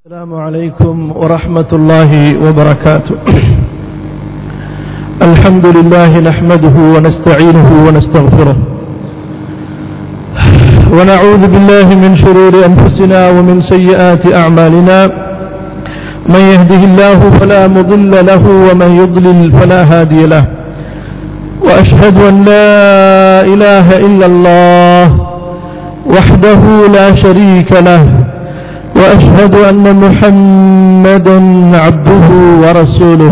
السلام عليكم ورحمة الله وبركاته الحمد لله نحمده ونستعينه ونستغفره ونعوذ بالله من شرور أنفسنا ومن سيئات أعمالنا من يهده الله فلا مضل له ومن يضلل فلا هادي له وأشهد أن لا إله إلا الله وحده لا شريك له واشهد ان محمدا عبده ورسوله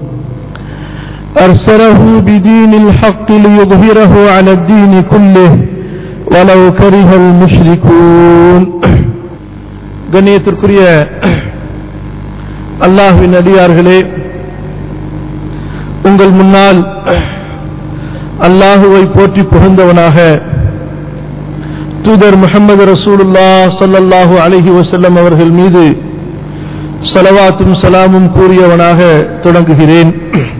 ارسله بدين الحق ليظهره على الدين كله ولو كره المشركون கண்ணியத்திற்குரிய அல்லாஹ்வின் அடியார்களே உங்கள் முன்னால் அல்லாஹுவை போற்றி புகழ்ந்தவனாக தூதர் முகமது ரசூலுல்லா சல்லல்லாஹு அலஹி வசல்லம் அவர்கள் மீது சலவாத்தும் சலாமும் கூறியவனாக தொடங்குகிறேன்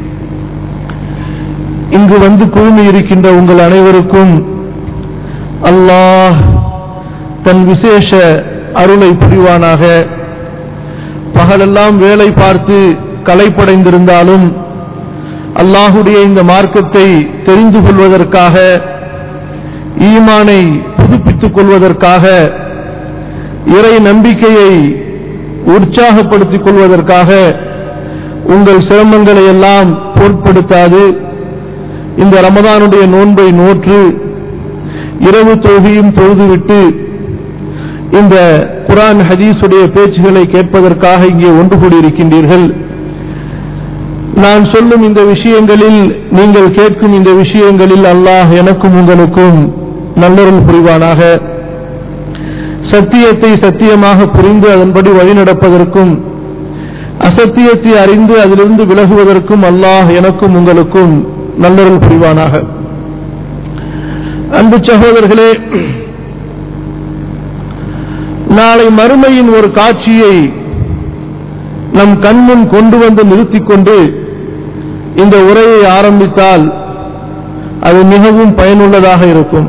இங்கு வந்து குழுமி இருக்கின்ற உங்கள் அனைவருக்கும் அல்லாஹ் தன் விசேஷ அருளை புரிவானாக பகலெல்லாம் வேலை பார்த்து களைப்படைந்திருந்தாலும் அல்லாஹுடைய இந்த மார்க்கத்தை தெரிந்து கொள்வதற்காக ஈமானை புதுப்பித்துக் கொள்வதற்காக இறை நம்பிக்கையை உற்சாகப்படுத்திக் கொள்வதற்காக உங்கள் சிரமங்களை எல்லாம் பொருட்படுத்தாது இந்த ரமதானுடைய நோன்பை நோற்று இரவு தொழுகையும் தொழுதுவிட்டு இந்த குரான் ஹதீஸுடைய பேச்சுகளை கேட்பதற்காக இங்கே ஒன்று கூடியிருக்கின்றீர்கள் நான் சொல்லும் இந்த விஷயங்களில் நீங்கள் கேட்கும் இந்த விஷயங்களில் அல்லாஹ் எனக்கும் உங்களுக்கும் நல்லொருள் புரிவானாக சத்தியத்தை சத்தியமாக புரிந்து அதன்படி வழிநடப்பதற்கும் அசத்தியத்தை அறிந்து அதிலிருந்து விலகுவதற்கும் அல்லாஹ் எனக்கும் உங்களுக்கும் நல்லொருள் புரிவானாக அன்பு சகோதரர்களே நாளை மறுமையின் ஒரு காட்சியை நம் கண்முன் கொண்டு வந்து நிறுத்திக் கொண்டு இந்த உரையை ஆரம்பித்தால் அது மிகவும் பயனுள்ளதாக இருக்கும்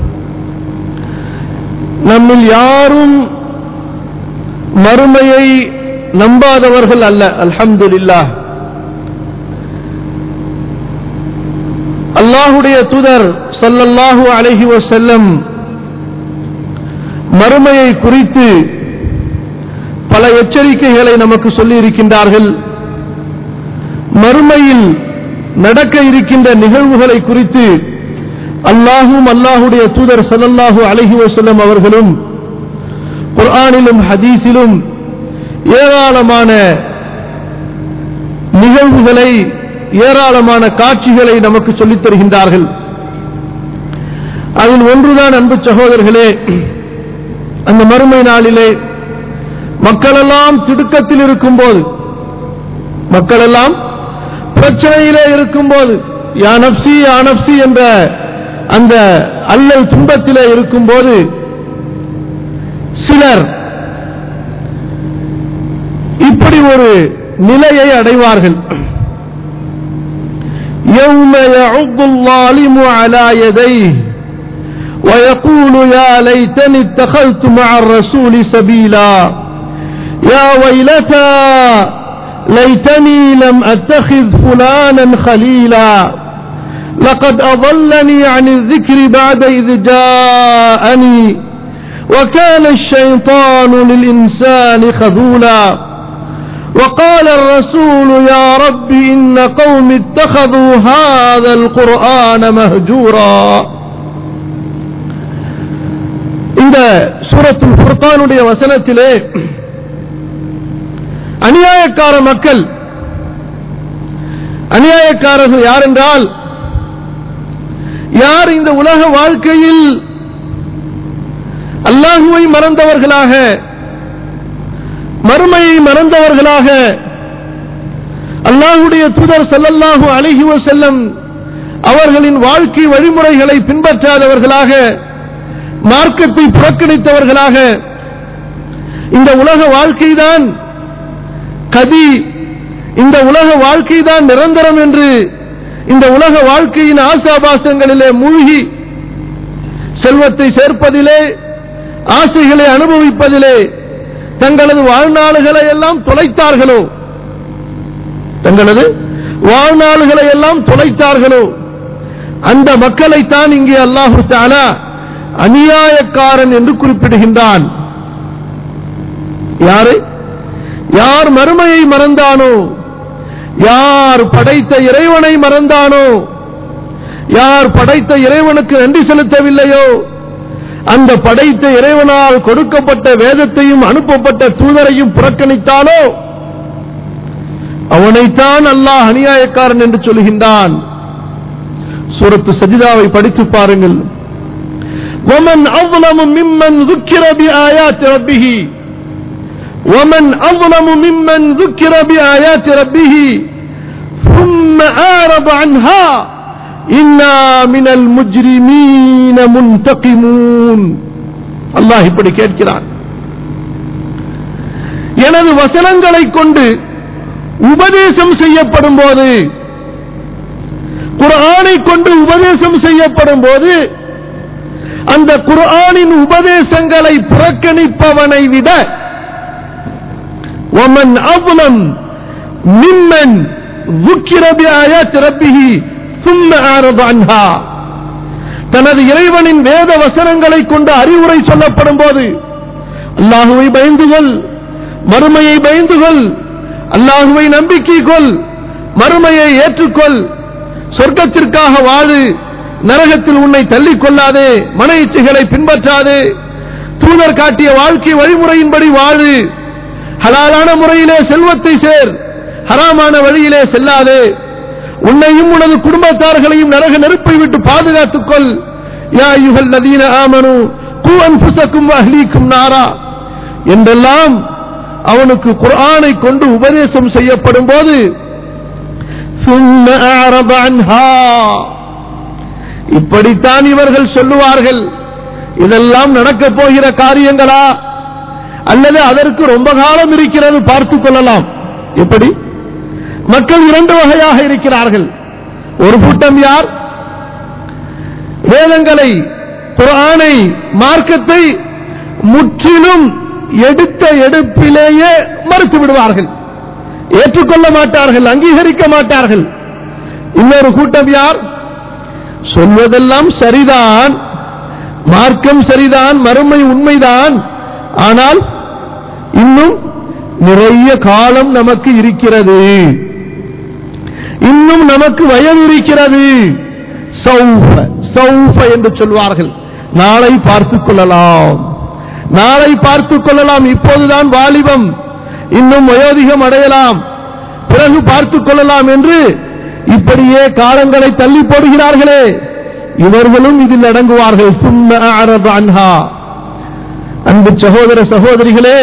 நம்மில் யாரும் மறுமையை நம்பாதவர்கள் அல்ல அல்ஹம்துலில்லா அல்லாஹுடைய தூதர் சல்லல்லாஹு அலஹி செல்லம் மறுமையை குறித்து பல எச்சரிக்கைகளை நமக்கு சொல்லி இருக்கின்றார்கள் மறுமையில் நடக்க இருக்கின்ற நிகழ்வுகளை குறித்து அல்லாஹும் அல்லாஹுடைய தூதர் சல்லல்லாஹு அலஹி வசல்லம் அவர்களும் குர்ஆனிலும் ஹதீஸிலும் ஏராளமான நிகழ்வுகளை ஏராளமான காட்சிகளை நமக்கு சொல்லித் தருகின்றார்கள் அதில் ஒன்றுதான் அன்பு சகோதரர்களே அந்த மறுமை நாளிலே மக்களெல்லாம் திடுக்கத்தில் இருக்கும்போது மக்களெல்லாம் பிரச்சனையிலே இருக்கும்போது யானப்சி யானப்சி என்ற அந்த அல்லல் துன்பத்திலே இருக்கும்போது சிலர் இப்படி ஒரு நிலையை அடைவார்கள் يوم يعض الظالم على يديه ويقول يا ليتني اتخذت مع الرسول سبيلا يا ويلتى ليتني لم اتخذ فلانا خليلا لقد اضلني عن الذكر بعد اذ جاءني وكان الشيطان للانسان خذولا وقال الرسول يا رب ان قوم اتخذوا هذا القران مهجورا இந்த சூரத்துல் ஃபுர்கானுடைய வசனத்திலே அநியாயக்கார மக்கள் அநியாயக்காரர்கள் யார் என்றால் யார் இந்த உலக வாழ்க்கையில் அல்லாஹுவை மறந்தவர்களாக மறுமையை மறந்தவர்களாக அல்லாஹுடைய தூதர் சல்லல்லாஹு அழகி செல்லம் அவர்களின் வாழ்க்கை வழிமுறைகளை பின்பற்றாதவர்களாக மார்க்கத்தை புறக்கணித்தவர்களாக இந்த உலக வாழ்க்கைதான் கதி இந்த உலக வாழ்க்கைதான் நிரந்தரம் என்று இந்த உலக வாழ்க்கையின் ஆசாபாசங்களிலே மூழ்கி செல்வத்தை சேர்ப்பதிலே ஆசைகளை அனுபவிப்பதிலே தங்களது வாழ்நாளுகளை எல்லாம் தொலைத்தார்களோ தங்களது வாழ்நாளுகளை எல்லாம் தொலைத்தார்களோ அந்த மக்களைத்தான் இங்கே அல்லாஹு தாலா அநியாயக்காரன் என்று குறிப்பிடுகின்றான் யாரை யார் மறுமையை மறந்தானோ யார் படைத்த இறைவனை மறந்தானோ யார் படைத்த இறைவனுக்கு நன்றி செலுத்தவில்லையோ அந்த படைத்த இறைவனால் கொடுக்கப்பட்ட வேதத்தையும் அனுப்பப்பட்ட தூதரையும் புறக்கணித்தானோ அவனைத்தான் அல்லாஹ் அநியாயக்காரன் என்று சொல்கின்றான் சூரத்து சஜிதாவை படித்து பாருங்கள் ومن أظلم ممن ذكر بآيات ربه ومن أظلم ممن ذكر بآيات ربه ثم أعرض عنها إنا من المجرمين منتقمون அல்லாஹ் இப்படி கேட்கிறான் எனது வசனங்களை கொண்டு உபதேசம் செய்யப்படும் போது குர்ஆனை கொண்டு உபதேசம் செய்யப்படும் போது அந்த குர்ஆனின் உபதேசங்களை புறக்கணிப்பவனை விட ومن أظلم ممن ذكر بآيات ربه ثم أعرض عنها தனது இறைவனின் வேத வசனங்களை கொண்டு அறிவுரை சொல்லப்படும் போது அல்லாஹுவை பயந்து கொள் மறுமையை பயந்து கொள் அல்லாஹுவை நம்பிக்கை கொள் மறுமையை ஏற்றுக்கொள் சொர்க்கத்திற்காக வாழு நரகத்தில் உன்னை தள்ளிக் கொள்ளாதே மன இச்சைகளை பின்பற்றாதே தூதர் காட்டிய வாழ்க்கை வழிமுறையின்படி வாழு ஹலாலான முறையிலே செல்வத்தை சேர் ஹராமான வழியிலே செல்லாதே உன்னையும் உனது குடும்பத்தார்களையும் நரக நெருப்பை விட்டு பாதுகாத்துக் கொள் யா யுகல் நதீன ஆமனு கூ அன்புசக்கும் அஹ்லீக்கும் நாரா என்றெல்லாம் அவனுக்கு குர்ஆனை கொண்டு உபதேசம் செய்யப்படும் போது ثم أعرض عنها இப்படித்தான் இவர்கள் சொல்லுவார்கள் இதெல்லாம் நடக்கப் போகிற காரியங்களா அல்லது அதற்கு ரொம்ப காலம் இருக்கிறது பார்த்துக் கொள்ளலாம் எப்படி மக்கள் இரண்டு வகையாக இருக்கிறார்கள் ஒரு கூட்டம் யார் வேதங்களை குரானை மார்க்கத்தை முற்றிலும் எடுத்த எடுப்பிலேயே மறுத்து விடுவார்கள் ஏற்றுக்கொள்ள மாட்டார்கள் அங்கீகரிக்க மாட்டார்கள் இன்னொரு கூட்டம் யார் சொல்வதெல்லாம் சரிதான் மார்க்கம் சரிதான் மறுமை உண்மைதான் ஆனால் இன்னும் நிறைய காலம் நமக்கு இருக்கிறது இன்னும் நமக்கு வயது இருக்கிறது சௌஃப சௌஃப என்று சொல்வார்கள் நாளை பார்த்துக் கொள்ளலாம் நாளை பார்த்துக் கொள்ளலாம் இப்போதுதான் வாலிபம் இன்னும் வயோதிகம் அடையலாம் பிறகு பார்த்துக் கொள்ளலாம் என்று இப்படியே காலங்களை தள்ளி போடுகிறார்களே இவர்களும் இதில் அடங்குவார்கள் சும்ம அஅரத அன்ஹா அன்பு சகோதர சகோதரிகளே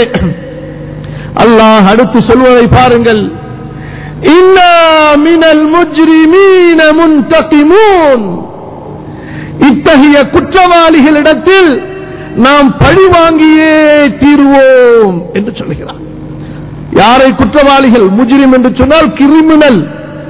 அல்லாஹ் அடுத்து சொல்வதை பாருங்கள் இன்னா மினல் முஜ்ரிமீன முன்தகிமூன் இத்தகைய குற்றவாளிகளிடத்தில் நாம் பழி வாங்கியே தீர்வோம் என்று சொல்லுகிறார் யாரை குற்றவாளிகள் முஜ்ரிம் என்று சொன்னால் கிரிமினல்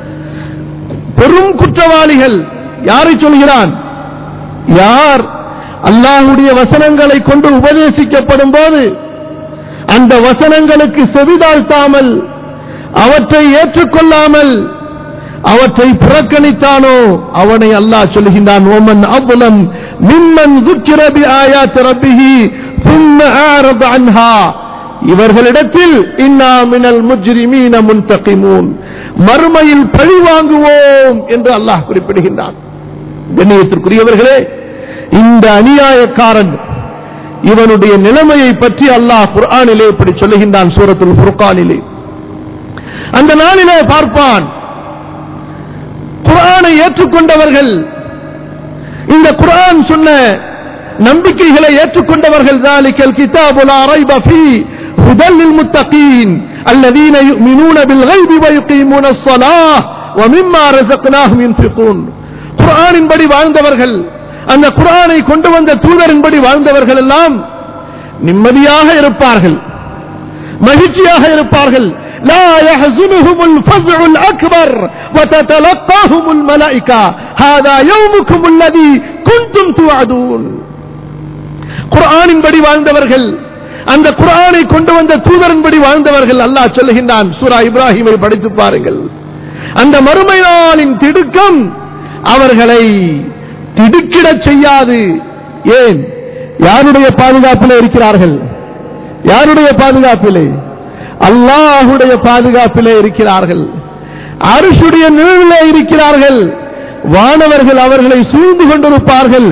பெரும் குற்றவாளிகள் யாரை சொல்கிறான் யார் அல்லாஹுடைய வசனங்களை கொண்டு உபதேசிக்கப்படும் போது அந்த வசனங்களுக்கு செவிதாழ்த்தாமல் அவற்றை ஏற்றுக்கொள்ளாமல் அவற்றை புறக்கணித்தானோ அவனை அல்லாஹ் சொல்கின்றான் ஓமன் அவ்வளம் மிம்மன் துக்கிரபி ஆயாத் ரப்பிஹி ثم أعرض عنها இவர்களிடத்தில் இன்னா மினல் முஜ்ரிமீன முன்தகிமூன் மறுமையில் பழி வாங்குவோம் என்று அல்லாஹ் குறிப்பிடுகின்றான் கண்ணியத்திற்குரியவர்களே இந்த அநியாயக்காரன் இவனுடைய நிலைமையை பற்றி அல்லாஹ் குர்ஆனிலே இப்படி சொல்லுகின்றான் சூரத்துல் ஃபுர்கானிலே அந்த நாளிலே பார்ப்பான் குர்ஆனை ஏற்றுக்கொண்டவர்கள் இந்த குர்ஆன் சொன்ன நம்பிக்கைகளை ஏற்றுக்கொண்டவர்கள் ذلك الكتاب لا ريب فيه هدى للمتقين الذين يؤمنون بالغيب ويقيمون الصلاة ومما رزقناهم ينفقون குர்ஆனின்படி வாழ்ந்தவர்கள் அந்த குர்ஆனை கொண்டு வந்த தூதரின்படி வாழ்ந்தவர்கள் எல்லாம் நிம்மதியாக இருப்பார்கள் மகிழ்ச்சியாக இருப்பார்கள் لا يحزنهم الفزع الأكبر وتتلقاهم الملائكة هذا يومكم الذي كنتم توعدون குர்ஆனின்படி வாழ்ந்தவர்கள் அந்த குர்ஆனை கொண்டு வந்த தூதரன்படி வாழ்ந்தவர்கள் அல்லாஹ் சொல்லுகின்றான் சூரா இப்ராஹிமை படித்து பாருங்கள் அந்த மறுமை நாளின் திடுக்கம் அவர்களை திடுக்கிடச் செய்யாது ஏன் யாருடைய பாதுகாப்பிலே இருக்கிறார்கள் யாருடைய பாதுகாப்பிலே அல்லாஹுடைய பாதுகாப்பிலே இருக்கிறார்கள் அரிசுடைய நிழலிலே இருக்கிறார்கள் வானவர்கள் அவர்களை சூழ்ந்து கொண்டிருப்பார்கள்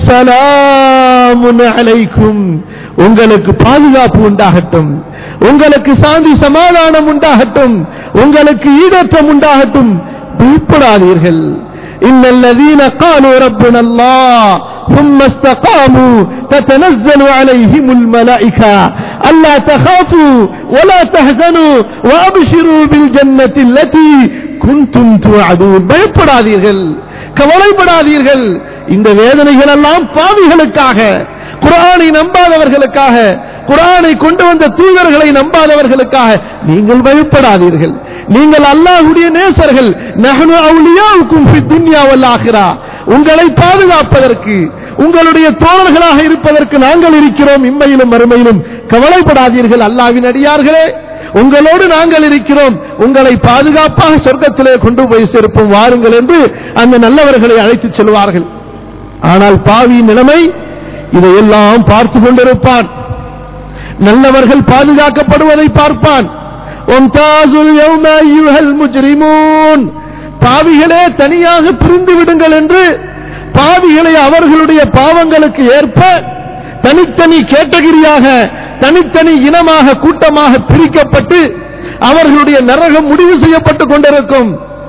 சலாமுன் அலைக்கும் உங்களுக்கு பாதுகாப்பு உண்டாகட்டும் உங்களுக்கு சாந்தி சமாதானம் உண்டாகட்டும் உங்களுக்கு ஈடற்றம் உண்டாகட்டும் பயப்படாதீர்கள் إن الذين قالوا ربنا الله ثم استقاموا تتنزل عليهم الملائكة ألا تخافوا ولا تحزنوا وأبشروا بالجنة التي كنتم توعدون பயப்படாதீர்கள் கவலைப்படாதீர்கள் இந்த வேதனைகள் எல்லாம் பாவிகளுக்காக குரானை நம்பாதவர்களுக்காக குரானை கொண்டு வந்த தூதர்களை நம்பாதவர்களுக்காக நீங்கள் பயப்படாதீர்கள் நீங்கள் அல்லாஹ்வுடைய நேசர்கள் நஹ்னு அவுலியாவுக்கும் ஃபி துன்யா வல் ஆখিরা உங்களை பாதுகாப்பதற்கு உங்களுடைய தோழர்களாக இருப்பதற்கு நாங்கள் இருக்கிறோம் இம்மையிலும் மறுமையிலும் கவலைப்படாதீர்கள் அல்லாஹ்வின் அடியார்களே உங்களோடு நாங்கள் இருக்கிறோம் உங்களை பாதுகாப்பாக சொர்க்கத்திலே கொண்டு போய் சேர்ப்போம் வாருங்கள் என்று அந்த நல்லவர்களை அழைத்துச் செல்வார்கள் ஆனால் பாவியின் நிலைமை இதையெல்லாம் பார்த்து கொண்டிருப்பான் நல்லவர்கள் பாதுகாக்கப்படுவதை பார்ப்பான் ஒம்தாசுல் யௌம அய்யுஹல் முஜ்ரிமூன் பாவிகளே தனியாக பிரிந்து விடுங்கள் என்று பாவிகளை அவர்களுடைய பாவங்களுக்கு ஏற்ப தனித்தனி கேட்டகிரியாக தனித்தனி இனமாக கூட்டமாக பிரிக்கப்பட்டு அவர்களுடைய நரகம் முடிவு செய்யப்பட்டுக் கொண்டிருக்கும்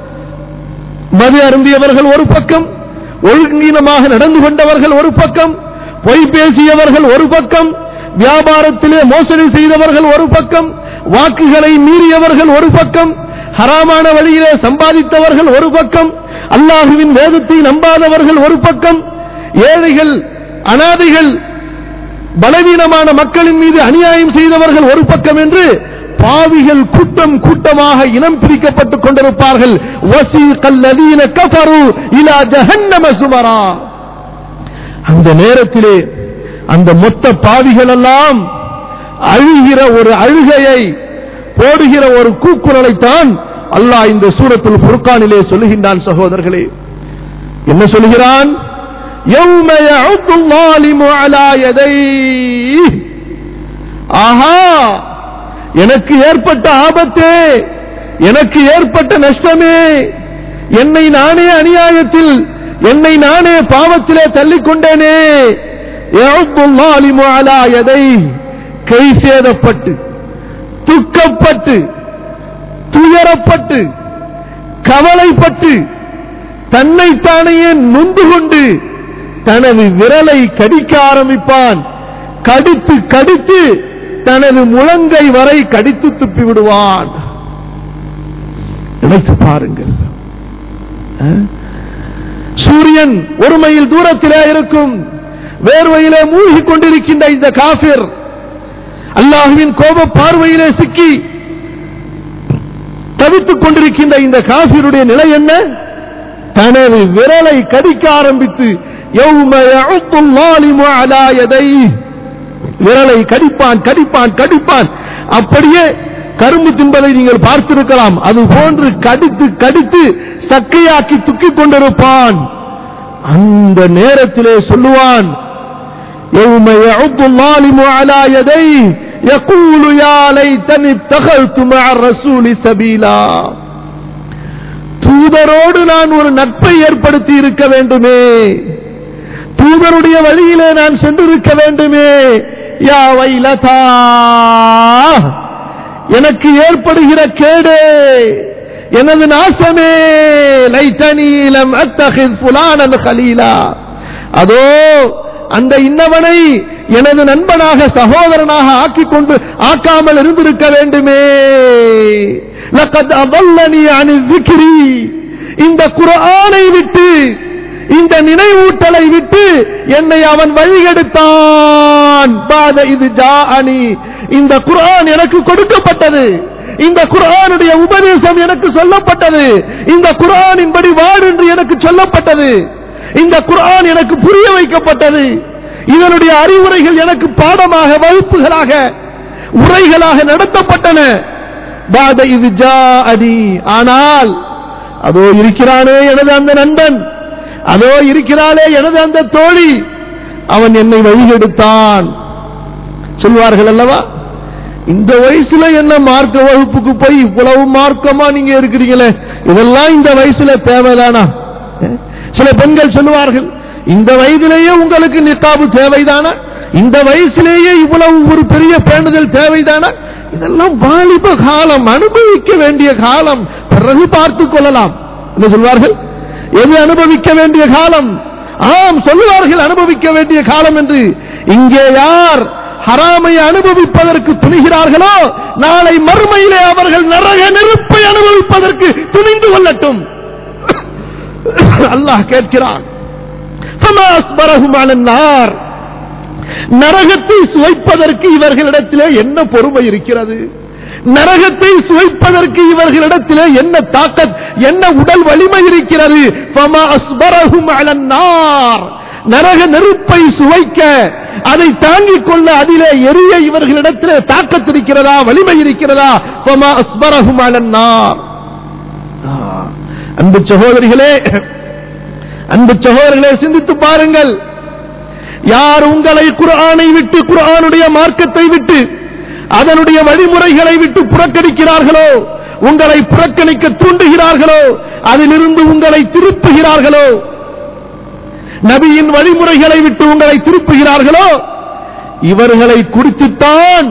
மது அருந்தியவர்கள் ஒரு பக்கம் ஒழுங்கீனமாக நடந்து கொண்டவர்கள் ஒரு பக்கம் பொய் பேசியவர்கள் ஒரு பக்கம் வியாபாரத்திலே மோசடி செய்தவர்கள் ஒரு பக்கம் வாக்குகளை மீறியவர்கள் ஒரு பக்கம் ஹராமான வழியிலே சம்பாதித்தவர்கள் ஒரு பக்கம் அல்லாஹுவின் வேதத்தை நம்பாதவர்கள் ஒரு பக்கம் ஏழைகள் அனாதைகள் பலவீனமான மக்களின் மீது அநியாயம் செய்தவர்கள் ஒரு பக்கம் என்று பாவிகள் கூட்டம் கூட்டமாக இனம் பிரிக்கப்பட்டுக் கொண்டிருப்பார்கள் வசீகல்லதீன கஃபரு இலா ஜஹன்னம சுமரா அந்த நேரத்திலே அந்த மொத்த பாவிகள் எல்லாம் அழுகிற ஒரு அழுகையை போடுகிற ஒரு கூக்குரலைத்தான் அல்லாஹ் இந்த சூரத்துல் ஃபுர்கானிலே சொல்லுகின்றான் சகோதரர்களே என்ன சொல்லுகிறான் يوم يعض الظالم على يديه ஆஹா எனக்கு ஏற்பட்ட ஆபத்தே எனக்கு ஏற்பட்ட நஷ்டமே என்னை நானே அநியாயத்தில் என்னை நானே பாவத்திலே தள்ளிக்கொண்டேனே يعض الظالم على يديه கை சேதப்பட்டு துக்கப்பட்டு துயரப்பட்டு கவலைப்பட்டு தன்னைத்தானையே நொந்து கொண்டு தனது விரலை கடிக்க ஆரம்பிப்பான் கடித்து கடித்து தனது முழங்கை வரை கடித்து துப்பி விடுவான் நினைத்து பாருங்கள் அஹ்? சூரியன் ஒரு மைல் தூரத்திலே இருக்கும் வேர்வையிலே மூழ்கிக் கொண்டிருக்கின்ற இந்த காபிர் அல்லாஹுவின் கோப பார்வையிலே சிக்கி தவித்துக் கொண்டிருக்கின்ற இந்த காபிருடைய நிலை என்ன தனது விரலை கடிக்க ஆரம்பித்து يَوْمَ يَعُضُّ الظَّالِمُ عَلَى يَدَيْهِ விரலை கடிப்பான் கடிப்பான் கடிப்பான் அப்படியே கரும்பு தின்பதை நீங்கள் பார்த்திருக்கலாம் அது போன்று கடித்து கடித்து சக்கையாக்கி துக்கிக் கொண்டிருப்பான் அந்த நேரத்திலே சொல்லுவான் يوم يعض الظالم على يديه يقول يا ليتني اتخذت مع الرسول سبيلا தூதரோடு நான் ஒரு நட்பை ஏற்படுத்தி இருக்க வேண்டுமே தூதருடைய வழியிலே நான் சென்றிருக்க வேண்டுமே யா வைலதா எனக்கு ஏற்படுகிற கேடு எனது நாசமே லைத்தனீலம் அத்தகித் புலானன் கலீலா அதோ அந்த இன்னவனை எனது நண்பனாக சகோதரனாக ஆக்கிக் கொண்டு ஆக்காமல் இருந்திருக்க வேண்டுமே லக்கத் அபல்லனி அனி விக்ரி இந்த குர்ஆனை விட்டு இந்த நினைவூட்டலை விட்டு என்னை அவன் வழிகெடுத்தான் பாத இது ஜாஅனி இந்த குர்ஆன் எனக்கு கொடுக்கப்பட்டது இந்த குர்ஆனுடைய உபதேசம் எனக்கு சொல்லப்பட்டது இந்த குர்ஆனின்படி வாடு என்று எனக்கு சொல்லப்பட்டது இந்த குர்ஆன் எனக்கு புரிய வைக்கப்பட்டது இதனுடைய அறிவுரைகள் எனக்கு பாடமாக வகுப்புகளாக உரைகளாக நடத்தப்பட்டன பாத இது ஜாஅனி. ஆனால் அதோ இருக்கிறானே எனது அந்த நண்பன் அதோ இருக்கிறாளே எனது அந்த தோழி அவன் என்னை வழிகெடுத்தான் சொல்வார்கள் அல்லவா இந்த வயசுல என்ன மார்க்க வகுப்புக்கு போய் இவ்வளவு மார்க்கமா நீங்க இருக்கிறீங்களே இதெல்லாம் இந்த வயசுல தேவைதானா அஹ்? சில பெண்கள் சொல்லுவார்கள் இந்த வயதிலேயே உங்களுக்கு நிக்காபு தேவைதானா இந்த வயசிலேயே இவ்வளவு ஒரு பெரிய பேணுதல் தேவைதானா இதெல்லாம் வாலிப காலம் அனுபவிக்க வேண்டிய காலம் பிறகு பார்த்துக் கொள்ளலாம் என்ன சொல்வார்கள் எது அனுபவிக்க வேண்டிய காலம் ஆம் சொல்லுவார்கள் அனுபவிக்க வேண்டிய காலம் என்று இங்கே யார் ஹராமை அனுபவிப்பதற்கு துணிகிறார்களோ நாளை மறுமையிலே அவர்கள் நரக நெருப்பை அனுபவிப்பதற்கு துணிந்து கொள்ளட்டும் அல்லாஹ் கேட்கிறான் فَمَا أَصْبَرَهُمْ عَلَى النَّارِ நரகத்தை சுவைப்பதற்கு இவர்களிடத்திலே என்ன பொறுமை இருக்கிறது நரகத்தை சுவைப்பதற்கு இவர்களிடத்திலே என்ன தாக்கத் என்ன உடல் வலிமை இருக்கிறது فَمَا أَصْبَرَهُمْ عَلَى النَّارِ நரக நெருப்பை சுவைக்க அதை தாங்கிக் கொள்ள அதிலே எரிய இவர்களிடத்திலே தாக்கத் இருக்கிறதா வலிமை இருக்கிறதா فَمَا أَصْبَرَهُمْ عَلَى النَّارِ ஆ, அன்பு சகோதரிகளே அன்பு சகோதரர்களே சிந்தித்து பாருங்கள் யார் உங்களை குர்ஆனை விட்டு குர்ஆனுடைய மார்க்கத்தை விட்டு அதனுடைய வழிமுறைகளை விட்டு புறக்கணிக்கிறார்களோ உங்களை புறக்கணிக்க தூண்டுகிறார்களோ அதிலிருந்து உங்களை திருப்புகிறார்களோ நபியின் வழிமுறைகளை விட்டு உங்களை திருப்புகிறார்களோ இவர்களை குறித்துத்தான்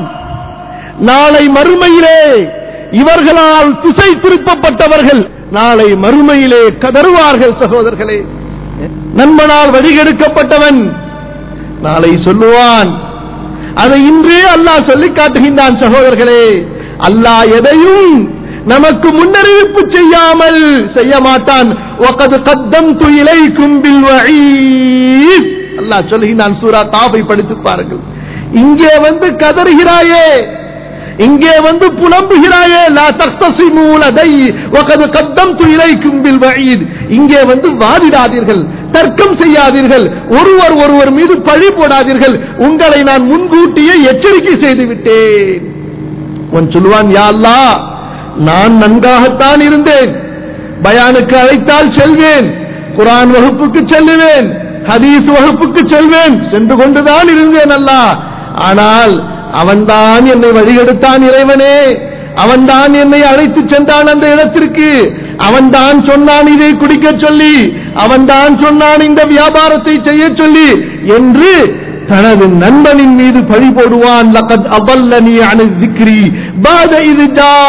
நாளை மறுமையிலே இவர்களால் திசை திருப்பப்பட்டவர்கள் நாளை மறுமையிலே கதறுவார்கள் சகோதரர்களே நண்பனால் வழிகெடுக்கப்பட்டவன் நாளை சொல்லுவான் அதை இன்றே அல்லாஹ் சொல்லி காட்டுகின்றான் சகோதரர்களே அல்லாஹ் எதையும் நமக்கு முன்னறிவிப்பு செய்யாமல் செய்ய மாட்டான் وَقَدْ قَدَّمْتُ إِلَيْكُمْ بِالْوَعِيدِ அல்லாஹ் சொல்லுகின்றான் சூரா தாபை படித்து பாருங்கள் இங்கே வந்து கதறுகிறாயே இங்கே வந்து புலம்புகிறாயே லா தக்தசிமு லதை வகது கத்தம்து இலைக்கும் பில் வயீத் இங்கே வந்து வாதிடாதீர்கள் தர்க்கம் செய்யாதீர்கள் ஒருவர் ஒருவர் மீது பழி போடாதீர்கள் உங்களை நான் முன்கூட்டியே எச்சரிக்கை செய்து விட்டேன் அவன் சொல்லுவான் யா அல்லாஹ் நான் நன்றாகத்தான் இருந்தேன் பயானுக்கு அழைத்தால் செல்வேன் குரான் வகுப்புக்கு செல்லுவேன் ஹதீஸ் வகுப்புக்கு செல்வேன் சென்று கொண்டுதான் இருந்தேன் அல்லாஹ் ஆனால் அவன்தான் என்னை வழிகெடுத்தான் இறைவனே அவன்தான் என்னை அழைத்து சென்றான் அந்த இடத்திற்கு அவன்தான் சொன்னான் இதை குடிக்க சொல்லி அவன்தான் சொன்னான் இந்த வியாபாரத்தை செய்ய சொல்லி என்று தனது நண்பனின் மீது பழி போடுவான் லகத் அபல்லனி அனு திக்ரி பாத இது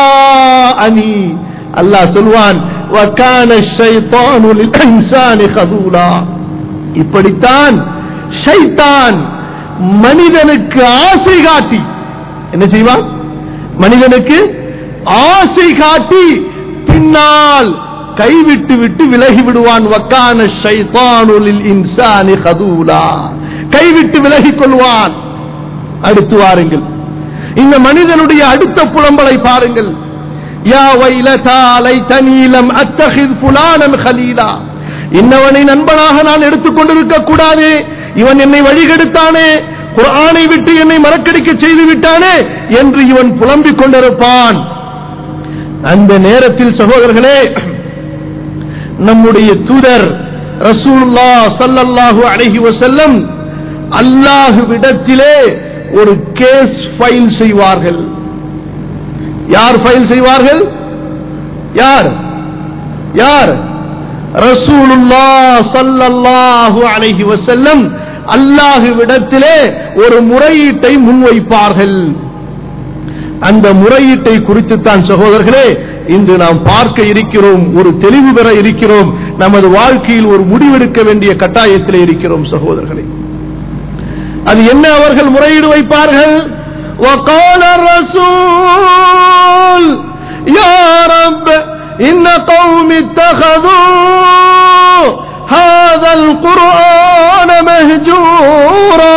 ஜாஅனி அல்லாஹ் சொல்வான் வகான ஷைத்தானு லில் இன்சானி கதூலா இப்படித்தான் ஷைத்தான் மனிதனுக்கு ஆசை காட்டி என்ன செய்வான் மனிதனுக்கு ஆசை காட்டி பின்னால் கைவிட்டு விட்டு விலகி விடுவான் வக்கான ஷைத்தானுலில் இன்சானி கதூலா கைவிட்டு விலகிக் கொள்வான் அடுத்து வாருங்கள் இந்த மனிதனுடைய அடுத்த புலம்பலை பாருங்கள் யா வைலதா லைதனி லம் அத்தஹித் ஃபுலானன் கலீலா இன்னவனை நண்பனாக நான் எடுத்துக்கொண்டிருக்க கூடாது இவன் என்னை வழிகெடுத்தானே குர்ஆனை விட்டு என்னை மறக்கடிக்க செய்து விட்டானே என்று இவன் புலம்பிக் கொண்டிருப்பான் அந்த நேரத்தில் சகோதரர்களே நம்முடைய தூதர் ரசூலுல்லா ஸல்லல்லாஹு அலைஹி வஸல்லம் அல்லாஹ்விடத்திலே ஒரு கேஸ் ஃபைல் செய்வார்கள் யார் ஃபைல் செய்வார்கள் யார் யார் ரசூலுல்லா ஸல்லல்லாஹு அலைஹி வஸல்லம் அல்லாஹ்விடத்திலே ஒரு முறையீட்டை முன்வைப்பார்கள் அந்த முறையீட்டை குறித்துத்தான் சகோதரர்களே இன்று நாம் பார்க்க இருக்கிறோம் ஒரு தெளிவு பெற இருக்கிறோம் நமது வாழ்க்கையில் ஒரு முடிவெடுக்க வேண்டிய கட்டாயத்திலே இருக்கிறோம் சகோதரர்களே அது என்ன அவர்கள் முறையீடு வைப்பார்கள் وقال الرسول يا رب إن قوم اتخذوا هذا القرآن مهجورا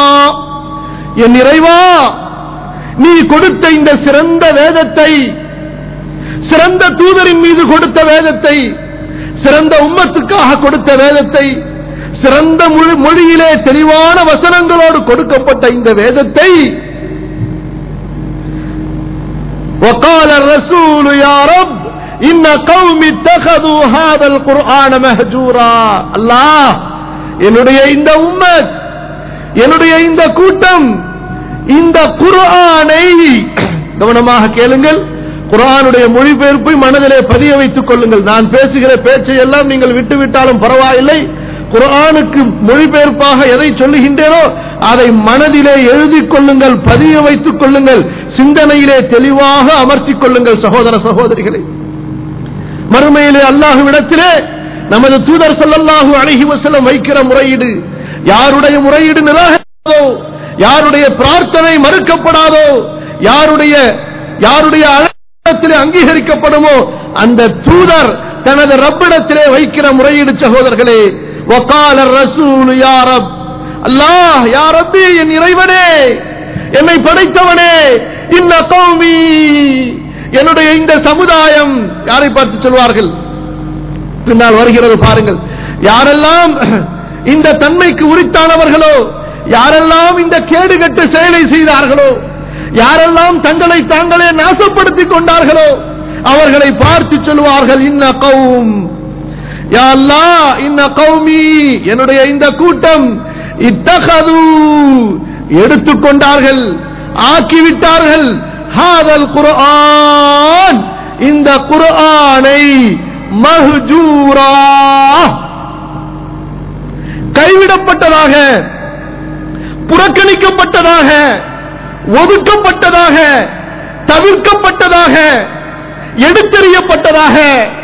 என் இறைவா நீ கொடுத்த இந்த சிறந்த வேதத்தை சிறந்த தூதரின் மீது கொடுத்த வேதத்தை சிறந்த உம்மத்துக்காக கொடுத்த வேதத்தை சிறந்த மொழி- மொழியிலே தெளிவான வசனங்களோடு கொடுக்கப்பட்ட இந்த வேதத்தை وقال الرسول يا رب إن قوم اتخذوا هذا القرآن مهجورا الله என்னுடைய இந்த உம்மத் என்னுடைய இந்த கூட்டம் இந்த குர்ஆனை கவனமாக கேளுங்கள் குர்ஆனுடைய மொழிபெயர்ப்பை மனதிலே பதிய வைத்துக் கொள்ளுங்கள் நான் பேசுகிற பேச்சை எல்லாம் நீங்கள் விட்டுவிட்டாலும் பரவாயில்லை குர்ஆனுக்கு மொழிபெயர்ப்பாக எதை சொல்லுகின்றேனோ அதை மனதிலே எழுதிக் கொள்ளுங்கள் பதிய வைத்துக் கொள்ளுங்கள் சிந்தனையிலே தெளிவாக அமர்த்திக் கொள்ளுங்கள் சகோதர சகோதரிகளை மறுமையிலே அல்லாஹுவிடத்திலே நமது தூதர் ஸல்லல்லாஹு அலைஹி வஸல்லம் வைக்கிற முறையீடு யாருடைய முறையீடு நிராகரிக்காதோ யாருடைய பிரார்த்தனை மறுக்கப்படாதோ யாருடைய யாருடைய அழைப்பிடத்திலே அங்கீகரிக்கப்படுமோ அந்த தூதர் தனது ரப்பிடத்திலே வைக்கிற முறையீடு சகோதரர்களே வகால ரசூல் யா ரப் அல்லாஹ் யா ரப்பி என் இறைவனே என்னை படைத்தவனே இன்ன கௌமி என்னுடைய இந்த சமுதாயம் யாரை பார்த்து சொல்வார்கள் பின்னால் வருகிறது பாருங்கள் யாரெல்லாம் இந்த தன்மைக்கு உரித்தானவர்களோ யாரெல்லாம் இந்த கேடுகட்ட செயலை செய்தார்களோ யாரெல்லாம் தங்களை தாங்களே நாசப்படுத்திக் கொண்டார்களோ அவர்களை பார்த்து சொல்வார்கள் இன்ன கௌம் யா அல்லாஹ் இன்ன கௌமி என்னுடைய இந்த கூட்டம் இத்தகது எடுத்துக்கொண்டார்கள் ஆக்கிவிட்டார்கள் ஹாதல் குர்ஆன் இந்த குர்ஆனை மஹ்ஜூரா கைவிடப்பட்டதாக புறக்கணிக்கப்பட்டதாக ஒதுக்கப்பட்டதாக தவிர்க்கப்பட்டதாக எடுத்தெறியப்பட்டதாக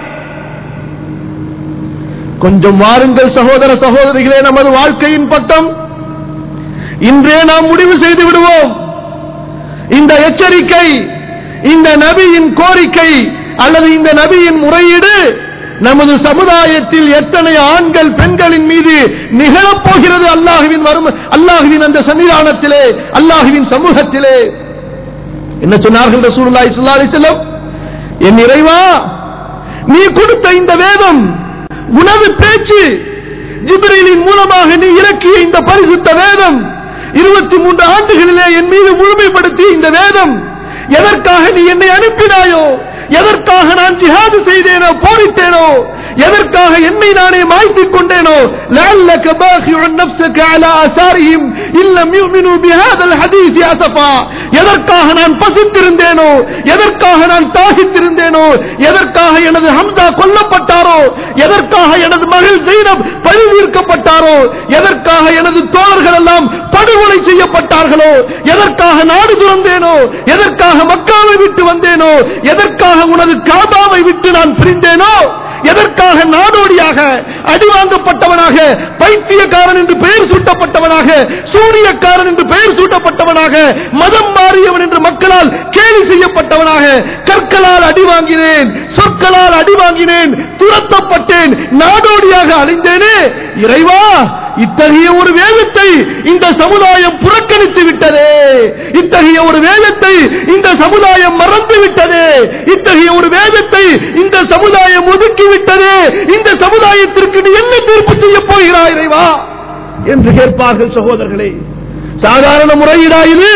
கொஞ்சம் வாருங்கள் சகோதர சகோதரிகளே நமது வாழ்க்கையின் பக்கம் இன்றே நாம் முடிவு செய்து விடுவோம் இந்த எச்சரிக்கை இந்த நபியின் கோரிக்கை அல்லது இந்த நபியின் முறையீடு நமது சமுதாயத்தில் எத்தனை ஆண்கள் பெண்களின் மீது நிகழப் போகிறது அல்லாஹுவின் வரும் அல்லாஹுவின் அந்த சன்னிதானத்திலே அல்லாஹுவின் சமூகத்திலே என்ன சொன்னார்கள் ரசூலுல்லாஹி ஸல்லல்லாஹு அலைஹி வஸல்லம் என் இறைவா நீ கொடுத்த இந்த வேதம் உனது பேச்சு ஜிப்ரீலின் மூலமாக நீ இறக்கிய இந்த பரிசுத்த வேதம் இருபத்தி மூன்று ஆண்டுகளிலே என் மீது முழுமைப்படுத்திய இந்த வேதம் எதற்காக நீ என்னை அனுப்பினாயோ எதற்காக நான் ஜிஹாது செய்தேனோ போரிட்டேனோ எதற்காக என்னை நானே மாய்த்திக் கொண்டேனோ لعلك باخع نفسك على آثارهم إن لم يؤمنوا بهذا الحديث أسفا எதற்காக நான் பசித்திருந்தேனோ எதற்காக நான் தாகித்திருந்தேனோ எதற்காக எனது ஹம்சா கொல்லப்பட்டாரோ எதற்காக எனது மகள் ஜெயினப் பழி தீர்க்கப்பட்டாரோ எதற்காக எனது தோழர்கள் எல்லாம் படுகொலை செய்யப்பட்டார்களோ எதற்காக நாடு துறந்தேனோ எதற்காக மக்காவை விட்டு வந்தேனோ எதற்காக உனது காபாவை விட்டு நான் பிரிந்தேனோ எதற்காக நாடோடியாக அடிவாங்கப்பட்டவனாக பைத்தியக்காரன் என்று பெயர் சூட்டப்பட்டவனாக சூரியக்காரன் என்று பெயர் சூட்டப்பட்டவனாக மதம் மாறியவன் என்று மக்களால் கேலி செய்யப்பட்டவனாக கற்களால் அடி வாங்கினேன் சொற்களால் அடி வாங்கினேன் துரத்தப்பட்டேன் நாடோடியாக அழிந்தேனே இறைவா இத்தகைய ஒரு வேதத்தை இந்த சமுதாயம் புறக்கணித்து விட்டதே இத்தகைய ஒரு வேதத்தை இந்த சமுதாயம் மறந்து விட்டதே இத்தகைய ஒரு வேதத்தை இந்த சமுதாயம் ஒதுக்கி விட்டதே இந்த சமுதாயத்திற்கு நீ என்ன தீர்ப்பு செய்ய போகிறாய் இறைவா என்று கேட்பார்கள் சகோதரர்களே சாதாரண முறையீடா இது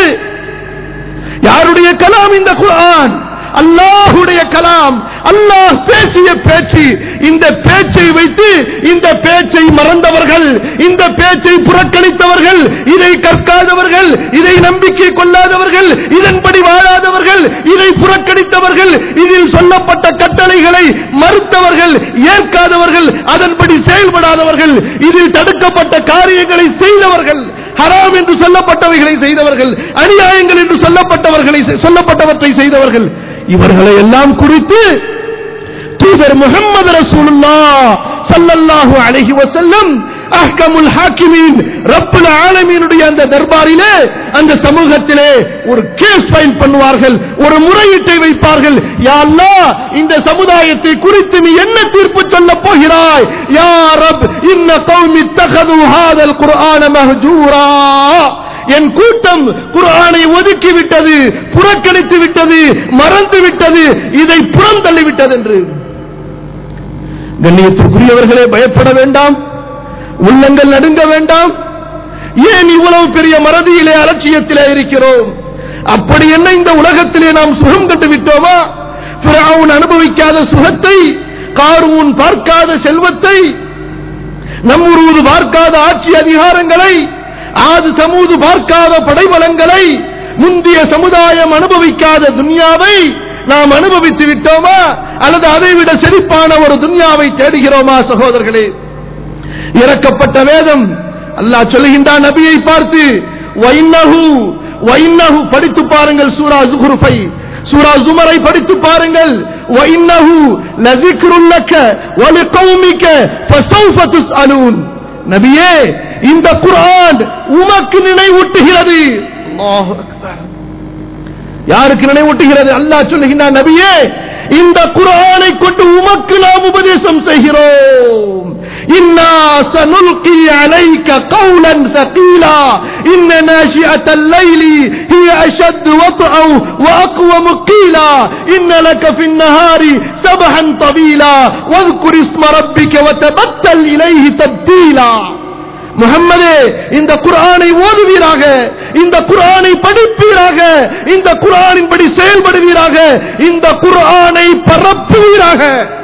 யாருடைய கலாம் இந்த குர்ஆன் அல்லாஹுடைய கலாம் அல்லாஹ் பேசிய பேச்சு இந்த பேச்சை வைத்து இந்த பேச்சை மறந்தவர்கள் இந்த பேச்சை புறக்கணித்தவர்கள் இதை கற்காதவர்கள் இதை நம்பிக்கை கொள்ளாதவர்கள் இதன்படி வாழாதவர்கள் இதை புறக்கணித்தவர்கள் இதில் சொல்லப்பட்ட கட்டளைகளை மறுத்தவர்கள் ஏற்காதவர்கள் அதன்படி செயல்படாதவர்கள் இதில் தடுக்கப்பட்ட காரியங்களை செய்தவர்கள் ஹராம் என்று சொல்லப்பட்டவைகளை செய்தவர்கள் அநியாயங்கள் என்று சொல்லப்பட்டவர்களை சொல்லப்பட்டவற்றை செய்தவர்கள் இவர்களை எல்லாம் குறித்து தூதர் முகமது ரசூலுல்லா ஸல்லல்லாஹு அலைஹி வஸல்லம் அஹ்கமுல் ஹாக்கிமீன் ரப்புல் ஆலமீனுடைய அந்த தர்பாரிலே அந்த சமூகத்திலே ஒரு கேஸ் ஃபைல் பண்ணுவார்கள் ஒரு முறையீட்டை வைப்பார்கள் யா அல்லாஹ் இந்த சமுதாயத்தை குறித்து நீ என்ன தீர்ப்பு சொல்ல போகிறாய் யா ரப் இன்ன கௌமி தகது ஹாதல் குர்ஆன மஹ்ஜூரா என் கூட்டம் குர்ஆனை ஒதுக்கி விட்டது புறக்கணித்து விட்டது மறந்து விட்டது இதை புறந்தள்ளி விட்டது என்று கண்ணியத்திற்குரியவர்களே பயப்பட வேண்டாம் உள்ளங்கள் நடுங்க வேண்டாம் ஏன் இவ்வளவு பெரிய மறதியிலே அலட்சியத்திலே இருக்கிறோம் அப்படி என்ன இந்த உலகத்திலே நாம் சுகம் கண்டு விட்டோமா பிறவுன் அனுபவிக்காத சுகத்தை காரூன் பார்க்காத செல்வத்தை நம்முருவது பார்க்காத ஆட்சி அதிகாரங்களை ஆது சமூது பார்க்காத படைபலங்களை முந்திய சமுதாயம் அனுபவிக்காத துன்யாவை நாம் அனுபவித்து விட்டோமா அல்லது அதைவிட செழிப்பான ஒரு துன்யாவை தேடுகிறோமா சகோதரர்களே இறக்கப்பட்ட வேதம் அல்லாஹ் சொல்லுகின்றான் நபியை பார்த்து வைன்னஹு வைன்னஹு படித்து பாருங்கள் சூரா ஜுஹ்ருஃபை சூரா ஜுமரை படித்து பாருங்கள் வைன்னஹு லذிக்ருன் லக்க வலிகௌமிக ஃபஸௌஃப துஸ்அலூன் நபியே இந்த குர்ஆன் உமக்கு நினைவூட்டுகிறது அல்லாஹு அக்பர் யாருக்கு நினைவூட்டுகிறது அல்லாஹ் சொல்லுகின்றான் நபியே இந்த குர்ஆனை கொண்டு உமக்கு நாம் உபதேசம் செய்கிறோம் இன்னா சனுல்கி அலைக்க கௌலன் ثقيلا إن ناشئة الليل هي أشد وطئا وأقوم قيلا إن لك في النهار سبحا طويلا واذكر اسم ربك وتبتل إليه تبتيلا முகம்மதே இந்த குர்ஆனை ஓதுவீராக இந்த குர்ஆனை படிப்பீராக இந்த குர்ஆனின்படி செயல்படுவீராக இந்த குர்ஆனை பரப்புவீராக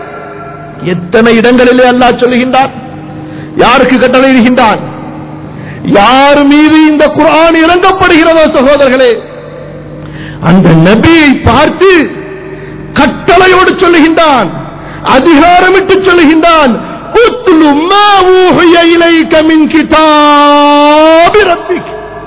எத்தனை இடங்களிலே அல்லாஹ் சொல்லுகின்றான் யாருக்கு கட்டளையிடுகின்றான் யார் மீது இந்த குர்ஆன் இறங்கப்படுகிறதோ சகோதரர்களே அந்த நபியை பார்த்து கட்டளையோடு சொல்லுகின்றான் அதிகாரமிட்டு சொல்லுகின்றான் اتل ما اوحي اليك من كتاب ربك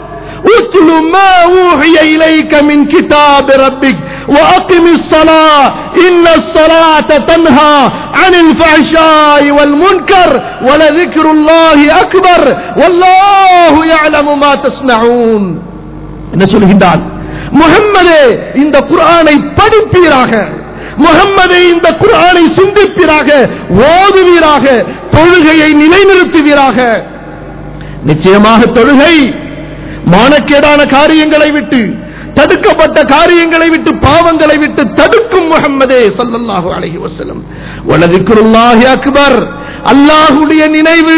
اتل ما اوحي اليك من كتاب ربك واقم الصلاه ان الصلاه تنهى عن الفحشاء والمنكر ولذكر الله اكبر والله يعلم ما تصنعون என்ன சொல்கின்றான் முகம்மதே இந்த குர்ஆனை படிப்பீராக முகம்மதை இந்த குர்ஆனை சிந்திப்பீராக ஓதுவீராக தொழுகையை நிலைநிறுத்துவீராக நிச்சயமாக தொழுகை மானக்கேடான காரியங்களை விட்டு தடுக்கப்பட்ட காரியங்களை விட்டு பாவங்களை விட்டு தடுக்கும் முகம்மதே சல்லல்லாஹு அலைஹி வஸல்லம் வலதிக்ருல்லாஹி அக்பர் அல்லாஹ்வுடைய நினைவு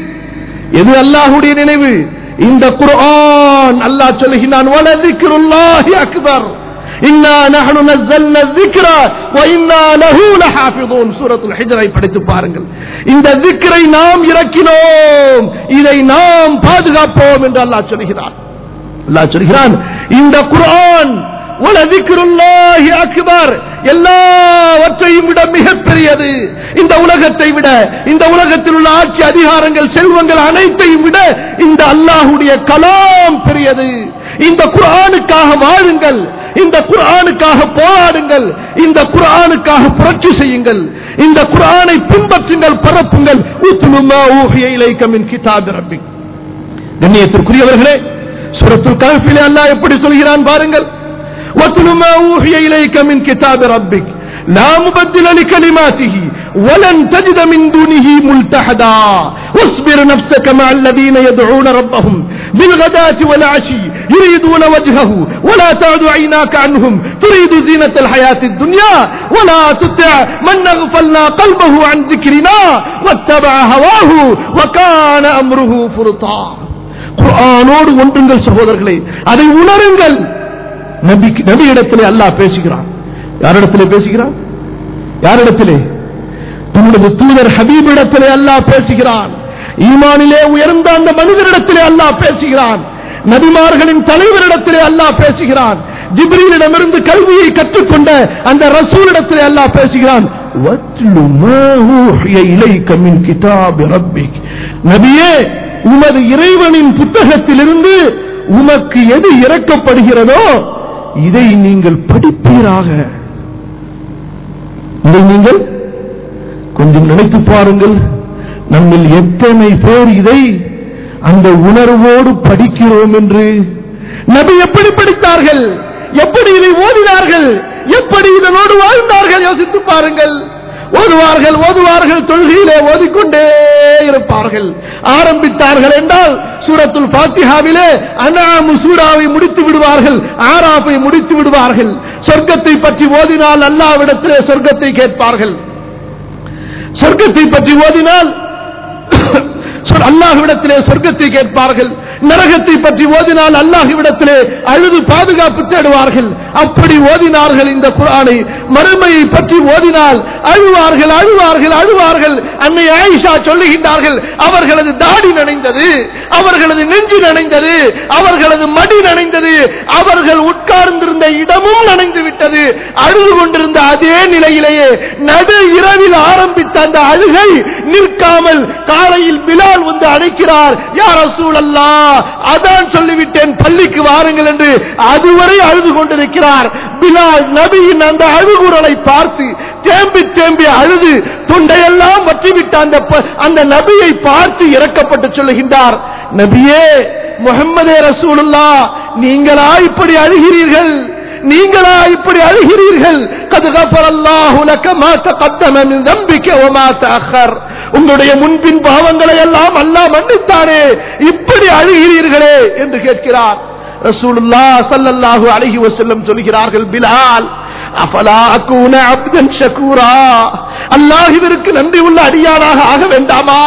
எது அல்லாஹ்வுடைய நினைவு இந்த குர்ஆன் அல்லாஹ் சொல்லுகிறான் வலதிக்ருல்லாஹி அக்பர் இன்னா நஹ்னு நஸ்ஸல்னா الذِّكْرَ وَإِنَّا لَهُ لَحَافِظُونَ சூரத்துல் ஹிஜ்ரை படித்து பாருங்கள் இந்த ذِكْரை நாம் இறக்கினோம் இதை நாம் பாதுகாப்போம் என்று அல்லாஹ் சொல்கிறான் அல்லாஹ் சொல்கிறான் இந்த குர்ஆன் வலதிக்ருல்லாஹி அக்பர் எல்லாவற்றையும் விட மிகப்பெரியது இந்த உலகத்தை விட இந்த உலகத்தில் உள்ள ஆட்சி அதிகாரங்கள் செல்வங்கள் அனைத்தையும் விட இந்த அல்லாஹுடைய கலாம் பெரியது இந்த குர்ஆனுக்காக வாழுங்கள் இந்த குர்ஆனுக்காக போராடுங்கள் இந்த குர்ஆனுக்காக புரட்சி செய்யுங்கள் இந்த குர்ஆனை பின்பற்றுங்கள் பரப்புங்கள் உத்லுமா ஊஹிய இலைக்க மின் கிதாபி ரப்பிக் கண்ணியத்திற்குரியவர்களே சூரத்துல் கஹ்ஃபிலே அல்லாஹ் எப்படி சொல்கிறான் பாருங்கள் واتل ما أوحي إليك من كتاب ربك لا مبدل لكلماته ولن تجد من دونه ملتحدا واصبر نفسك مع الذين يدعون ربهم بالغداة والعشي يريدون وجهه ولا تعد عيناك عنهم تريد زينة الحياة الدنيا ولا تطع من أغفلنا قلبه عن ذكرنا واتبع هواه وكان أمره فرطا குர்ஆனோடு ஒன்றுங்கள் சகோதரர்களே அதை உணருங்கள் நபி நபியிடத்திலே அல்லாஹ் பேசுகிறான் யாரிடத்திலே பேசுகிறான் யாரிடத்திலே தன்னுடைய தூதர் ஹபீபிடத்திலே அல்லாஹ் பேசுகிறான் ஈமானிலே உயர்ந்த அந்த மனிதரிடத்திலே அல்லாஹ் பேசுகிறான் நபிமார்களின் தலைவரிடத்திலே அல்லாஹ் பேசுகிறான் ஜிப்ரீலிடமிருந்து கல்வியை கற்றுக்கொண்ட அந்த ரசூலிடத்திலே அல்லாஹ் பேசுகிறான் வத்லு மா ஊஹிய இலைக்க மின் கிதாபி ரப்பிக் நபியே உமது இறைவனின் புத்தகத்திலிருந்து உமக்கு எது இறக்கப்படுகிறதோ இதை நீங்கள் படிப்பீராக இதை நீங்கள் கொஞ்சம் நினைத்து பாருங்கள் நம்மில் எத்தனை பேர் இதை அந்த உணர்வோடு படிக்கிறோம் என்று நபி எப்படி படித்தார்கள் எப்படி இதை ஓதினார்கள் எப்படி இதனோடு வாழ்ந்தார்கள் யோசித்து பாருங்கள் ஓதுவார்கள் ஓதுவார்கள் தொழுகையிலே ஓதிக்கொண்டே இருப்பார்கள் ஆரம்பித்தார்கள் என்றால் சூரத்துல் பாத்திஹாவிலே அனாமு சூராவை முடித்து விடுவார்கள் ஆராஃபை முடித்து விடுவார்கள் சொர்க்கத்தை பற்றி ஓதினால் அல்லாவிடத்திலே சொர்க்கத்தை கேட்பார்கள் சொர்க்கத்தை பற்றி ஓதினால் சொல் அல்லாஹ்விடத்திலே சொர்க்கத்தை கேட்பார்கள் நரகத்தை பற்றி ஓதினால் அல்லாஹ்விடத்திலே அழுது பாதுகாப்பு தேடுவார்கள் அப்படி ஓதினார்கள் இந்த குரானை மறுமையை பற்றி ஓதினால் அழுவார்கள் அழுவார்கள் அழுவார்கள் அன்னை ஆயிஷா சொல்லுகின்றார்கள் அவர்களது தாடி நனைந்தது அவர்களது நெஞ்சு நனைந்தது அவர்களது மடி நனைந்தது அவர்கள் உட்கார்ந்திருந்த இடமும் நனைந்து விட்டது அழுது கொண்டிருந்த அதே நிலையிலேயே நடு இரவில் ஆரம்பித்த அந்த அழுகை நிற்காமல் காலையில் பிலால் வந்து அழைக்கிறார் யார் சூழல்லா அதான் சொல்லிவிட்டேன் பள்ளிக்கு வாருங்கள் என்று அதுவரை அழுது கொண்டிருக்கிறார் பிலால் நபியின் அந்த அழுகுரலை பார்த்து தேம்பி தேம்பி அழுது தொண்டையெல்லாம் வற்றிவிட்ட அந்த ப- அந்த நபியை பார்த்து இறக்கப்பட்டு சொல்லுகின்றார் நபியே முகம்மதே ரசூலுல்லா நீங்களா இப்படி அழுகிறீர்கள் நீங்களா இப்படி அழுகிறீர்கள் கது கஃபரல்லாஹு லக மா தகத்தம மின் தம்பிக வ மா தஅக்கர் உங்களுடைய முன்பின் பாவங்களை எல்லாம் அல்லாஹ் மன்னித்தானே இப்படி அழுகிறீர்களே என்று கேட்கிறார் ரசூலுல்லா ஸல்லல்லாஹு அலைஹி வஸல்லம் சொல்கிறார்கள் பிலால் அஃபலா அகூன அப்தன் ஷகூரா அல்லாஹ்விற்கு நன்றி உள்ள அடியானாக ஆக வேண்டாமா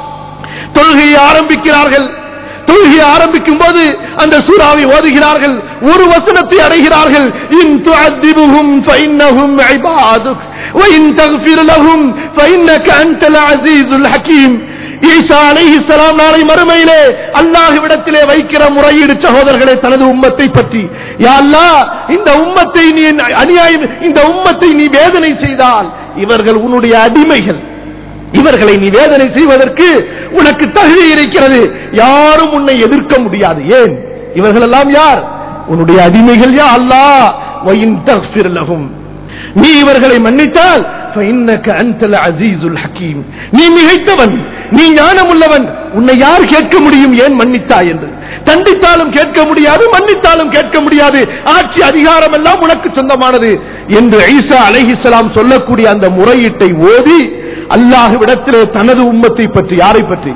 தொழுகையை ஆரம்பிக்கிறார்கள் தொழுகையை ஆரம்பிக்கும் போது அந்த சூறாவை ஓதுகிறார்கள் ஒரு வசனத்தை அடைகிறார்கள் இன் துஅத்திபுஹும் ஃபஇன்னஹும் இபாதுக் وإن تغفر لهم فإنك أنت العزيز الحكيم ஈசா அலைஹிஸ்ஸலாம் நாளை மறுமையிலே அல்லாஹ்விடத்திலே வைக்கிற முறையீடு சகோதரர்களே தனது உம்மத்தை பற்றி யா அல்லாஹ் இந்த உம்மத்தை நீ அநியாயம் இந்த உம்மத்தை நீ வேதனை செய்தால் இவர்கள் உன்னுடைய அடிமைகள் இவர்களை நீ வேதனை செய்வதற்கு உனக்கு தகுதி இருக்கிறது யாரும் உன்னை எதிர்க்க முடியாது ஏன் இவர்கள் எல்லாம் யார் உன்னுடைய அடிமைகள் யா அல்லாஹ் வயின் தக்ஃபிர் லஹும் நீ இவர்களை மன்னித்தால் فإنك أنت العزيز الحكيم நீ மிகைத்தவன் நீ ஞானமுள்ளவன் உன்னை யார் கேட்க முடியும் ஏன் மன்னித்தாய் என்று தண்டித்தாலும் கேட்க முடியாது மன்னித்தாலும் கேட்க முடியாது ஆட்சி அதிகாரம் எல்லாம் உனக்கு சொந்தமானது என்று ஈசா அலைஹிஸ்ஸலாம் சொல்லக்கூடிய அந்த முறையீட்டை ஓதி அல்லாஹ்விடத்திலே தனது உம்மத்தை பற்றி யாரை பற்றி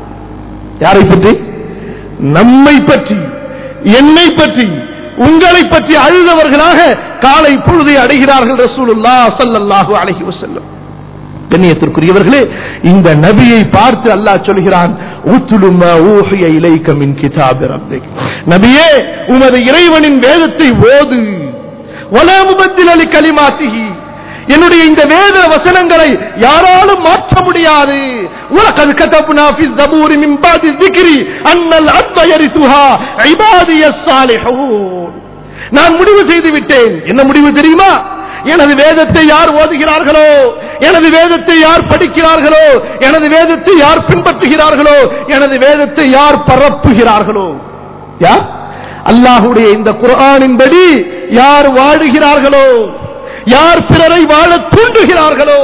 யாரை பற்றி நம்மை பற்றி என்னை பற்றி உங்களை பற்றி அழுதவர்களாக காலை பொழுதை அடைகிறார்கள் ரசூலுல்லா ஸல்லல்லாஹு அலைஹி வஸல்லம் கண்ணியத்திற்குரியவர்களே இந்த நபியை பார்த்து அல்லாஹ் சொல்கிறான் "உத்லு மா ஊஹிய இலைக்க மின் கிதாபி ரப்பிக்." நபியே உமது இறைவனின் வேதத்தை ஓது வலா முபத்தில லிகலிமாத்திஹி என்னுடைய இந்த வேத வசனங்களை யாராலும் மாற்ற முடியாது وَلَقَدْ كَتَبْنَا فِي الزَّبُورِ مِنْ بَعْدِ الذِّكْرِ أَنَّ الْأَرْضَ يَرِثُهَا عِبَادِيَ الصَّالِحُونَ நான் முடிவு செய்து விட்டேன் என்ன முடிவு தெரியுமா எனது வேதத்தை யார் ஓதுகிறார்களோ எனது வேதத்தை யார் படிக்கிறார்களோ எனது வேதத்தை யார் பின்பற்றுகிறார்களோ எனது வேதத்தை யார் பரப்புகிறார்களோ யார் அல்லாஹுடைய இந்த குர்ஆனின்படி யார் வாழுகிறார்களோ யார் பிறரை வாழ தூண்டுகிறார்களோ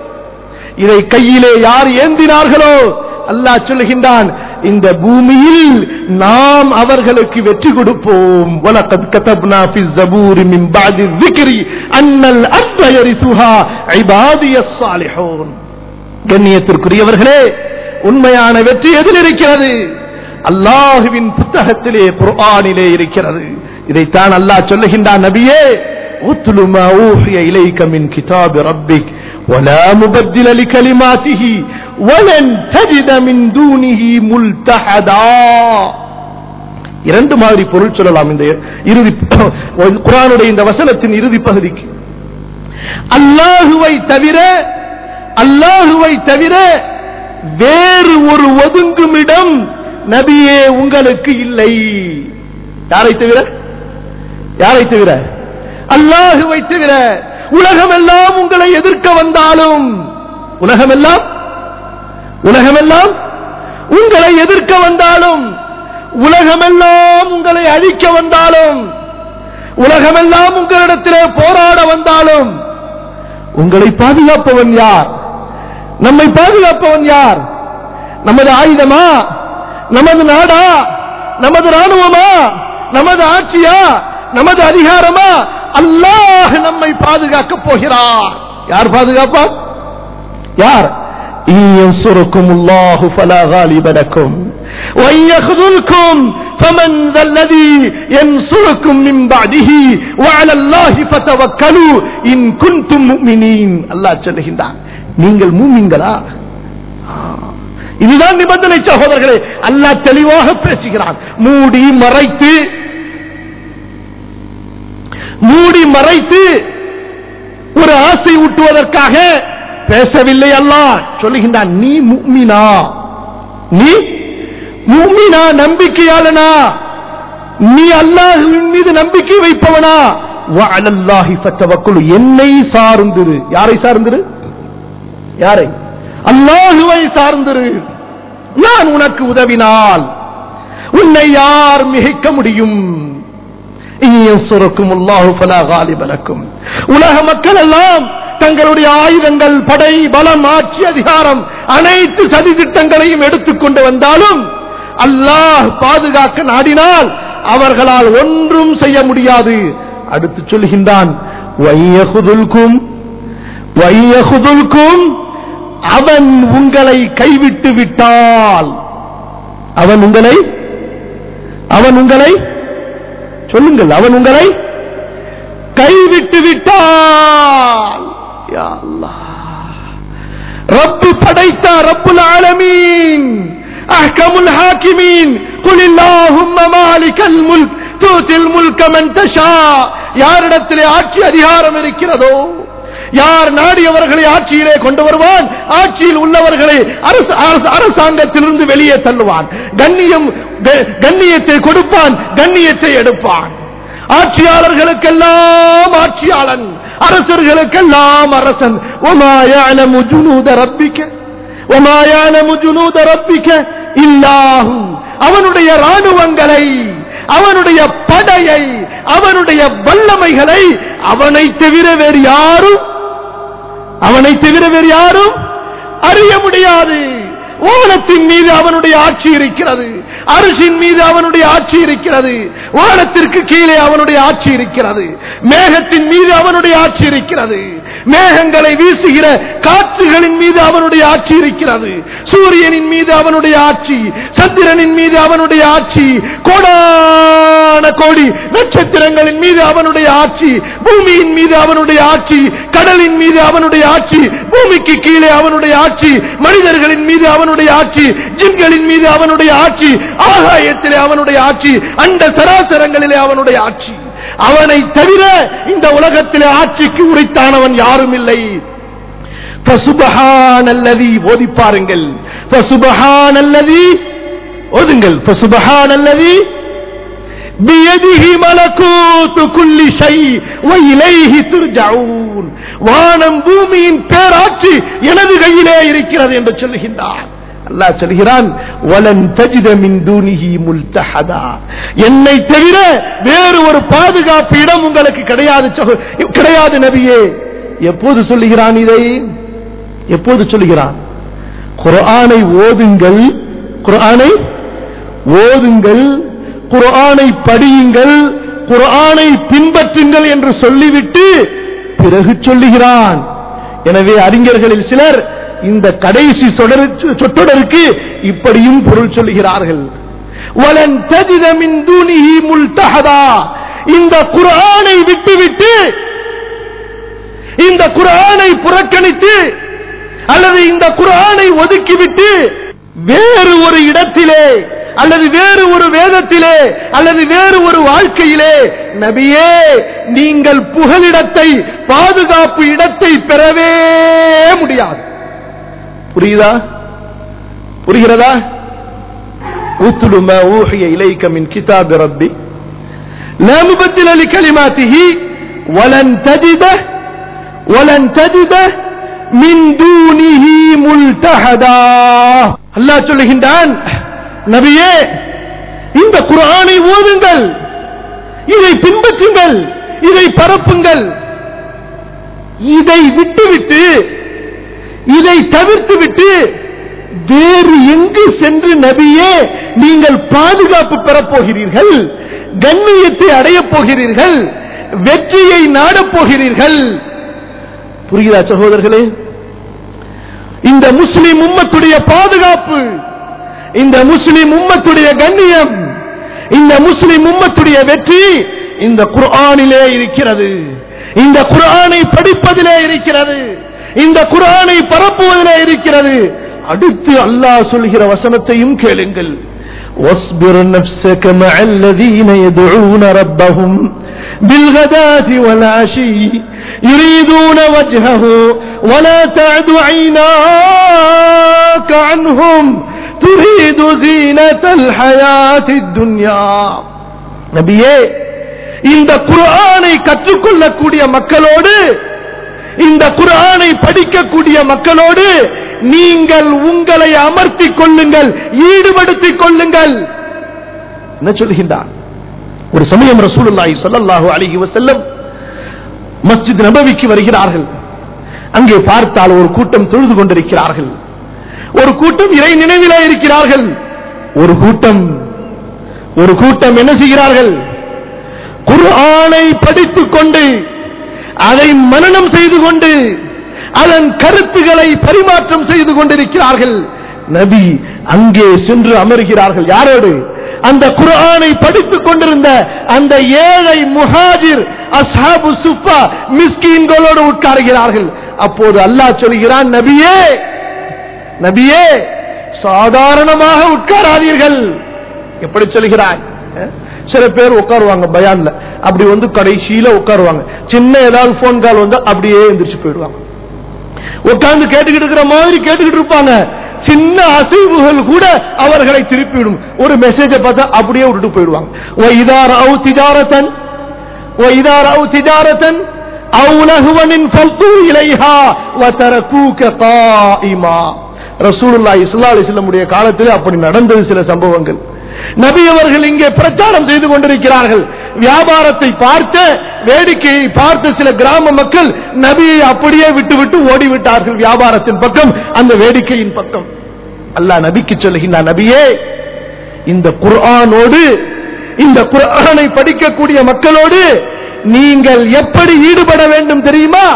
இதை கையிலே யார் ஏந்தினார்களோ அல்லாஹ் சொல்லுகின்றான் இந்த பூமியில் நாம் அவர்களுக்கு வெற்றி கொடுப்போம் وَلَقَدْ كَتَبْنَا فِي الزَّبُورِ مِنْ بَعْدِ الذِّكْرِ أَنَّ الْأَرْضَ يَرِثُهَا عِبَادِيَ الصَّالِحُونَ கண்ணியத்திற்குரியவர்களே உண்மையான வெற்றி எதில் இருக்கிறது அல்லாஹுவின் புத்தகத்திலே குர்ஆனிலே இருக்கிறது இதைத்தான் அல்லாஹ் சொல்லுகின்றான் நபியே உத்லு மா ஊஹிய இலைக்க மின் கிதாபி ரப்பிக் ولا مبدل لكلماته ولن تجد من دونه ملتحدا இரண்டு மாதிரி பொருள் சொல்லலாம் இந்த இறுதி குரானுடைய இந்த வசனத்தின் இறுதி பகுதிக்கு அல்லாஹுவை தவிர அல்லாஹுவை தவிர வேறு ஒரு ஒதுங்குமிடம் நபியே உங்களுக்கு இல்லை யாரை தவிர யாரை தவிர அல்லாஹுவை தவிர உலகமெல்லாம் உங்களை எதிர்க்க வந்தாலும் உலகமெல்லாம் உலகமெல்லாம் உங்களை எதிர்க்க வந்தாலும் உலகமெல்லாம் உங்களை அழிக்க வந்தாலும் உலகமெல்லாம் உங்களிடத்திலே போராட வந்தாலும் உங்களை பாதுகாப்பவன் யார் நம்மை பாதுகாப்பவன் யார் நமது ஆயுதமா நமது நாடா நமது ராணுவமா நமது ஆட்சியா நமது அதிகாரமா அல்லாஹ் நம்மை பாதுகாக்க போகிறார் யார் பாதுகாப்பா யார் إن ينصركم الله فلا غالب لكم وإن يخذلكم فمن ذا الذي ينصركم من بعده وعلى الله فتوكلوا إن كنتم مؤمنين الله சொல்லுகின்றார் நீங்கள் மூமின்களா இதுதான் நிபந்தனை சகோதரர்களே அல்லாஹ் தெளிவாக பேசுகிறான் மூடி மறைத்து மூடி மறைத்து ஒரு ஆசை ஊட்டுவதற்காக பேசவில்லை அல்லாஹ் சொல்லுகின்றான் நீ முக்மினா நீ முக்மினா நம்பிக்கையாளனா நீ அல்லாஹ்வின் மீது நம்பிக்கை வைப்பவனா வஅலல்லாஹி ஃபத்தவக்குலு என்னை சார்ந்திரு யாரை சார்ந்திரு யாரை அல்லாஹுவை சார்ந்திரு நான் உனக்கு உதவினால் உன்னை யார் மிகைக்க முடியும் இயன்சுரக்கும் அல்லாஹு ஃபலா காலிப லக்கும். உலக மக்கள் எல்லாம் தங்களுடைய ஆயுதங்கள் படை பலம் ஆட்சி அதிகாரம் அனைத்து சதி திட்டங்களையும் எடுத்துக்கொண்டு வந்தாலும் அல்லாஹ் பாதுகாக்க நாடினால் அவர்களால் ஒன்றும் செய்ய முடியாது அடுத்து சொல்கின்றான் வையகுதுல்கும் வையகுதுல்கும் அவன் உங்களை கைவிட்டு விட்டால் அவன் உங்களை அவன் உங்களை சொல்லுங்கள் அவன் உங்களை கைவிட்டு விட்டால் யா அல்லாஹ். ரப்பு படைத்த ரப்புல் ஆலமீன் அஹ்கமுல் ஹாக்கிமீன் குல் இல்லாஹும்ம மாலிகல் முல்க் தூத்தில் முல்க மன் தஷா யாரிடத்திலே ஆட்சி அதிகாரம் இருக்கிறதோ யார் நாடியவர்களை ஆட்சியிலே கொண்டு வருவான் ஆட்சியில் உள்ளவர்களை அரசு அரசு- அரசாங்கத்திலிருந்து வெளியே தள்ளுவான் கண்ணியம் க- கண்ணியத்தை கொடுப்பான் கண்ணியத்தை எடுப்பான் ஆட்சியாளர்களுக்கெல்லாம் ஆட்சியாளன் அரசர்களுக்கெல்லாம் அரசன் وما يعلم جنود ربك وما يعلم جنود ربك إلا هو அவனுடைய ராணுவங்களை அவனுடைய படையை அவனுடைய வல்லமைகளை அவனை தவிர வேறு யாரும் அவனை தவிர வேறு யாரும் அறிய முடியாது ஓலத்தின் மீது அவனுடைய ஆட்சி இருக்கிறது அரிசின் மீது அவனுடைய ஆட்சி இருக்கிறது ஓலத்திற்கு கீழே அவனுடைய ஆட்சி இருக்கிறது மேகத்தின் மீது அவனுடைய ஆட்சி இருக்கிறது மேகங்களை வீசுகிற காற்றுகளின் மீது அவனுடைய ஆட்சி இருக்கிறது சூரியனின் மீது அவனுடைய ஆட்சி சந்திரனின் மீது அவனுடைய ஆட்சி கோடான கோடி நட்சத்திரங்களின் மீது அவனுடைய ஆட்சி பூமியின் மீது அவனுடைய ஆட்சி கடலின் மீது அவனுடைய ஆட்சி பூமிக்கு கீழே அவனுடைய ஆட்சி மனிதர்களின் மீது அவனுடைய ஆட்சி ஜின்களின் மீது அவனுடைய ஆட்சி ஆகாயத்திலே அவனுடைய ஆட்சி அண்ட சராசரங்களிலே அவனுடைய ஆட்சி அவனை தவிர இந்த உலகத்திலே ஆட்சிக்கு உரைத்தானவன் யாரும் இல்லை ஃபசுபஹானல்லதி ஓதி பாருங்கள் ஃபசுபஹானல்லதி ஓதுங்கள் ஃபசுபஹானல்லதி بيده ملكوت كل شيء وإليه ترجعون வானம் பூமியின் பேராட்சி எனது கையிலே இருக்கிறது என்று சொல்லுகின்றான் அல்லாஹ் சொல்கிறான் வலன் தஜித மின் தூனிஹி முல்தஹதா என்னை தவிர வேறு ஒரு பாதுகாப்பு இடம் உங்களுக்கு கிடையாது சகோ- கிடையாது நபியே எப்போது சொல்லுகிறான் இதை எப்போது சொல்லுகிறான் குர்ஆனை ஓதுங்கள் குர்ஆனை ஓதுங்கள் குர்ஆனை படியுங்கள் குர்ஆனை பின்பற்றுங்கள் என்று சொல்லிவிட்டு பிறகு சொல்லுகிறான் எனவே அறிஞர்களில் சிலர் இந்த கடைசி சொடரு- சொற்றொடருக்கு இப்படியும் பொருள் சொல்லுகிறார்கள் வலன் தஜித மின் தூனிஹி முல்தஹதா இந்த குர்ஆனை விட்டுவிட்டு இந்த குர்ஆனை புறக்கணித்து அல்லது இந்த குர்ஆனை ஒதுக்கிவிட்டு வேறு ஒரு இடத்திலே அல்லது வேறு ஒரு வேதத்திலே அல்லது வேறு ஒரு வாழ்க்கையிலே நபியே நீங்கள் புகலிடத்தை பாதுகாப்பு இடத்தை பெறவே முடியாது புரியுதா புரிகிறதா أتل ما أوحي إليك من كتاب ربي لا مبدل لكلماته ولن تجد ولن تجد من دونه ملتحدا அல்லாஹ் சொல்லுகின்றான் நபியே இந்த குர்ஆனை ஓதுங்கள் இதை பின்பற்றுங்கள் இதை பரப்புங்கள் இதை விட்டுவிட்டு இதை தவிர்த்து விட்டு வேறு எங்கு சென்று நபியே நீங்கள் பாதுகாப்பு பெறப் போகிறீர்கள் கண்ணியத்தை அடையப் போகிறீர்கள் வெற்றியை நாடப் போகிறீர்கள் புரிகிறா சகோதரர்களே இந்த முஸ்லிம் உம்மத்துடைய பாதுகாப்பு இந்த முஸ்லிம் உம்மத்துடைய கண்ணியம் இந்த முஸ்லிம் உம்மத்துடைய வெற்றி இந்த குர்ஆனிலே இருக்கிறது இந்த குர்ஆனை படிப்பதிலே இருக்கிறது இந்த குர்ஆனை பரப்புவதிலே இருக்கிறது அடுத்து அல்லாஹ் சொல்கிற வசனத்தையும் கேளுங்கள் واصبر نفسك مع الذين يدعون ربهم بالغداة والعشي يريدون وجهه ولا تعد عيناك عنهم تريد زينة الحياة الدنيا நபியே இந்த குர்ஆனை கற்றுக்கொள்ளக்கூடிய மக்களோடு இந்த குர்ஆனை படிக்கக்கூடிய மக்களோடு நீங்கள் உங்களை அமர்த்திக் கொள்ளுங்கள் ஈடுபடுத்திக் கொள்ளுங்கள் என்ன சொல்கின்றார் ஒரு சமயம் ரசூலுல்லாஹி ஸல்லல்லாஹு அலைஹி வஸல்லம் மஸ்ஜித் நபவிக்கு வருகிறார்கள் அங்கே பார்த்தால் ஒரு கூட்டம் தொழுது கொண்டிருக்கிறார்கள் ஒரு கூட்டம் இறை நினைவிலே இருக்கிறார்கள் ஒரு கூட்டம் ஒரு கூட்டம் என்ன செய்கிறார்கள் குர்ஆனை படித்துக் கொண்டு அதை மனனம் செய்து கொண்டு அதன் கருத்துக்களை பரிமாற்றம் செய்து கொண்டிருக்கிறார்கள் நபி அங்கே சென்று அமர்கிறார்கள் யாரோடு அந்த குர்ஆனை படித்துக் கொண்டிருந்த அந்த ஏழை முஹாஜிர் அஸ்ஹாபு சுஃபா மிஸ்கீன்களோடு உட்காருகிறார்கள் அப்போது அல்லாஹ் சொல்கிறான் நபியே நபியே சாதாரணமாக உட்காராதீர்கள் எப்படி சொல்கிறாய் அஹ்? சில பேர் உட்காருவாங்க பயான்ல அப்படி வந்து கடைசியில உட்காருவாங்க சின்ன ஏதாவது போன் கால் வந்து அப்படியே எந்திரிச்சு போயிடுவாங்க உட்கார்ந்து கேட்டுக்கிட்டு இருக்கிற மாதிரி கேட்டுக்கிட்டு இருப்பாங்க சின்ன அசைவுகள் கூட அவர்களை திருப்பிவிடும் ஒரு மெசேஜை பார்த்தா அப்படியே விட்டுட்டு போயிடுவாங்க وَإِذَا رَأَوْا تِجَارَةً وَإِذَا رَأَوْا تِجَارَةً أَوْ لَهْوًا انفَضُّوا إِلَيْهَا وَتَرَكُوكَ قَائِمًا ரசூலுல்லாஹி ஸல்லல்லாஹு அலைஹி வஸல்லம் உடைய காலத்தில் அப்படி நடந்தது சில சம்பவங்கள் நபி அவர்கள் இங்கே பிரச்சாரம் செய்து கொண்டிருக்கிறார்கள் வியாபாரத்தை பார்த்த வேடிக்கையை பார்த்த சில கிராம மக்கள் நபியை அப்படியே விட்டுவிட்டு ஓடிவிட்டார்கள் வியாபாரத்தின் பக்கம் அந்த வேடிக்கையின் பக்கம் அல்லாஹ் நபிக்கு சொல்லுகின்றார் நபியே இந்த குர்ஆனோடு இந்த குர்ஆனை படிக்கக்கூடிய மக்களோடு நீங்கள் எப்படி ஈடுபட வேண்டும் தெரியுமா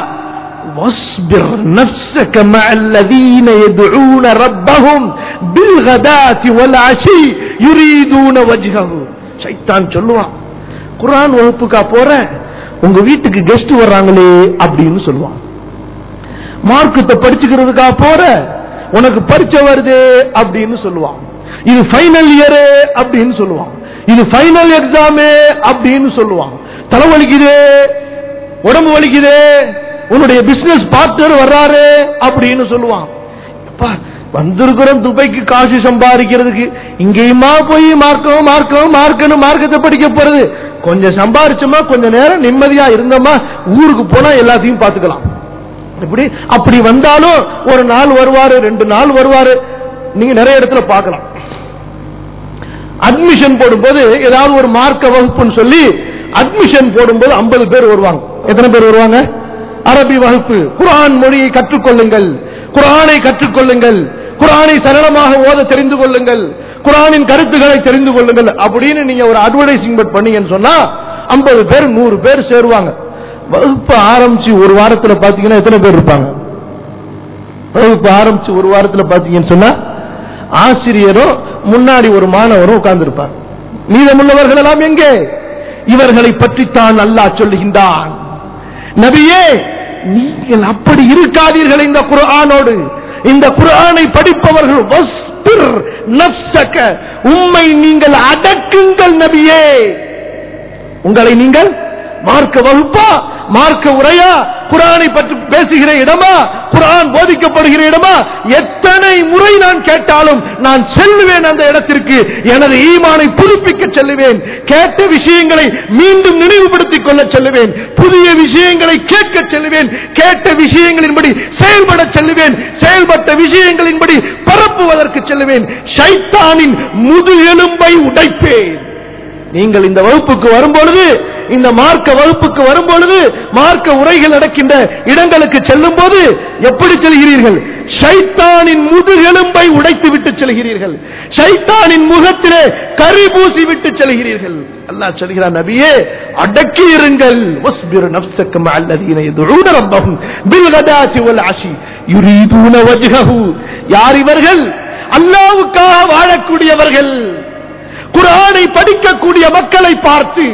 واصبر نفسك مع الذين يدعون ربهم بالغداة والعشي يريدون وجهه சைத்தான் சொல்லுவான் குர்ஆன் வகுப்புக்கா போற உங்க வீட்டுக்கு கெஸ்ட் வர்றாங்களே அப்படின்னு சொல்லுவான் மார்க்கத்தை படிச்சுக்கிறதுக்கா போற உனக்கு பரீட்சை வருது அப்படின்னு சொல்லுவான் இது ஃபைனல் இயரு அப்படின்னு சொல்லுவான் இது ஃபைனல் எக்ஸாமு அப்படின்னு சொல்லுவான் தலைவலிக்குது உடம்பு வலிக்குது உன்னுடைய பிசினஸ் பார்ட்னர் வர்றாரு அப்படின்னு சொல்லுவான் அப்பா வந்திருக்கிறோம் துபாய்க்கு காசு சம்பாதிக்கிறதுக்கு இங்கேயுமா போய் மார்க்கவும் மார்க்கவும் மார்க்கணும் மார்க்கத்தை படிக்க போறது கொஞ்சம் சம்பாரிச்சோமா கொஞ்ச நேரம் நிம்மதியா இருந்தோமா ஊருக்கு போனா எல்லாத்தையும் பார்த்துக்கலாம் இப்படி அப்படி வந்தாலும் ஒரு நாள் வருவாரு ரெண்டு நாள் வருவாரு நீங்க நிறைய இடத்துல பார்க்கலாம் அட்மிஷன் போடும்போது ஏதாவது ஒரு மார்க்க வகுப்புன்னு சொல்லி அட்மிஷன் போடும்போது 50 பேர் வருவாங்க எத்தனை பேர் வருவாங்க அரபி வகுப்பு குர்ஆன் மொழியை கற்றுக்கொள்ளுங்கள் குர்ஆனை கற்றுக்கொள்ளுங்கள் குர்ஆனை சரளமாக ஓத தெரிந்து கொள்ளுங்கள் குர்ஆனின் கருத்துக்களை தெரிந்து கொள்ளுங்கள் அப்படின்னு நீங்க ஒரு அட்வர்டைசிங் பண்ணீங்கன்னு சொன்னா 50 பேர் நூறு பேர் சேருவாங்க வகுப்பு ஆரம்பிச்சு ஒரு வாரத்துல பாத்தீங்கன்னா எத்தனை பேர் இருப்பாங்க வகுப்பு ஆரம்பிச்சு ஒரு வாரத்துல பாத்தீங்கன்னு சொன்னா ஆசிரியரும் முன்னாடி ஒரு மாணவரும் உட்கார்ந்து இருப்பார் மீதமுள்ளவர்கள் எல்லாம் எங்கே இவர்களை பற்றித்தான் அல்லாஹ் சொல்லுகின்றான் நபியே நீங்கள் அப்படி இருக்காதீர்கள் இந்த குர்ஆனோடு இந்த குர்ஆனை படிப்பவர்கள் வஸ்பிர் நஃப்ஸக உம்மை நீங்கள் அடக்குங்கள் நபியே உங்களை நீங்கள் மார்க்க வகுப்பா மார்க்க உரையா குரானை பற்றி பேசுகிற இடமா குரான் போதிக்கப்படுகிற இடமா எத்தனை முறை நான் கேட்டாலும் நான் செல்லுவேன் அந்த இடத்திற்கு எனது ஈமானை புதுப்பிக்க செல்லுவேன் கேட்ட விஷயங்களை மீண்டும் நினைவுபடுத்திக் கொள்ள செல்லுவேன் புதிய விஷயங்களை கேட்க செல்லுவேன் கேட்ட விஷயங்களின்படி செயல்பட செல்லுவேன் செயல்பட்ட விஷயங்களின்படி பரப்புவதற்கு செல்லுவேன் ஷைத்தானின் முதுகெலும்பை உடைப்பேன் நீங்கள் இந்த வகுப்புக்கு வரும்பொழுது இந்த மார்க்க வகுப்புக்கு வரும்பொழுது மார்க்க உரைகள் நடக்கின்ற இடங்களுக்கு செல்லும் போது எப்படி செல்கிறீர்கள் ஷைத்தானின் முதுகெலும்பை உடைத்து விட்டு செல்கிறீர்கள் ஷைத்தானின் முகத்திலே கரி பூசி விட்டு செல்கிறீர்கள் அல்லாஹ் சொல்கிறான் நபியே அடக்கி இருங்கள் வஸ்பிர் நஃப்ஸக மஅ அல்லதீன யதுஊன ரப்பஹும் பில் கதாத்தி வல் அஷி யுரீதுன வஜ்ஹஹு யார் இவர்கள் அல்லாஹ்வுக்காக வாழக்கூடியவர்கள் குர்ஆனை படிக்கக்கூடிய மக்களை பார்த்து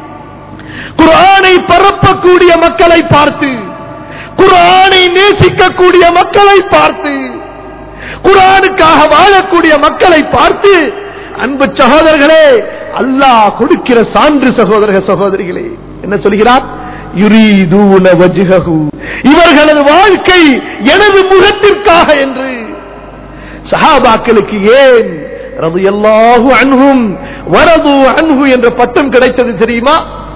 குர்ஆனை பரப்பக்கூடிய மக்களை பார்த்து குர்ஆனை நேசிக்கக்கூடிய மக்களை பார்த்து குரானுக்காக வாழக்கூடிய மக்களை பார்த்து அன்பு சகோதரர்களே அல்லாஹ் கொடுக்கிற சான்று சகோதர சகோதரிகளே என்ன சொல்கிறார் யுரீதூன வஜ்ஹஹு. இவர்களது வாழ்க்கை எனது முகத்திற்காக என்று சஹாபாக்களுக்கு ஏன் ரலியல்லாஹு அன்ஹும் வரது அன்ஹு என்ற பட்டம் கிடைத்தது தெரியுமா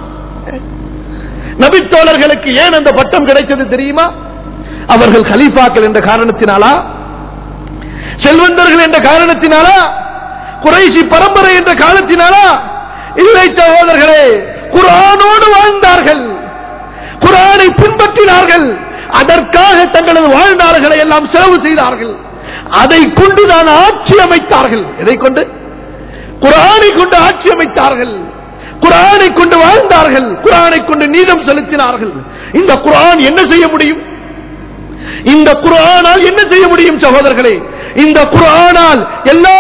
நபித்தோழர்களுக்கு ஏன் அந்த பட்டம் கிடைத்தது தெரியுமா அவர்கள் கலீஃபாக்கள் என்ற காரணத்தினாலா செல்வந்தர்கள் என்ற காரணத்தினாலா குறைசி பரம்பரை என்ற காரணத்தினாலா இல்லை சகோதரர்களே குரானோடு வாழ்ந்தார்கள் குரானை பின்பற்றினார்கள் அதற்காக தங்களது வாழ்நாள்களை எல்லாம் செலவு செய்தார்கள் அதை கொண்டு தான் ஆட்சி அமைத்தார்கள் எதை கொண்டு குரானை கொண்டு ஆட்சி அமைத்தார்கள் குரானை கொண்டு வாழ்ந்தார்கள் குரானை கொண்டு நீதம் செலுத்தினார்கள் இந்த குரான் என்ன செய்ய முடியும் இந்த குரானால் என்ன செய்ய முடியும் சகோதரர்களே இந்த குரானால் எல்லா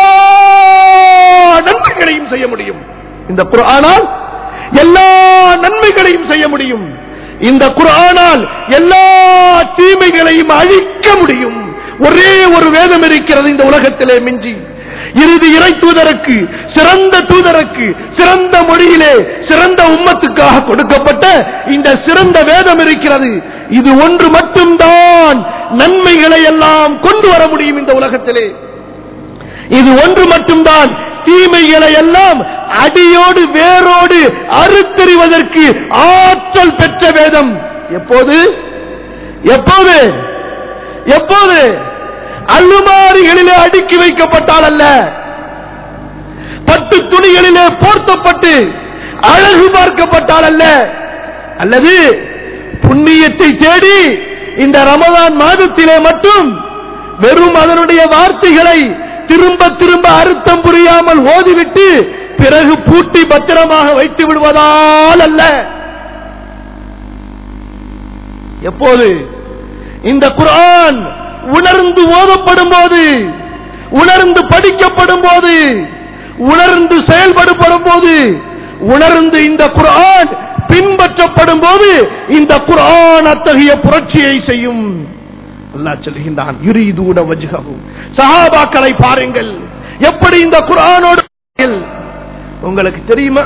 நன்மைகளையும் செய்ய முடியும் இந்த குரானால் எல்லா நன்மைகளையும் செய்ய முடியும் இந்த குரானால் எல்லா தீமைகளையும் அழிக்க முடியும் ஒரே ஒரு வேதம் இருக்கிறது இந்த உலகத்திலே மிஞ்சி இறுதி இறை தூதருக்கு சிறந்த தூதருக்கு சிறந்த மொழியிலே சிறந்த உம்மத்துக்காக கொடுக்கப்பட்ட இந்த சிறந்த வேதம் இருக்கிறது இது ஒன்று மட்டும்தான் நன்மைகளை எல்லாம் கொண்டு வர முடியும் இந்த உலகத்திலே இது ஒன்று மட்டும்தான் தீமைகளை எல்லாம் அடியோடு வேரோடு அறுத்தறிவதற்கு ஆற்றல் பெற்ற வேதம் எப்போது எப்போது எப்போது அல்லுமாரிகளிலே அடுக்கி வைக்கப்பட்டால் அல்ல பட்டு துணிகளிலே போர்த்தப்பட்டு அழகு பார்க்கப்பட்டால் அல்ல அல்லது புண்ணியத்தை தேடி இந்த ரமதான் மாதத்திலே மட்டும் வெறும் அதனுடைய வார்த்தைகளை திரும்ப திரும்ப அர்த்தம் புரியாமல் ஓதிவிட்டு பிறகு பூட்டி பத்திரமாக வைத்து விடுவதால் அல்ல எப்போது இந்த குரான் உணர்ந்து ஓதப்படும் போது உணர்ந்து படிக்கப்படும் போது உணர்ந்து செயல்படுப்படும் போது உணர்ந்து இந்த குரான் பின்பற்றப்படும் போது இந்த குரான் அத்தகைய புரட்சியை செய்யும் அல்லாஹ் சொல்கின்றான் யுரீதூன வஜ்ஹஹு சஹாபாக்களை பாருங்கள் எப்படி இந்த குர்ஆனோடு உங்களுக்கு தெரியுமா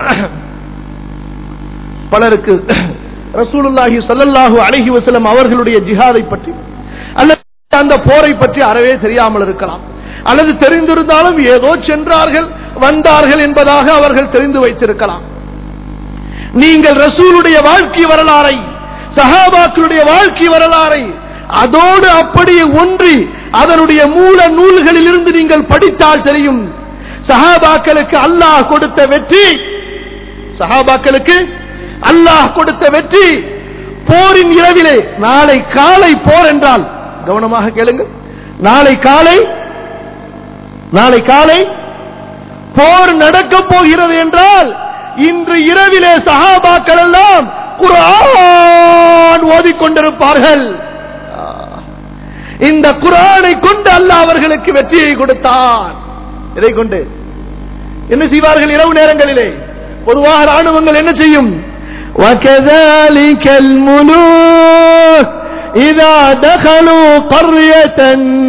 பலருக்கு ரசூலுல்லாஹி ஸல்லல்லாஹு அலைஹி வஸல்லம் அவர்களுடைய ஜிஹாதை பற்றி அல்லது அந்த போரை பற்றி அறவே தெரியாமல் இருக்கலாம் அல்லது தெரிந்திருந்தாலும் ஏதோ சென்றார்கள் வந்தார்கள் என்பதாக அவர்கள் தெரிந்து வைத்திருக்கலாம் நீங்கள் ரசூலுடைய வாழ்க்கை வரலாறை சஹாபாக்களுடைய வாழ்க்கை வரலாறை அதோடு அப்படியே ஒன்றி அதனுடைய மூல நூல்களில் இருந்து நீங்கள் படித்தால் தெரியும் சஹாபாக்களுக்கு அல்லாஹ் கொடுத்த வெற்றி சஹாபாக்களுக்கு அல்லாஹ் கொடுத்த வெற்றி போரின் இரவிலே நாளை காலை போர் என்றால் கவனமாக கேளுங்கள் நாளை காலை நாளை காலை போர் நடக்கப் போகிறது என்றால் இன்று இரவிலே சஹாபாக்கள் எல்லாம் குரான் ஓதிக்கொண்டிருப்பார்கள் இந்த குரானை கொண்டு அல்லாஹ் அவர்களுக்கு வெற்றியை கொடுத்தான் இதை கொண்டு என்ன செய்வார்கள் இரவு நேரங்களிலே பொதுவாக ராணுவங்கள் என்ன செய்யும் وكذلك الملوك إذا دخلوا قرية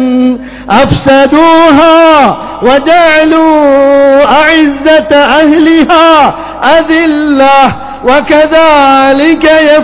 أفسدوها وجعلوا أعزة أهلها أذلة وكذلك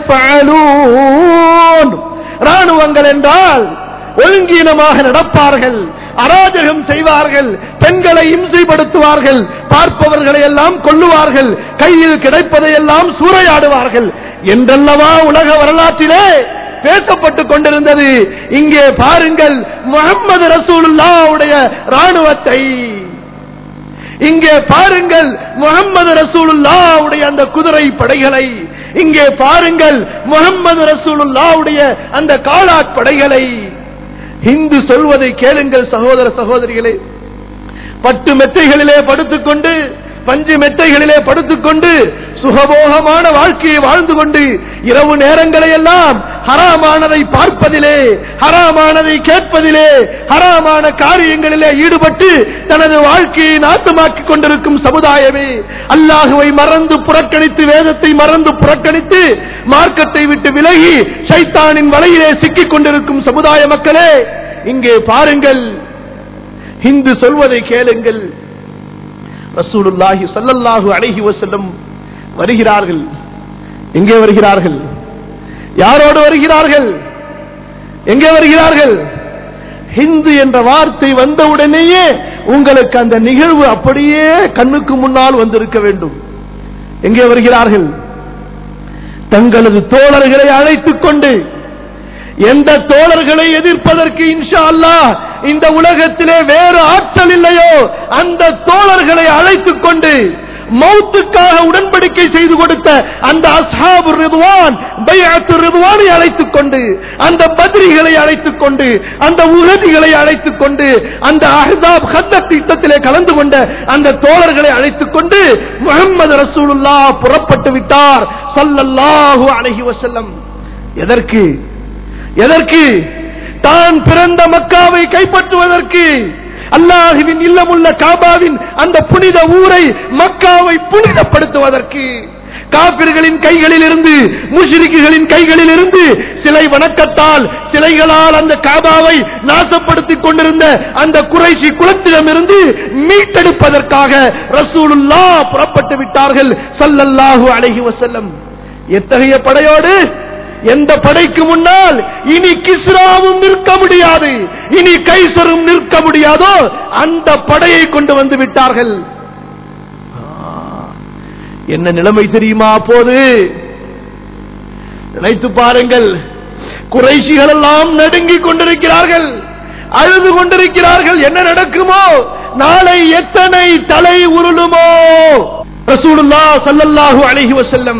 يفعلون ராணுவங்கள் என்றால் ஒழுங்கீனமாக நடப்பார்கள் அராஜகம் செய்வார்கள் பெண்களை இம்சைப்படுத்துவார்கள் பார்ப்பவர்களை எல்லாம் கொல்லுவார்கள் கையில் கிடைப்பதையெல்லாம் சூறையாடுவார்கள் என்றல்லவா உலக வரலாற்றிலே பேசப்பட்டுக் கொண்டிருந்தது இங்கே பாருங்கள் முகமது ரசூலுல்லாவுடைய ராணுவத்தை இங்கே பாருங்கள் முகமது ரசூலுல்லாவுடைய அந்த குதிரை படைகளை இங்கே பாருங்கள் முகமது ரசூலுல்லாவுடைய அந்த காலாட் படைகளை இந்து சொல்வதை கேளுங்கள் சகோதர சகோதரிகளே பட்டு மெத்தைகளிலே படுத்துக்கொண்டு பஞ்சு மெத்தைகளிலே படுத்துக்கொண்டு சுகபோகமான வாழ்க்கையை வாழ்ந்து கொண்டு இரவு நேரங்களை எல்லாம் ஹராமானதை பார்ப்பதிலே ஹராமானதை கேட்பதிலே ஹராமான காரியங்களிலே ஈடுபட்டு தனது வாழ்க்கையை நாசமாக்கிக் கொண்டிருக்கும் சமுதாயமே அல்லாஹுவை மறந்து புறக்கணித்து வேதத்தை மறந்து புறக்கணித்து மார்க்கத்தை விட்டு விலகி சைத்தானின் வலையிலே சிக்கிக் கொண்டிருக்கும் சமுதாய மக்களே இங்கே பாருங்கள் ஹிந்து சொல்வதை கேளுங்கள் ரசூலுல்லாஹி ஸல்லல்லாஹு அலைஹி வஸல்லம் வருகிறார்கள் எங்கே வருகிறார்கள் யாரோடு வருகிறார்கள் எங்கே வருகிறார்கள் ஹிந்து என்ற வார்த்தை வந்தவுடனேயே உங்களுக்கு அந்த நிகழ்வு அப்படியே கண்ணுக்கு முன்னால் வந்திருக்க வேண்டும் எங்கே வருகிறார்கள் தங்களது தோழர்களை அழைத்துக் கொண்டு எந்த தோழர்களை எதிர்ப்பதற்கு இன்ஷா அல்லாஹ் இந்த உலகத்திலே வேறு ஆற்றல் இல்லையோ அந்த தோழர்களை அழைத்துக் கொண்டு மௌத்துக்காக உடன்படிக்கை செய்து கொடுத்த அந்த அஸ்ஹாபு ரிதுவான் பைஅத்து ரிதுவானை அழைத்துக் கொண்டு அந்த பத்ரிகளை அழைத்துக் கொண்டு அந்த உகதிகளை அழைத்துக் கொண்டு அந்த அஹ்ஸாப் ஹத்தத் யுத்தத்திலே கலந்து கொண்ட அந்த தோழர்களை அழைத்துக் கொண்டு முஹம்மது ரசூலுல்லாஹ் புறப்பட்டு விட்டார் ஸல்லல்லாஹு அலைஹி வஸல்லம் எதற்கு எதற்கு தான் பிறந்த மக்காவை கைப்பற்றுவதற்கு அல்லாஹுவின் இல்லமுள்ள காபாவின் அந்த புனித ஊரை மக்காவை புனிதப்படுத்துவதற்கு காபிர்களின் கைகளில் இருந்து முஷ்ரிக்குகளின் கைகளில் இருந்து சிலை வணக்கத்தால் சிலைகளால் அந்த காபாவை நாசப்படுத்திக் கொண்டிருந்த அந்த குறைசி குலத்திடம் இருந்து மீட்டெடுப்பதற்காக ரசூலுல்லா புறப்பட்டு விட்டார்கள் சல்லல்லாஹு அலைஹி வஸல்லம் எத்தகைய படையோடு எந்த படைக்கு முன்னால் இனி கிஸ்ராவும் நிற்க முடியாது இனி கைசரும் நிற்க முடியாதோ அந்த படையை கொண்டு வந்து விட்டார்கள் ஆ, என்ன நிலைமை தெரியுமா அப்போது நினைத்து பாருங்கள் குறைஷிகள் எல்லாம் நடுங்கிக் கொண்டிருக்கிறார்கள் அழுது கொண்டிருக்கிறார்கள் என்ன நடக்குமோ நாளை எத்தனை தலை உருளுமோ ரசூலுல்லா ஸல்லல்லாஹு அலைஹி வஸல்லம்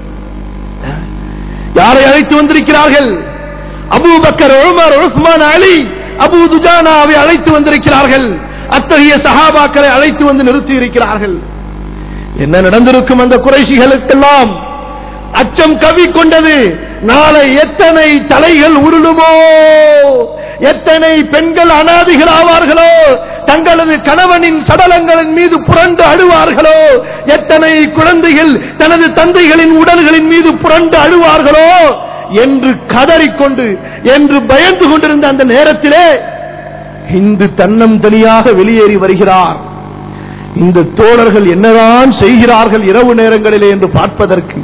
யாரை அழைத்து வந்திருக்கிறார்கள் Abu Bakr Umar Usman Ali Abu துஜானாவை அழைத்து வந்திருக்கிறார்கள் அத்தகைய சஹாபாக்களை அழைத்து வந்து நிறுத்தி இருக்கிறார்கள் என்ன நடந்திருக்கும் அந்த குறைஷிகளுக்கெல்லாம் அச்சம் கவி கொண்டது நாளை எத்தனை தலைகள் உருளுமோ எத்தனை பெண்கள் அனாதிகள் ஆவார்களோ தங்களது கணவனின் சடலங்களின் மீது புரண்டு அழுவார்களோ எத்தனை குழந்தைகள் தனது தந்தைகளின் உடல்களின் மீது புரண்டு அழுவார்களோ என்று கதறிக்கொண்டு என்று பயந்து கொண்டிருந்த அந்த நேரத்திலே இந்து தன்னம் தனியாக வெளியேறி வருகிறார் இந்த தோழர்கள் என்னதான் செய்கிறார்கள் இரவு நேரங்களிலே என்று பார்ப்பதற்கு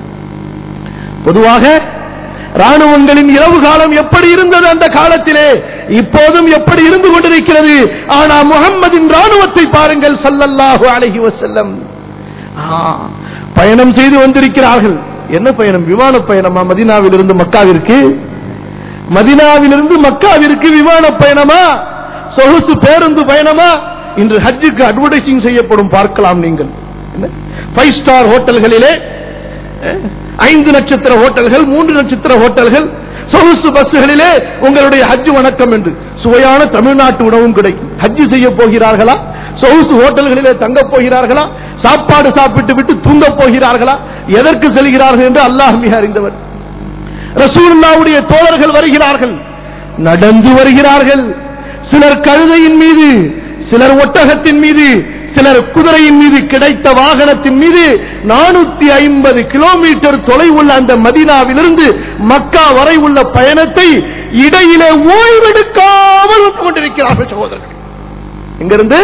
பொதுவாக ராணுவங்களின் இரவு காலம் எப்படி இருந்தது அந்த காலத்திலே இப்போதும் எப்படி இருந்து கொண்டிருக்கிறது ஆனா முகம்மதின் ராணுவத்தை பாருங்கள் சல்லல்லாஹு அலைஹி வஸல்லம் ஆ, பயணம் செய்து வந்திருக்கிறார்கள் என்ன பயணம் விமான பயணமா மதினாவிலிருந்து மக்காவிற்கு மதினாவிலிருந்து மக்காவிற்கு விமான பயணமா சொகுசு பேருந்து பயணமா இன்று ஹஜ்ஜுக்கு அட்வர்டைசிங் செய்யப்படும் பார்க்கலாம் நீங்கள் ஃபைவ் ஸ்டார் ஹோட்டல்களிலே அஹ், ஐந்து நட்சத்திர ஹோட்டல்கள் மூன்று நட்சத்திர ஹோட்டல்கள் சொகுசு பஸ்களிலே உங்களுடைய ஹஜ் வணக்கம் என்று சுவையான தமிழ்நாட்டு உணவும் கிடைக்கும் ஹஜ் செய்ய போகிறார்களா சொகுசு ஹோட்டல்களிலே தங்கப் போகிறார்களா சாப்பாடு சாப்பிட்டு விட்டு தூங்கப் போகிறார்களா எதற்கு செல்கிறார்கள் என்று அல்லாஹ் மிக அறிந்தவர் ரசூலுல்லாவுடைய தோழர்கள் வருகிறார்கள் நடந்து வருகிறார்கள் சிலர் கழுதையின் மீது சிலர் ஒட்டகத்தின் மீது சிலர் குதிரையின் மீது கிடைத்த வாகனத்தின் மீது நானூத்தி ஐம்பது கிலோமீட்டர் தொலைவுள்ள அந்த மதீனாவிலிருந்து மக்கா வரை உள்ள பயணத்தை இடையிலே ஓய்வெடுக்காமல் வந்து கொண்டிருக்கிறார்கள் சகோதரர்கள் எங்கிருந்து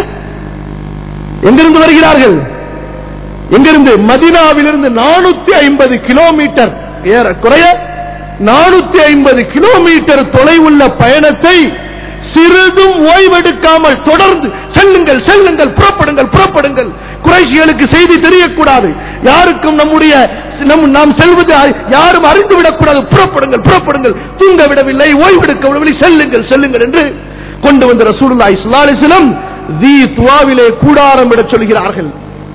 எங்கிருந்து வருகிறார்கள் எங்கிருந்து மதினாவிலிருந்து நானூத்தி ஐம்பது கிலோமீட்டர் ஏறக்குறைய நானூத்தி ஐம்பது கிலோமீட்டர் தொலைவுள்ள பயணத்தை சிறிதும் ஓய்வெடுக்காமல் தொடர்ந்து செல்லுங்கள் செல்லுங்கள் புறப்படுங்கள் புறப்படுங்கள் குறைஷிகளுக்கு செய்தி தெரியக்கூடாது யாருக்கும் நம்முடைய நம் நாம் செல்வது யாரும் அறிந்து விடக்கூடாது புறப்படுங்கள் புறப்படுங்கள் தூங்க விடவில்லை ஓய்வெடுக்க விடவில்லை செல்லுங்கள் செல்லுங்கள் என்று கொண்டு வந்த ரசூலுல்லாஹி ஸல்லல்லாஹு அலைஹி வஸல்லம் தி துவாவிலே கூடாரம் விட சொல்கிறார்கள்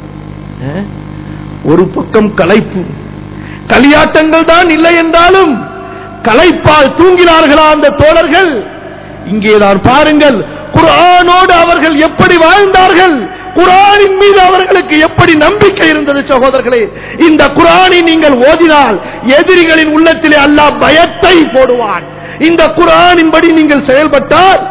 அஹ், ஒரு பக்கம் களைப்பு களியாட்டங்கள் தான் இல்லை என்றாலும் களைப்பால் தூங்கினார்களா அந்த தோழர்கள் இங்கே நான் பாருங்கள் குர்ஆனோடு அவர்கள் எப்படி வாழ்ந்தார்கள் குர்ஆனின் மீது அவர்களுக்கு எப்படி நம்பிக்கை இருந்தது சகோதரர்களே இந்த குர்ஆனை நீங்கள் ஓதினால் எதிரிகளின் உள்ளத்திலே அல்லாஹ் பயத்தை போடுவான் இந்த குர்ஆனின்படி நீங்கள் செயல்பட்டால்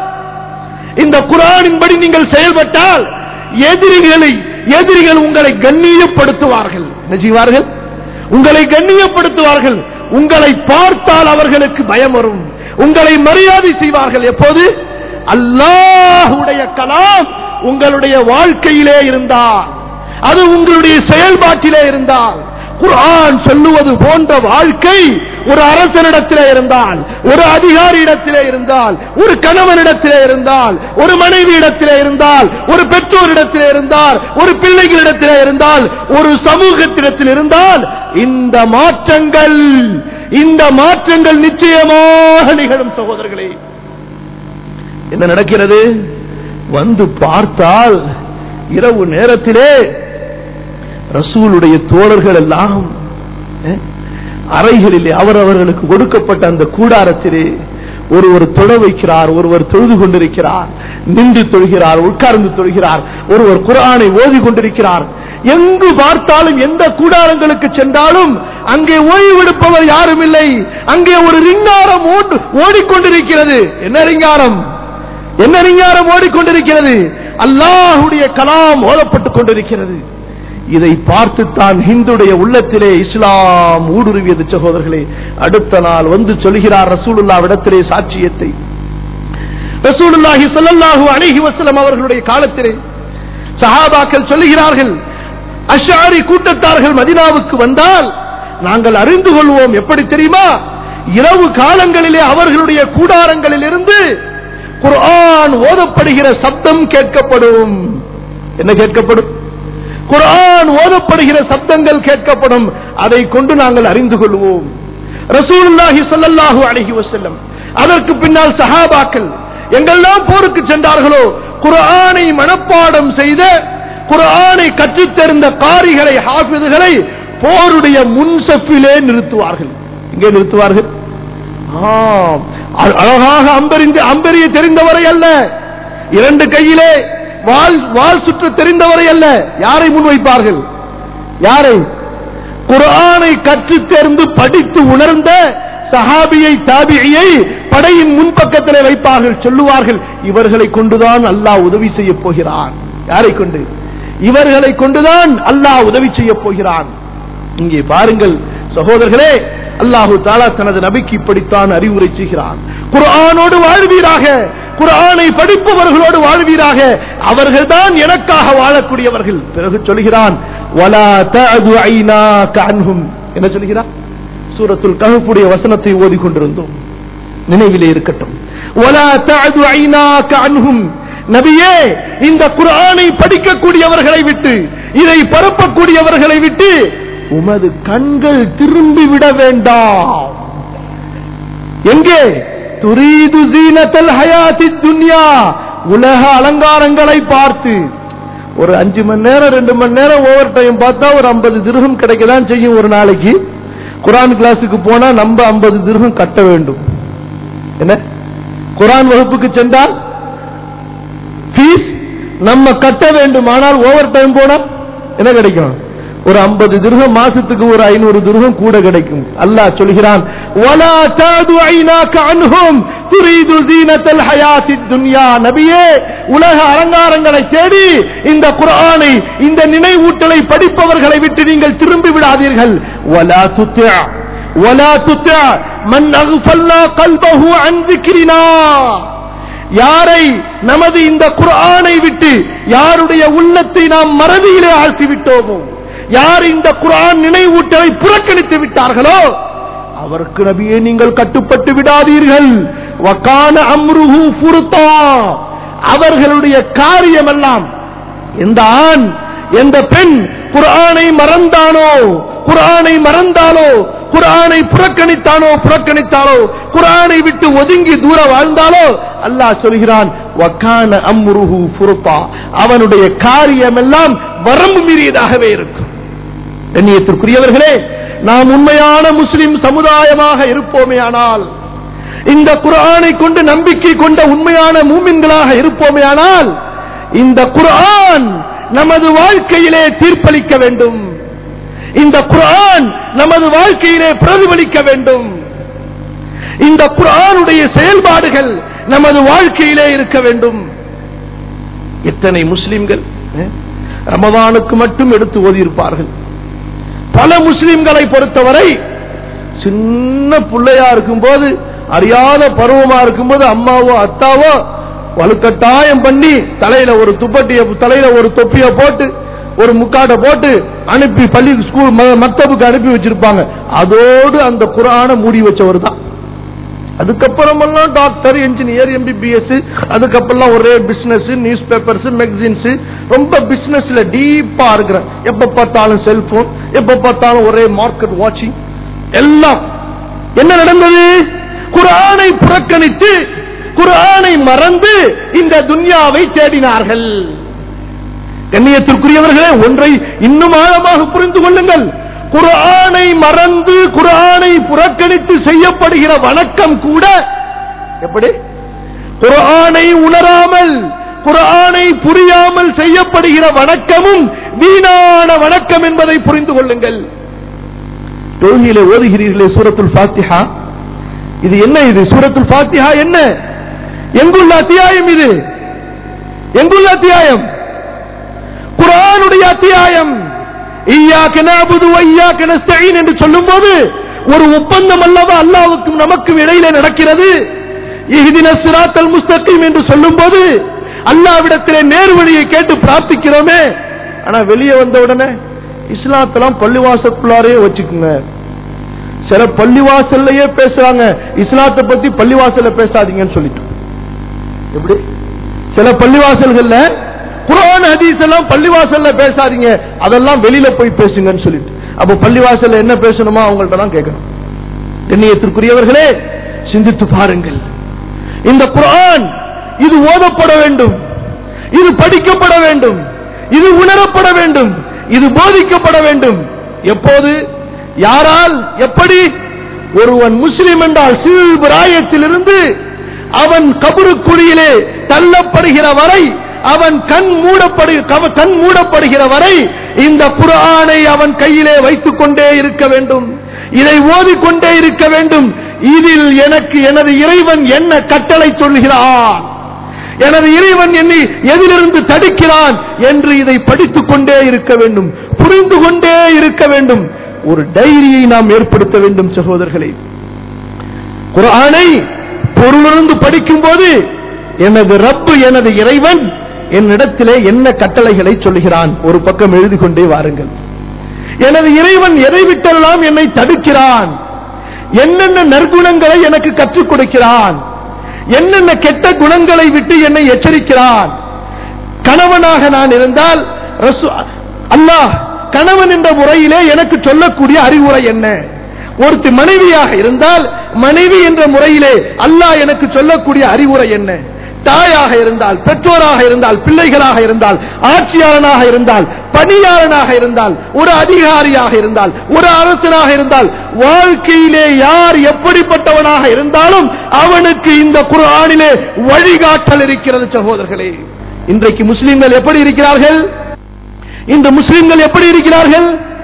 இந்த குரானின்படி நீங்கள் செயல்பட்டால் எதிரிகளை எதிரிகள் உங்களை கண்ணியப்படுத்துவார்கள் என்ன செய்வார்கள் உங்களை கண்ணியப்படுத்துவார்கள் உங்களை பார்த்தால் அவர்களுக்கு பயம் வரும் உங்களை மரியாதை செய்வார்கள் எப்போது அல்லாஹுடைய கலாம் உங்களுடைய வாழ்க்கையிலே இருந்தால் அது உங்களுடைய செயல்பாட்டிலே இருந்தால் குர்ஆன் சொல்லுவது போன்ற வாழ்க்கை ஒரு அரசனிடத்திலே இருந்தால் ஒரு அதிகாரியிடத்திலே இருந்தால் ஒரு கணவனிடத்திலே இருந்தால் ஒரு மனைவியிடத்திலே இருந்தால் ஒரு பெற்றோரிடத்திலே இருந்தால் ஒரு பிள்ளைகளிடத்திலே இருந்தால் ஒரு சமூகத்திடத்தில் இருந்தால் இந்த மாற்றங்கள் இந்த மாற்றங்கள் நிச்சயமாக நிகழும் சகோதரர்களே என்ன நடக்கிறது வந்து பார்த்தால் இரவு நேரத்திலே ரசூலுடைய தோழர்கள் எல்லாம் அஹ், அறைகளிலே அவரவர்களுக்கு கொடுக்கப்பட்ட அந்த கூடாரத்திலே ஒருவர் தொழ வைக்கிறார் ஒருவர் தொழுது கொண்டிருக்கிறார் நின்று தொழுகிறார் உட்கார்ந்து தொழுகிறார் ஒருவர் குர்ஆனை ஓதி கொண்டிருக்கிறார் எங்கு பார்த்தாலும் எந்த கூடாரங்களுக்கு சென்றாலும் அங்கே ஓய்வெடுப்பவர் யாரும் இல்லை அங்கே ஒரு ரிங்காரம் ஓடு- ஓடிக்கொண்டிருக்கிறது என்ன ரிங்காரம் என்ன ரிங்காரம் ஓடிக்கொண்டிருக்கிறது அல்லாஹுடைய கலாம் ஓதப்பட்டுக் கொண்டிருக்கிறது இதை பார்த்துத்தான் ஹிந்துடைய உள்ளத்திலே இஸ்லாம் ஊடுருவியது சகோதரர்களே அடுத்த நாள் வந்து சொல்கிறார் ரசூலுல்லாவிடத்திலே சாட்சியத்தை ரசூலுல்லாஹி ஸல்லல்லாஹு அலைஹி வஸல்லம் அவர்களுடைய காலத்திலே சஹாபாக்கள் சொல்லுகிறார்கள் அஷ்ஆரி கூட்டத்தார்கள் மதீனாவுக்கு வந்தால் நாங்கள் அறிந்து கொள்வோம் எப்படி தெரியுமா இரவு காலங்களிலே அவர்களுடைய கூடாரங்களில் இருந்து குர்ஆன் ஓதப்படுகிற சப்தம் கேட்கப்படும் என்ன கேட்கப்படும் குர்ஆன் ஓதப்படுகிற சப்தங்கள் கேட்கப்படும் அதை கொண்டு நாங்கள் அறிந்து கொள்வோம் ரசூலுல்லாஹி ஸல்லல்லாஹு அலைஹி வஸல்லம் அதற்கு பின்னால் சஹாபாக்கள் எங்கெல்லாம் போருக்கு சென்றார்களோ குர்ஆனை மனப்பாடம் செய்த குர்ஆனை கற்றுத் தெரிந்த காரிகளை ஹாஃபிதுகளை போருடைய முன்சப்பிலே நிறுத்துவார்கள் இங்கே நிறுத்துவார்கள் ஆம். அ- அழகாக அம்பெறிந்து அம்பெறிய தெரிந்தவரை அல்ல இரண்டு கையிலே வாள் வாள் சுற்ற தெரிந்தவரை அல்ல யாரை முன்வைப்பார்கள் யாரை குர்ஆனை கற்றுத் தேர்ந்து படித்து உணர்ந்த சஹாபியை தாபியை படையின் முன்பக்கத்திலே வைப்பார்கள் சொல்லுவார்கள் இவர்களை கொண்டுதான் அல்லாஹ் உதவி செய்ய போகிறான் யாரை கொண்டு இவர்களை கொண்டுதான் அல்லாஹ் உதவி செய்ய போகிறான் இங்கே பாருங்கள் சகோதரர்களே அல்லாஹு தாலா தனது நபிக்கு இப்படித்தான் அறிவுரை செய்கிறான் குர்ஆனோடு வாழ்வீராக குர்ஆனை படிப்பவர்களோடு வாழ்வீராக அவர்கள்தான் எனக்காக வாழக்கூடியவர்கள் பிறகு சொல்கிறான் வலா தஅது ஐனாக அன்ஹும் என்ன சொல்கிறான் சூரத்துல் கஹ்ஃபுடைய வசனத்தை ஓதிக் கொண்டிருந்தோம் நினைவிலே இருக்கட்டும் வலா தஅது ஐனாக அன்ஹும் நபியே இந்த குர்ஆனை படிக்கக்கூடியவர்களை விட்டு இதை பரப்பக்கூடியவர்களை விட்டு உமது கண்கள் திரும்பி விட வேண்டாம் எங்கே துரீது ஜீனத்தல் ஹயாத்தி துன்யா உலக அலங்காரங்களை பார்த்து ஒரு அஞ்சு மணி நேரம் ரெண்டு மணி நேரம் ஓவர் டைம் பார்த்தா ஒரு ஐம்பது திருகம் கிடைக்கதான் செய்யும் ஒரு நாளைக்கு குரான் கிளாஸுக்கு போனா நம்ம ஐம்பது திருகம் கட்ட வேண்டும் என்ன குரான் வகுப்புக்கு சென்றால் ஃபீஸ் நம்ம கட்ட வேண்டும் ஆனால் ஓவர் டைம் போனா என்ன கிடைக்கும் ஒரு 50 திருகம் மாசத்துக்கு ஒரு ஐநூறு திருகம் கூட கிடைக்கும் அல்லாஹ் சொல்கிறான் வலா தாது ஐனாக அன்ஹும் துரீது ஜீனத்தல் ஹயாத்தித் துன்யா நபியே உலக அலங்காரங்களை தேடி இந்த குர்ஆனை இந்த நினைவூட்டலை படிப்பவர்களை விட்டு நீங்கள் திரும்பி விடாதீர்கள் வலா துத்யா வலா துத்யா மன் அக்ஃபல்னா கல்பஹு அன் ذிக்ரினா யாரை நமது இந்த குர்ஆனை விட்டு யாருடைய உள்ளத்தை நாம் மறதியிலே ஆழ்த்தி விட்டோமோ யார் இந்த குர்ஆன் நினைவூட்டலை புறக்கணித்து விட்டார்களோ அவருக்கு நபியே நீங்கள் கட்டுப்பட்டு விடாதீர்கள் வக்கான அம்ருஹு ஃபுர்தா அவர்களுடைய காரியமெல்லாம் எந்த ஆண் எந்த பெண் குர்ஆனை மறந்தானோ குர்ஆனை மறந்தாலோ குர்ஆனை புறக்கணித்தானோ புறக்கணித்தாலோ குர்ஆனை விட்டு ஒதுங்கி தூர வாழ்ந்தாலோ அல்லாஹ் சொல்கிறான் வக்கான அம்ருஹு ஃபுர்தா அவனுடைய காரியமெல்லாம் வரம்பு மீறியதாகவே இருக்கும் கண்ணியத்திற்குரியவர்களே நாம் உண்மையான முஸ்லிம் சமுதாயமாக இருப்போமேயானால் இந்த குர்ஆனை கொண்டு நம்பிக்கை கொண்ட உண்மையான மூமின்களாக இருப்போமேயானால் இந்த குர்ஆன் நமது வாழ்க்கையிலே தீர்ப்பளிக்க வேண்டும் இந்த குர்ஆன் நமது வாழ்க்கையிலே பிரதிபலிக்க வேண்டும் இந்த குர்ஆனுடைய செயல்பாடுகள் நமது வாழ்க்கையிலே இருக்க வேண்டும் எத்தனை முஸ்லிம்கள் அஹ், ரமதானுக்கு மட்டும் எடுத்து ஓதியிருப்பார்கள் பல முஸ்லிம்களை பொறுத்தவரை சின்ன பிள்ளையா இருக்கும்போது அறியாத பருவமா இருக்கும்போது அம்மாவோ அத்தாவோ வலுக்கட்டாயம் பண்ணி தலையில ஒரு துப்பட்டிய தலையில ஒரு தொப்பிய போட்டு ஒரு முக்காட்டை போட்டு அனுப்பி பள்ளி ஸ்கூல் ம- மக்தபுக்கு அனுப்பி வச்சிருப்பாங்க அதோடு அந்த குரானை மூடி வச்சவர் தான் அதுக்கப்புறமெல்லாம் டாக்டர் இன்ஜினியர் எம்பிபிஎஸ் அதுக்கப்புறம் ஒரே பிசினஸ் நியூஸ் பேப்பர்ஸ் மேகசின்ஸ் ரொம்ப பிசினஸ்ல டீப்பா இருக்கிறேன் எப்ப பார்த்தாலும் செல்போன் எப்ப பார்த்தாலும் ஒரே மார்க்கெட் வாட்சிங் எல்லாம் என்ன நடந்தது குரானை புறக்கணித்து குரானை மறந்து இந்த துன்யாவை தேடினார்கள் கண்ணியத்திற்குரியவர்களே ஒன்றை இன்னும் ஆழமாக புரிந்து கொள்ளுங்கள் குர்ஆனை மறந்து குர்ஆனை புறக்கணித்து செய்யப்படுகிற வணக்கம் கூட எப்படி குர்ஆனை உணராமல் குர்ஆனை புரியாமல் செய்யப்படுகிற வணக்கமும் வீணான வணக்கம் என்பதை புரிந்து கொள்ளுங்கள் தொழுகையிலே ஓதுகிறீர்களே சூரத்துல் ஃபாத்திஹா இது என்ன இது சூரத்துல் ஃபாத்திஹா என்ன எங்குள்ள அத்தியாயம் இது எங்குள்ள அத்தியாயம் குரானுடைய அத்தியாயம் ஈயாக்க நஅபுது வ ஈயாக்க நஸ்தஈன் என்று சொல்லும்போது ஒரு ஒப்பந்தம் அல்லவா அல்லாஹ்வுக்கும் நமக்கும் இடையிலே நடக்கிறது இஹ்தின சிராத்தல் முஸ்தகீம் என்று சொல்லும்போது அல்லாஹ்விடத்திலே நேர் வழியை கேட்டு பிரார்த்திக்கிறோமே ஆனா வெளியே வந்த உடனே இஸ்லாத்தெல்லாம் பள்ளிவாசலுக்குள்ளாரே வச்சுக்குங்க சில பள்ளிவாசல்லையே பேசுறாங்க இஸ்லாத்தை பத்தி பள்ளிவாசல்ல பேசாதீங்கன்னு சொல்லிட்டு எப்படி சில பள்ளிவாசல்கள்ல குரான் ஹதீஸ் எல்லாம் பள்ளிவாசல்ல பேசாதீங்க அதெல்லாம் வெளியில போய் பேசுங்கன்னு சொல்லிட்டு அப்ப பள்ளிவாசல்ல என்ன பேசணுமோ அவங்கள்ட்ட தான் கேட்கணும் எண்ணியத்திற்குரியவர்களே சிந்தித்து பாருங்கள் இந்த குரான் இது ஓதப்பட வேண்டும் இது படிக்கப்பட வேண்டும் இது உணரப்பட வேண்டும் இது போதிக்கப்பட வேண்டும் எப்போது யாரால் எப்படி ஒருவன் முஸ்லிம் என்றால் சிறு பிராயத்திலிருந்து அவன் கபருக்குழியிலே தள்ளப்படுகிற வரை அவன் கண் மூடப்படு கவ- கண் மூடப்படுகிற வரை இந்த குர்ஆனை அவன் கையிலே வைத்துக் கொண்டே இருக்க வேண்டும் இதை ஓதிக்கொண்டே இருக்க வேண்டும் இதில் எனக்கு எனது இறைவன் என்ன கட்டளை சொல்கிறான் எனது இறைவன் என்னை எதிலிருந்து தடுக்கிறான் என்று இதை படித்துக் கொண்டே இருக்க வேண்டும் புரிந்து கொண்டே இருக்க வேண்டும் ஒரு டைரியை நாம் ஏற்படுத்த வேண்டும் சகோதரர்களே குர்ஆனை பொருளிருந்து படிக்கும் போது எனது ரப்பு எனது இறைவன் என்னிடத்திலே என்ன கட்டளைகளை சொல்கிறான் ஒரு பக்கம் எழுதி கொண்டே வாருங்கள் எனது இறைவன் எதை விட்டெல்லாம் என்னை தடுக்கிறான் என்னென்ன நற்குணங்களை எனக்கு கற்றுக் கொடுக்கிறான் என்னென்ன கெட்ட குணங்களை விட்டு என்னை எச்சரிக்கிறான் கணவனாக நான் இருந்தால் ரசூ- அல்லாஹ் கணவன் என்ற முறையிலே எனக்கு சொல்லக்கூடிய அறிவுரை என்ன ஒருத்தி மனைவியாக இருந்தால் மனைவி என்ற முறையிலே அல்லாஹ் எனக்கு சொல்லக்கூடிய அறிவுரை என்ன தாயாக இருந்தால் பெற்றோராக இருந்தால் பிள்ளைகளாக இருந்தால் ஆட்சியாளனாக இருந்தால் பணியாளனாக இருந்தால் ஒரு அதிகாரியாக இருந்தால் ஒரு அரசனாக இருந்தால் வாழ்க்கையிலே யார் எப்படிப்பட்டவனாக இருந்தாலும் அவனுக்கு இந்த குர்ஆனிலே வழிகாட்டல் இருக்கிறது சகோதரர்களே இன்றைக்கு முஸ்லிம்கள் எப்படி இருக்கிறார்கள் இந்த முஸ்லிம்கள் எப்படி இருக்கிறார்கள்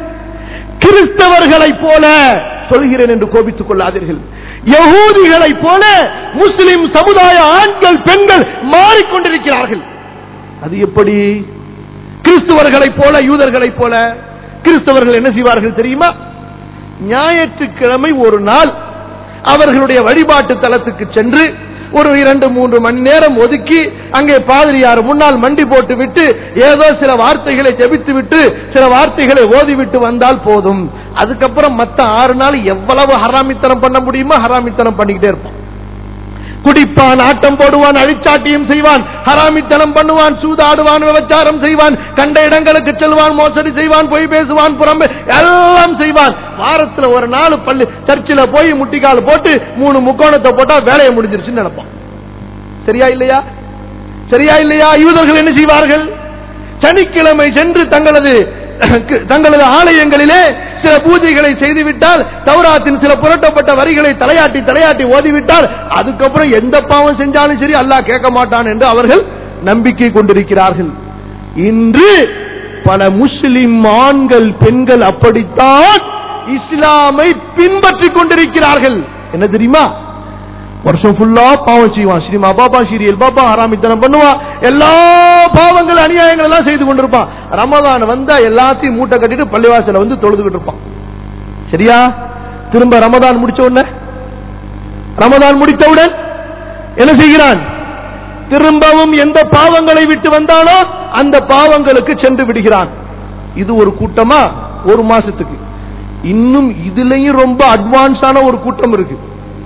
கிறிஸ்தவர்களைப் போல சொல்கிறேன் என்று கோபித்துக் கொள்ளாதீர்கள் யகூதிகளைப் போல முஸ்லிம் சமுதாய ஆண்கள் பெண்கள் மாறிக்கொண்டிருக்கிறார்கள் அது எப்படி கிறிஸ்தவர்களைப் போல யூதர்களைப் போல கிறிஸ்தவர்கள் என்ன செய்வார்கள் தெரியுமா ஞாயிற்றுக்கிழமை ஒரு நாள் அவர்களுடைய வழிபாட்டு தலத்துக்கு சென்று ஒரு இரண்டு மூன்று மணி நேரம் ஒதுக்கி அங்கே பாதிரியார் முன்னால் மண்டி போட்டு விட்டு ஏதோ சில வார்த்தைகளை ஜெபித்து விட்டு சில வார்த்தைகளை ஓதிவிட்டு வந்தால் போதும் அதுக்கப்புறம் மத்த ஆறு நாள் எவ்வளவு ஹராமித்தனம் பண்ண முடியுமோ ஹராமித்தனம் பண்ணிக்கிட்டே இருப்பான் குடிப்பான் ஆட்டம் போடுவான் அழிச்சாட்டியம் செய்வான் ஹராமித்தனம் பண்ணுவான் சூதாடுவான் விபச்சாரம் செய்வான் கண்ட இடங்களுக்கு செல்வான் மோசடி செய்வான் பொய் பேசுவான் புறம்பு எல்லாம் செய்வான் வாரத்துல ஒரு நாள் பள்ளி சர்ச்சில் போய் முட்டிக்கால் போட்டு மூணு முக்கோணத்தை போட்டா வேலையை முடிஞ்சிருச்சுன்னு நினைப்பான் சரியா இல்லையா சரியா இல்லையா யூதர்கள் என்ன செய்வார்கள் சனிக்கிழமை சென்று தங்களது தங்களது ஆலயங்களிலே சில பூஜைகளை செய்துவிட்டால் தௌராத்தின் சில புரட்டப்பட்ட வரிகளை தலையாட்டி தலையாட்டி ஓதிவிட்டால் அதுக்கப்புறம் எந்த பாவம் செஞ்சாலும் சரி அல்லாஹ் கேட்க மாட்டான் என்று அவர்கள் நம்பிக்கை கொண்டிருக்கிறார்கள் இன்று பல முஸ்லிம் ஆண்கள் பெண்கள் அப்படித்தான் இஸ்லாமை பின்பற்றிக் கொண்டிருக்கிறார்கள் என்ன தெரியுமா வருஷம் ஃபுல்லா பாவம் செய்வான் சினிமா பாப்பா சீரியல் பாப்பா ஆராமித்தனம் பண்ணுவான் எல்லா பாவங்கள் அநியாயங்கள் எல்லாம் செய்து கொண்டிருப்பான் ரமதான் வந்தா எல்லாத்தையும் மூட்டை கட்டிட்டு பள்ளிவாசல வந்து தொழுதுகிட்டு இருப்பான் சரியா திரும்ப ரமதான் முடிச்ச உடனே ரமதான் முடித்தவுடன் என்ன செய்கிறான் திரும்பவும் எந்த பாவங்களை விட்டு வந்தானோ அந்த பாவங்களுக்கு சென்று விடுகிறான் இது ஒரு கூட்டமா ஒரு மாசத்துக்கு இன்னும் இதுலயும் ரொம்ப அட்வான்ஸான ஒரு கூட்டம் இருக்கு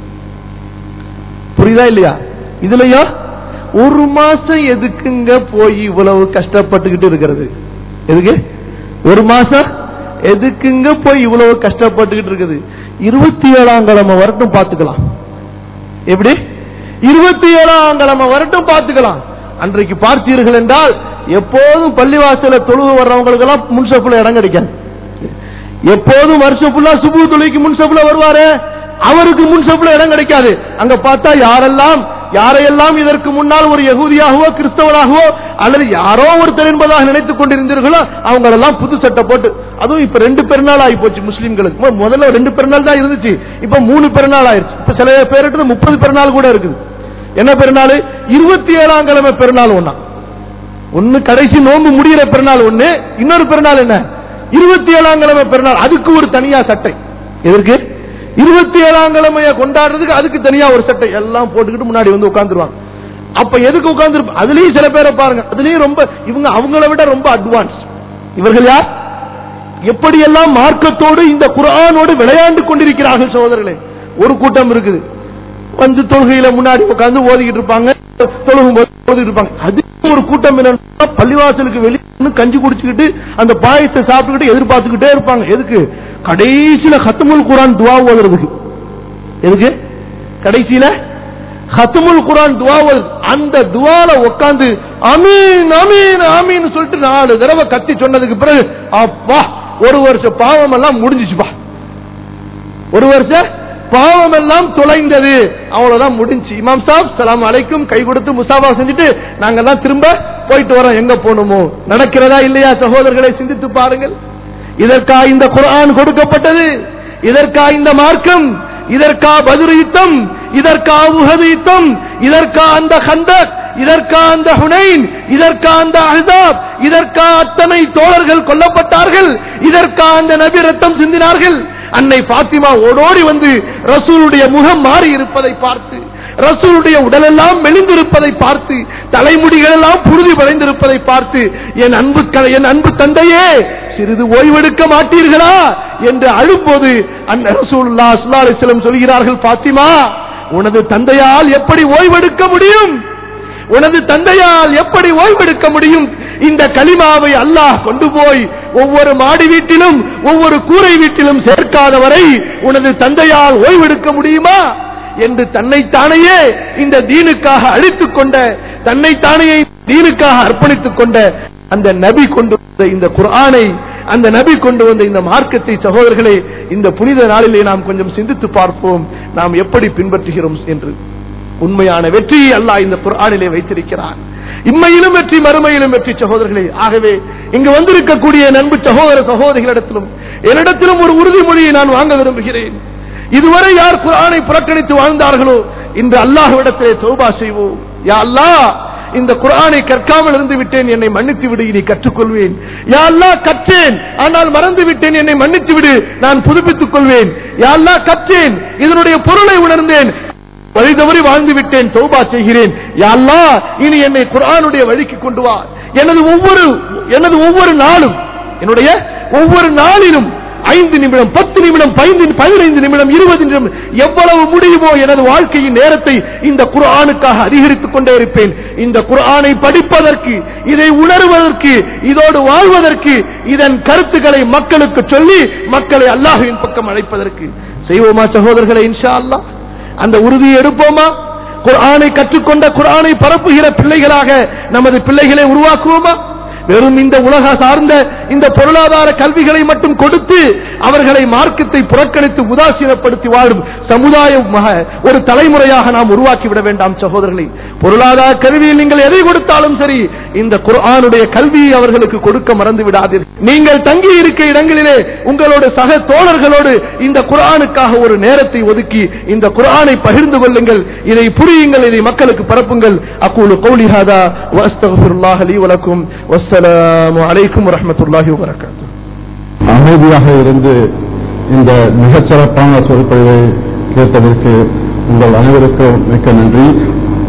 புரியுதா இல்லையா இதுலயும் ஒரு மாசம் எதுக்குங்க போய் இவ்வளவு கஷ்டப்பட்டுக்கிட்டு இருக்கிறது எதுக்கு ஒரு மாசம் எதுக்குங்க போய் இவ்வளவு கஷ்டப்பட்டுக்கிட்டு இருக்குது இருபத்தி ஏழாம் கிழமை வரட்டும் பார்த்துக்கலாம் எப்படி இருபத்தி ஏழாம் கிழமை வரட்டும் பார்த்துக்கலாம் அன்றைக்கு பார்த்தீர்கள் என்றால் எப்போதும் பள்ளிவாசல தொழுவு வர்றவங்களுக்கு எல்லாம் முன்சப்புல இடம் கிடைக்காது எப்போதும் வருஷம் ஃபுல்லா சுபு தொழுகைக்கு முன்சப்புல வருவாரு அவருக்கு முன்சப்புல இடம் கிடைக்காது அங்க பார்த்தா யாரெல்லாம் யாரையெல்லாம் இதற்கு முன்னால் ஒரு யகூதியாகவோ கிறிஸ்தவராகவோ அல்லது யாரோ ஒருத்தர் என்பதாக நினைத்துக் கொண்டிருந்தீர்களோ அவங்க எல்லாம் புது சட்டை போட்டு அதுவும் இப்ப ரெண்டு பெருநாள் ஆகி போச்சு முஸ்லீம்களுக்கு மு- முதல்ல ரெண்டு பெருநாள் தான் இருந்துச்சு இப்ப மூணு பெருநாள் ஆயிருச்சு இப்ப சில பேருக்கு முப்பது பெருநாள் கூட இருக்குது என்ன பெருநாள் இருபத்தி ஏழாம் கிழமை பெருநாள் ஒண்ணா ஒன்னு கடைசி நோன்பு முடிகிற பெருநாள் ஒண்ணு இன்னொரு பெருநாள் என்ன இருபத்தி ஏழாம் கிழமை பெருநாள் அதுக்கு ஒரு தனியா சட்டை எதற்கு இருபத்தி ஏழாம் கிழமைய கொண்டாடுறதுக்கு அதுக்கு தனியா ஒரு சட்டை எல்லாம் போட்டுக்கிட்டு முன்னாடி வந்து உட்கார்ந்துருவாங்க அப்ப எதுக்கு உட்கார்ந்து அதுலயும் சில பேரை பாருங்க அதுலயும் ரொம்ப இவங்க அவங்கள விட ரொம்ப அட்வான்ஸ் இவர்கள் யார் எப்படியெல்லாம் மார்க்கத்தோடு இந்த குர்ஆனோடு விளையாண்டு கொண்டிருக்கிறார்கள் சகோதரர்களே ஒரு கூட்டம் இருக்குது வந்து தொழுகையில முன்னாடி உட்கார்ந்து ஓதிக்கிட்டு இருப்பாங்க தொழுகும் போது ஓதிட்டு இருப்பாங்க அது ஒரு கூட்டம் என்னன்னா பள்ளிவாசலுக்கு வெளியே நின்னு கஞ்சி குடிச்சுக்கிட்டு அந்த பாயசத்தை சாப்பிட்டுக்கிட்டு எதிர்பார்த்துக்கிட்டே இருப்பாங்க எதுக்கு கடைசியில ஹத்தமுல் குரான் துவா ஓதுறதுக்கு எதுக்கு கடைசியில ஹத்தமுல் குரான் துவா ஓது அந்த துவால உட்கார்ந்து அமீன் அமீன் அமீன் சொல்லிட்டு நாலு தடவை கத்தி சொன்னதுக்கு பிறகு அப்பா ஒரு வருஷம் பாவம் எல்லாம் முடிஞ்சிச்சுப்பா ஒரு வருஷம் பாவம் எல்லாம் தொலைந்தது அவ்வளவுதான் முடிஞ்சு இமாம் சாப் சலாம் அலைக்கும் கை கொடுத்து முசாபா செஞ்சுட்டு நாங்கெல்லாம் திரும்ப போயிட்டு வரோம் எங்க போகணுமோ நடக்கிறதா இல்லையா சகோதரர்களை சிந்தித்து பாருங்கள் இதற்கா இந்த குர்ஆன் கொடுக்கப்பட்டது இதற்கா இந்த மார்க்கம் இதற்கா பதிரு யுத்தம் இதற்கா உஹது யுத்தம் இதற்கா அந்த ஹந்தக் இதற்கா அந்த ஹுனைன் இதற்கா அந்த அஹ்ஸாப் இதற்கா அத்தனை தோழர்கள் கொல்லப்பட்டார்கள் இதற்கா அந்த நபி ரத்தம் சிந்தினார்கள் அன்னை பாத்திமா ஓடோடி வந்து ரசூலுடைய முகம் மாறி இருப்பதை பார்த்து ரசூலுடைய உடலெல்லாம் மெலிந்திருப்பதை பார்த்து தலைமுடிகள் எல்லாம் புழுதி படைந்திருப்பதை பார்த்து என் அன்பு க- என் அன்பு தந்தையே சிறிது ஓய்வெடுக்க மாட்டீர்களா என்று அழும்போது அந்த ரசூலுல்லா ஸல்லல்லாஹு அலைஹி வஸல்லம் சொல்கிறார்கள் பாத்திமா உனது தந்தையால் எப்படி ஓய்வெடுக்க முடியும் உனது தந்தையால் எப்படி ஓய்வெடுக்க முடியும் இந்த கலிமாவை அல்லாஹ் கொண்டு போய் ஒவ்வொரு மாடி வீட்டிலும் ஒவ்வொரு கூரை வீட்டிலும் சேர்க்காதவரை உனது தந்தையால் ஓய்வெடுக்க முடியுமா என்று தன்னைத்தானையே இந்த தீனுக்காக அழித்துக் கொண்ட தன்னைத்தானையே தீனுக்காக அர்ப்பணித்துக் கொண்ட அந்த நபி கொண்டு வந்த இந்த குர்ஆனை அந்த நபி கொண்டு வந்த இந்த மார்க்கத்தை சகோதரர்களே இந்த புனித நாளிலே நாம் கொஞ்சம் சிந்தித்து பார்ப்போம் நாம் எப்படி பின்பற்றுகிறோம் என்று உண்மையான வெற்றியை அல்லாஹ் இந்த குர்ஆனிலே வைத்திருக்கிறான் இம்மையிலும் வெற்றி மறுமையிலும் வெற்றி சகோதரர்களே ஆகவே இங்கு வந்திருக்கக்கூடிய என் அன்பு சகோதர சகோதரிகளிடத்திலும் என்னிடத்திலும் ஒரு உறுதிமொழியை நான் வாங்க விரும்புகிறேன் இதுவரை யார் குர்ஆனை புறக்கணித்து வாழ்ந்தார்களோ இன்று அல்லாஹ்விடத்திலே தௌபா செய்வோம் யா அல்லாஹ் இந்த குர்ஆனை கற்காமல் இருந்து விட்டேன் என்னை மன்னித்து விடு இனி கற்றுக்கொள்வேன் யா அல்லாஹ் கற்றேன் ஆனால் மறந்து விட்டேன் என்னை மன்னித்து விடு நான் புதுப்பித்துக் கொள்வேன் யா அல்லாஹ் கற்றேன் இதனுடைய பொருளை உணர்ந்தேன் வழி தவறி வாழ்ந்து விட்டேன் தௌபா செய்கிறேன் யா அல்லாஹ் இனி என்னை குர்ஆனுடைய வழிக்கு கொண்டு வா எனது ஒவ்வொரு எனது ஒவ்வொரு நாளும் என்னுடைய ஒவ்வொரு நாளிலும் ஐந்து நிமிடம் பத்து நிமிடம் பதினைந்து பதினைந்து நிமிடம் இருபது நிமிடம் எவ்வளவு முடியுமோ எனது வாழ்க்கையின் நேரத்தை இந்த குர்ஆனுக்காக அதிகரித்துக் கொண்டே இருப்பேன் இந்த குர்ஆனை படிப்பதற்கு இதை உணர்வதற்கு இதோடு வாழ்வதற்கு இதன் கருத்துக்களை மக்களுக்கு சொல்லி மக்களை அல்லாஹ்வின் பக்கம் அழைப்பதற்கு செய்வோமா சகோதரர்களை இன்ஷா அல்லாஹ் அந்த உறுதியை எடுப்போமா குர்ஆனை கற்றுக்கொண்ட குர்ஆனை பரப்புகிற பிள்ளைகளாக நமது பிள்ளைகளை உருவாக்குவோமா வெறும் இந்த உலக சார்ந்த இந்த பொருளாதார கல்விகளை மட்டும் கொடுத்து அவர்களை மார்க்கத்தை புறக்கணித்து உதாசீனப்படுத்தி வாழும் சமுதாயமாக ஒரு தலைமுறையாக நாம் உருவாக்கி விட வேண்டாம் சகோதரர்களை பொருளாதார கல்வியில் நீங்கள் எதை கொடுத்தாலும் சரி இந்த குர்ஆனுடைய கல்வியை அவர்களுக்கு கொடுக்க மறந்து விடாதீர்கள் நீங்கள் தங்கி இருக்க இடங்களிலே உங்களோட சக தோழர்களோடு இந்த குர்ஆனுக்காக ஒரு நேரத்தை ஒதுக்கி இந்த குர்ஆனை பகிர்ந்து கொள்ளுங்கள் இதை புரியுங்கள் இதை மக்களுக்கு பரப்புங்கள் அக்கூலு கௌலி ஹாதா வஸ்தகுல்லாஹ் லீ வலக்கும் வஸ்ஸலாமு அலைக்கும் வரஹ்மத்துல்லாஹி வபரகாத்துஹு அமைதியாக இருந்து இந்த மிகச்சிறப்பான சொற்பொழிவை கேட்டதற்கு உங்கள் அனைவருக்கும் மிக்க நன்றி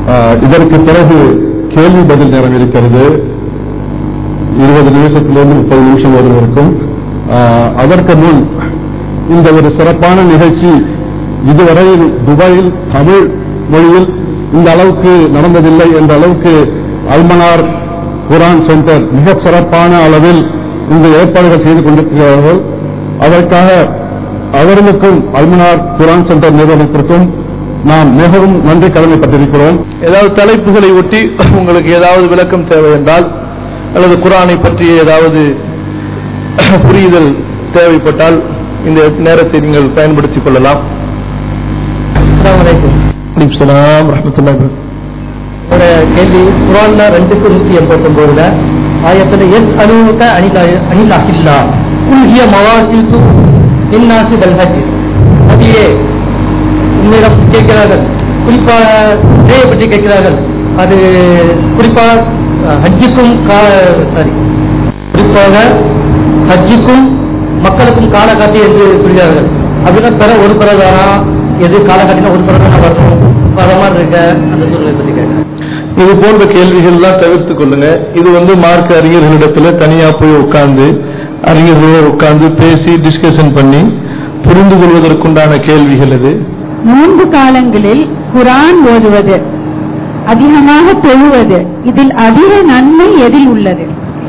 ஆஹ், இதற்கு பிறகு கேள்வி பதில் நேரம் இருக்கிறது இருபது நிமிஷத்திலிருந்து முப்பது நிமிஷம் வரை இருக்கும் ஆஹ், அதற்கு முன் இந்த ஒரு சிறப்பான நிகழ்ச்சி இதுவரையில் துபாயில் தமிழ் மொழியில் இந்த அளவுக்கு நடந்ததில்லை என்ற அளவுக்கு அல்மனார் குரான் சென்டர் மிக சிறப்பான அளவில் இந்த ஏற்பாடுகள் செய்து கொண்டிருக்கிறார்கள் அதற்காக அவர்களுக்கும் அல்மனார் குரான் சென்டர் நிறுவனத்திற்கும் நாம் மிகவும் நன்றி கடமைப்பட்டிருக்கிறோம் ஏதாவது தலைப்புகளை ஒட்டி உங்களுக்கு ஏதாவது விளக்கம் தேவை என்றால் அல்லது குரானை பற்றிய ஏதாவது புரிதல் தேவைப்பட்டால் இந்த நேரத்தை நீங்கள் பயன்படுத்திக் கொள்ளலாம் அஸ்ஸலாமு அலைக்கும் அலைக்கும் ஸலாம் வரஹ்மத்துல்லாஹி வபரகாத்துஹு. ஒரு கேள்வி குரான்ல ரெண்டுக்கு நூத்தி எண்பத்தி ஒன்பதுல ஆயத்துல எஸ் அனுக அனில் அனில் அகில்லா குல்கிய மவாசித்து இன்னாசி பல்ஹஜ் நபியே உன்னிடம் கேட்கிறார்கள் குறிப்பாக இதையை பற்றி கேட்கிறார்கள் அது குறிப்பாக அஹ், ஹஜ்ஜுக்கும் சாரி குறிப்பாக ஹஜ்ஜுக்கும் மக்களுக்கும் கால காட்டி என்று சொல்கிறார்கள் அப்படின்னா பிற ஒரு பிறதானா எது கால காட்டினா ஒரு பிறதானா வரணும் அப்ப அத மாதிரி இருக்க அந்த சூழ்நிலை பற்றி கேட்கிறேன் இது போன்ற கேள்விகள் எல்லாம் தவிர்த்துக் கொள்ளுங்க இது வந்து மார்க்க அறிஞர்களிடத்துல தனியா போய் உட்கார்ந்து அறிஞர்களோட உட்கார்ந்து பேசி டிஸ்கஷன் பண்ணி புரிந்து கொள்வதற்குண்டான கேள்விகள் இது மூன்று காலங்களில் குரான் ஓதுவது அதிகமாக தொழுவது இதில் அதிக நன்மை எதில் உள்ளது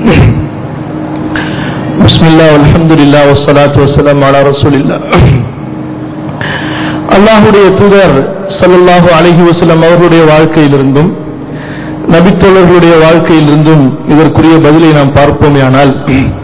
பிஸ்மில்லா அல்ஹம்துலில்லாஹ் வஸ்ஸலாத்து வஸ்ஸலாம் அலா ரசூலில்லாஹ் அல்லாஹ்வுடைய தூதர் ஸல்லல்லாஹு அலைஹி வஸல்லம் அவர்களுடைய வாழ்க்கையிலிருந்தும் நபித்தோழர்களுடைய வாழ்க்கையிலிருந்தும் இதற்குரிய பதிலை நாம் பார்ப்போமேயானால்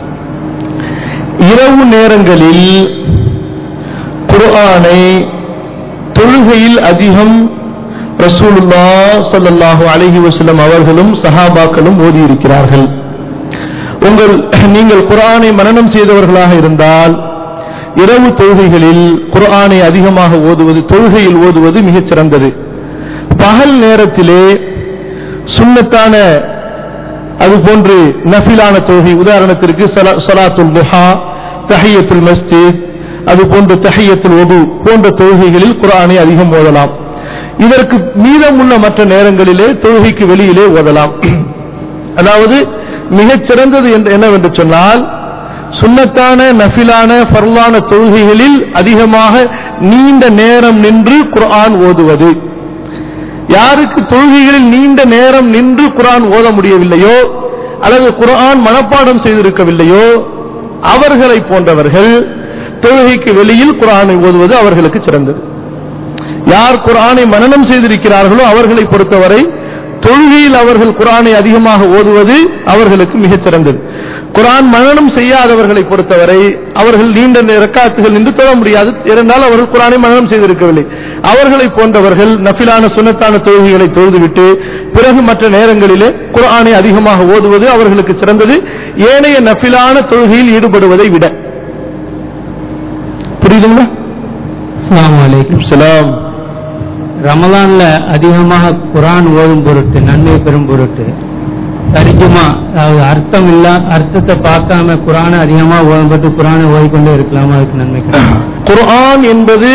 இரவு நேரங்களில் குர்ஆனை தொழுகையில் அதிகம் ரசூலுல்லா ஸல்லல்லாஹு அலைஹி வஸல்லம் அவர்களும் சஹாபாக்களும் ஓதியிருக்கிறார்கள் உங்கள் நீங்கள் குர்ஆனை மனனம் செய்தவர்களாக இருந்தால் இரவு தொழுகைகளில் குர்ஆனை அதிகமாக ஓதுவது தொழுகையில் ஓதுவது மிகச் சிறந்தது பகல் நேரத்திலே சுன்னத்தான அதுபோன்று நஃபிலான தொழுகை உதாரணத்திற்கு சலா- சலாத்துல் துஹா தஹியத்துல் மஸ்ஜித் அதுபோன்று தஹியத்துல் ஒது போன்ற தொழுகைகளில் குர்ஆனை அதிகம் ஓதலாம் இதற்கு மீதமுள்ள மற்ற நேரங்களிலே தொழுகைக்கு வெளியிலே ஓதலாம் அதாவது மிகச் சிறந்தது என்று என்னவென்று சொன்னால் சுன்னத்தான நஃபிலான ஃபர்லான தொழுகைகளில் அதிகமாக நீண்ட நேரம் நின்று குர்ஆன் ஓதுவது யாருக்கு தொழுகைகளில் நீண்ட நேரம் நின்று குர்ஆன் ஓத முடியவில்லையோ அல்லது குர்ஆன் மனப்பாடம் செய்திருக்கவில்லையோ அவர்களை போன்றவர்கள் தொழுகைக்கு வெளியில் குர்ஆனை ஓதுவது அவர்களுக்கு சிறந்தது யார் குர்ஆனை மனனம் செய்திருக்கிறார்களோ அவர்களை பொறுத்தவரை தொழுகையில் அவர்கள் குர்ஆனை அதிகமாக ஓதுவது அவர்களுக்கு மிகச் சிறந்தது குர்ஆன் மனனம் செய்யாதவர்களை பொறுத்தவரை அவர்கள் நீண்ட நே- ரக்காத்துகள் நின்று தொழ முடியாது இருந்தால் அவர்கள் குர்ஆனை மனனம் செய்திருக்கவில்லை அவர்களை போன்றவர்கள் நஃபிலான சுன்னத்தான தொழுகைகளை தொழுதுவிட்டு பிறகு மற்ற நேரங்களிலே குர்ஆனை அதிகமாக ஓதுவது அவர்களுக்கு சிறந்தது ஏனைய நஃபிலான தொழுகையில் ஈடுபடுவதை விட புரியுதுங்களா அஸ்ஸலாமு அலைக்கும் சலாம் ரமலான்ல அதிகமாக குரான் ஓதும் பொருட்டு நன்மை பெறும் பொருட்டு தரிஜுமா அதாவது அர்த்தம் இல்ல அர்த்தத்தை பார்க்காம குரானை அதிகமா ஓதும் பொருட்டு குரானை ஓதிக்கொண்டே இருக்கலாமா அதுக்கு நன்மை கிடைக்கும் குர்ஆன் என்பது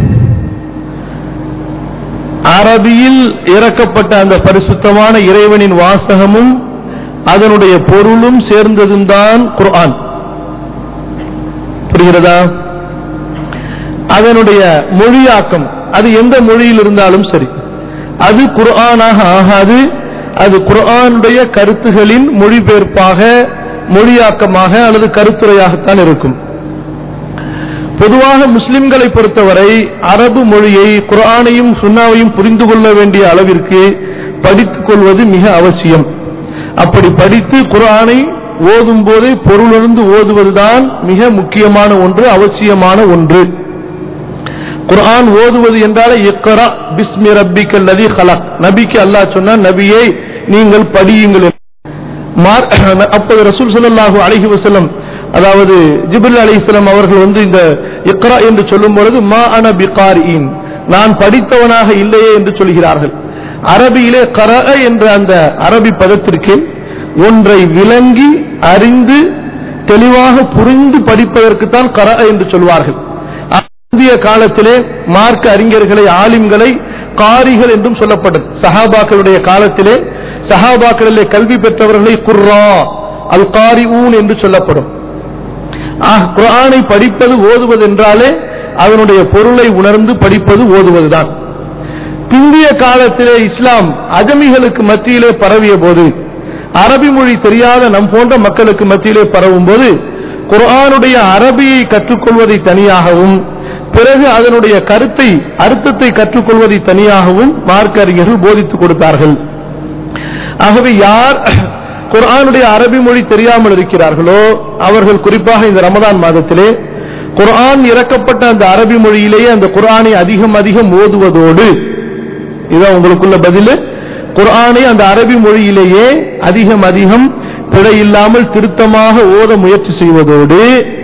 அரபியில் இறக்கப்பட்ட அந்த பரிசுத்தமான இறைவனின் வாசகமும் அதனுடைய பொருளும் சேர்ந்ததும் தான் குர்ஆன் புரிகிறதா அதனுடைய மொழியாக்கம் அது எந்த மொழியில் இருந்தாலும் சரி அது குர்ஆனாக ஆகாது அது குர்ஆனுடைய கருத்துகளின் மொழிபெயர்ப்பாக மொழியாக்கமாக அல்லது கருத்துரையாகத்தான் இருக்கும் பொதுவாக முஸ்லிம்களை பொறுத்தவரை அரபு மொழியை குர்ஆனையும் சுன்னாவையும் புரிந்து கொள்ள வேண்டிய அளவிற்கு படித்துக் கொள்வது மிக அவசியம் அப்படி படித்து குர்ஆனை ஓதும் போதே பொருளுணர்ந்து ஓதுவதுதான் மிக முக்கியமான ஒன்று அவசியமான ஒன்று குர்ஆன் ஓதுவது என்றாலே இக்ரா பிஸ்மி ரப்பிக்கல் லதி ஹலக் நபிக்கு அல்லாஹ் சொன்னான் நபியை நீங்கள் படியுங்கள் என்று. மார்- அப்போது ரசூல் ஸல்லல்லாஹு அலைஹி வஸல்லம் அதாவது ஜிப்ரில் அலைஹிஸ்ஸலாம் அவர்கள் வந்து இந்த இக்ரா என்று சொல்லும் பொழுது மா அன பிகாரின் நான் படித்தவனாக இல்லையே என்று சொல்கிறார்கள் அரபியிலே கர என்ற அந்த அரபி பதத்திற்கு ஒன்றை விளங்கி அறிந்து தெளிவாக புரிந்து படிப்பதற்குத்தான் கர என்று சொல்வார்கள் இந்திய காலத்திலே மார்க்க அறிஞர்களை ஆலிம்களை காரிகள் என்றும் சொல்லப்பட்டது சஹாபாக்களுடைய காலத்திலே சஹாபாக்களிலே கல்வி பெற்றவர்களை குர்ரா அல் காரிஊன் என்று சொல்லப்படும் ஆக, குர்ஆனை படிப்பது ஓதுவது என்றாலே அதனுடைய பொருளை உணர்ந்து படிப்பது ஓதுவதுதான் பிந்திய காலத்திலே இஸ்லாம் அஜமிகளுக்கு மத்தியிலே பரவிய போது அரபி மொழி தெரியாத நம் போன்ற மக்களுக்கு மத்தியிலே பரவும் போது குர்ஆனுடைய அரபியை கற்றுக்கொள்வதை தனியாகவும் பிறகு அதனுடைய கருத்தை அர்த்தத்தை கற்றுக்கொள்வதை தனியாகவும் மார்க்க அறிஞர்கள் போதித்துக் கொடுத்தார்கள் ஆகவே யார் குர்ஆனுடைய அரபி மொழி தெரியாமல் இருக்கிறார்களோ அவர்கள் குறிப்பாக இந்த ரமதான் மாதத்திலே குர்ஆன் இறக்கப்பட்ட அந்த அரபி மொழியிலேயே அந்த குர்ஆனை அதிகம் அதிகம் ஓதுவதோடு இதான் உங்களுக்குள்ள பதில் குர்ஆனை அந்த அரபி மொழியிலேயே அதிகம் அதிகம் பிழை இல்லாமல் திருத்தமாக ஓத முயற்சி செய்வதோடு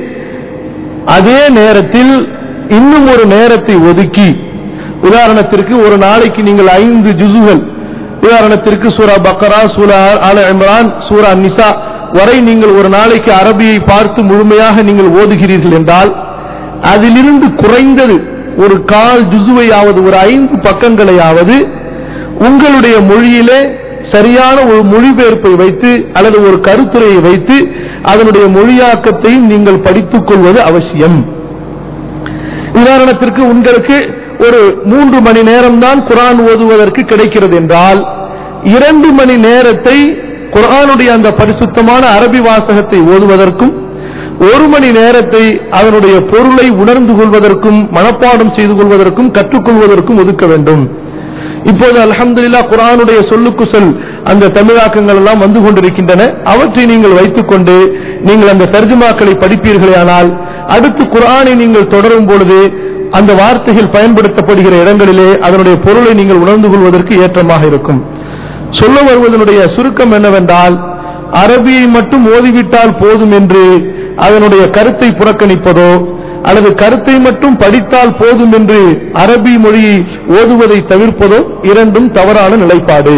அதே நேரத்தில் இன்னும் ஒரு நேரத்தை ஒதுக்கி உதாரணத்திற்கு ஒரு நாளைக்கு நீங்கள் ஐந்து ஜுசுகள் உதாரணத்திற்கு சூரா பக்கரா சூரா ஆல இம்ரான் சூரா நிசா வரை நீங்கள் ஒரு நாளைக்கு அரபியை பார்த்து முழுமையாக நீங்கள் ஓதுகிறீர்கள் என்றால் அதிலிருந்து குறைந்தது ஒரு கால் ஜுசுவையாவது ஒரு ஐந்து பக்கங்களையாவது உங்களுடைய மொழியிலே சரியான ஒரு மொழிபெயர்ப்பை வைத்து அல்லது ஒரு கருத்துரையை வைத்து அதனுடைய மொழியாக்கத்தையும் நீங்கள் படித்துக் கொள்வது அவசியம் உதாரணத்திற்கு உங்களுக்கு ஒரு மூன்று மணி நேரம் தான் குரான் ஓதுவதற்கு கிடைக்கிறது என்றால் இரண்டு மணி நேரத்தை குரானுடைய அந்த பரிசுத்தமான அரபி வாசகத்தை ஓதுவதற்கும் ஒரு மணி நேரத்தை அதனுடைய பொருளை உணர்ந்து கொள்வதற்கும் மனப்பாடம் செய்து கொள்வதற்கும் கற்றுக்கொள்வதற்கும் ஒதுக்க வேண்டும் இப்போது அல்ஹம்துலில்லாஹ் குர்ஆனுடைய சொல்லுக்கு சொல் அந்த தமிழாக்கங்கள் எல்லாம் வந்து கொண்டிருக்கின்றன அவற்றை நீங்கள் வைத்துக்கொண்டு நீங்கள் அந்த தர்ஜுமாக்களை படிப்பீர்களேயானால் அடுத்து குர்ஆனை நீங்கள் தொடரும் பொழுது அந்த வார்த்தைகள் பயன்படுத்தப்படுகிற இடங்களிலே அதனுடைய பொருளை நீங்கள் உணர்ந்து கொள்வதற்கு ஏற்றமாக இருக்கும் சொல்ல வருவதனுடைய சுருக்கம் என்னவென்றால் அரபியை மட்டும் ஓதிவிட்டால் போதும் என்று அதனுடைய கருத்தை புறக்கணிப்பதோ அல்லது கருத்தை மட்டும் படித்தால் போதும் என்று அரபி மொழியை ஓதுவதை தவிர்ப்பதோ இரண்டும் தவறான நிலைப்பாடு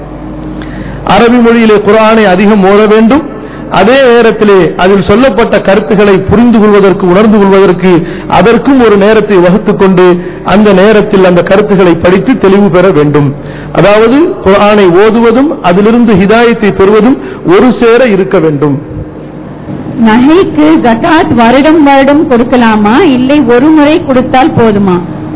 அரபி மொழியிலே குர்ஆனை அதிகம் ஓத வேண்டும் அதே நேரத்திலே அதில் சொல்லப்பட்ட கருத்துக்களை புரிந்து கொள்வதற்கு உணர்ந்து கொள்வதற்கு அதற்கும் ஒரு நேரத்தை வகுத்துக் கொண்டு அந்த நேரத்தில் அந்த கருத்துக்களை படித்து தெளிவு பெற வேண்டும் அதாவது குர்ஆனை ஓதுவதும் அதிலிருந்து ஹிதாயத்தை பெறுவதும் ஒரு சேர இருக்க வேண்டும் நகைக்கு ஜகாத் வருடம் வருடம் கொடுக்கலாமா இல்லை ஒரு முறை கொடுத்தால் போதுமா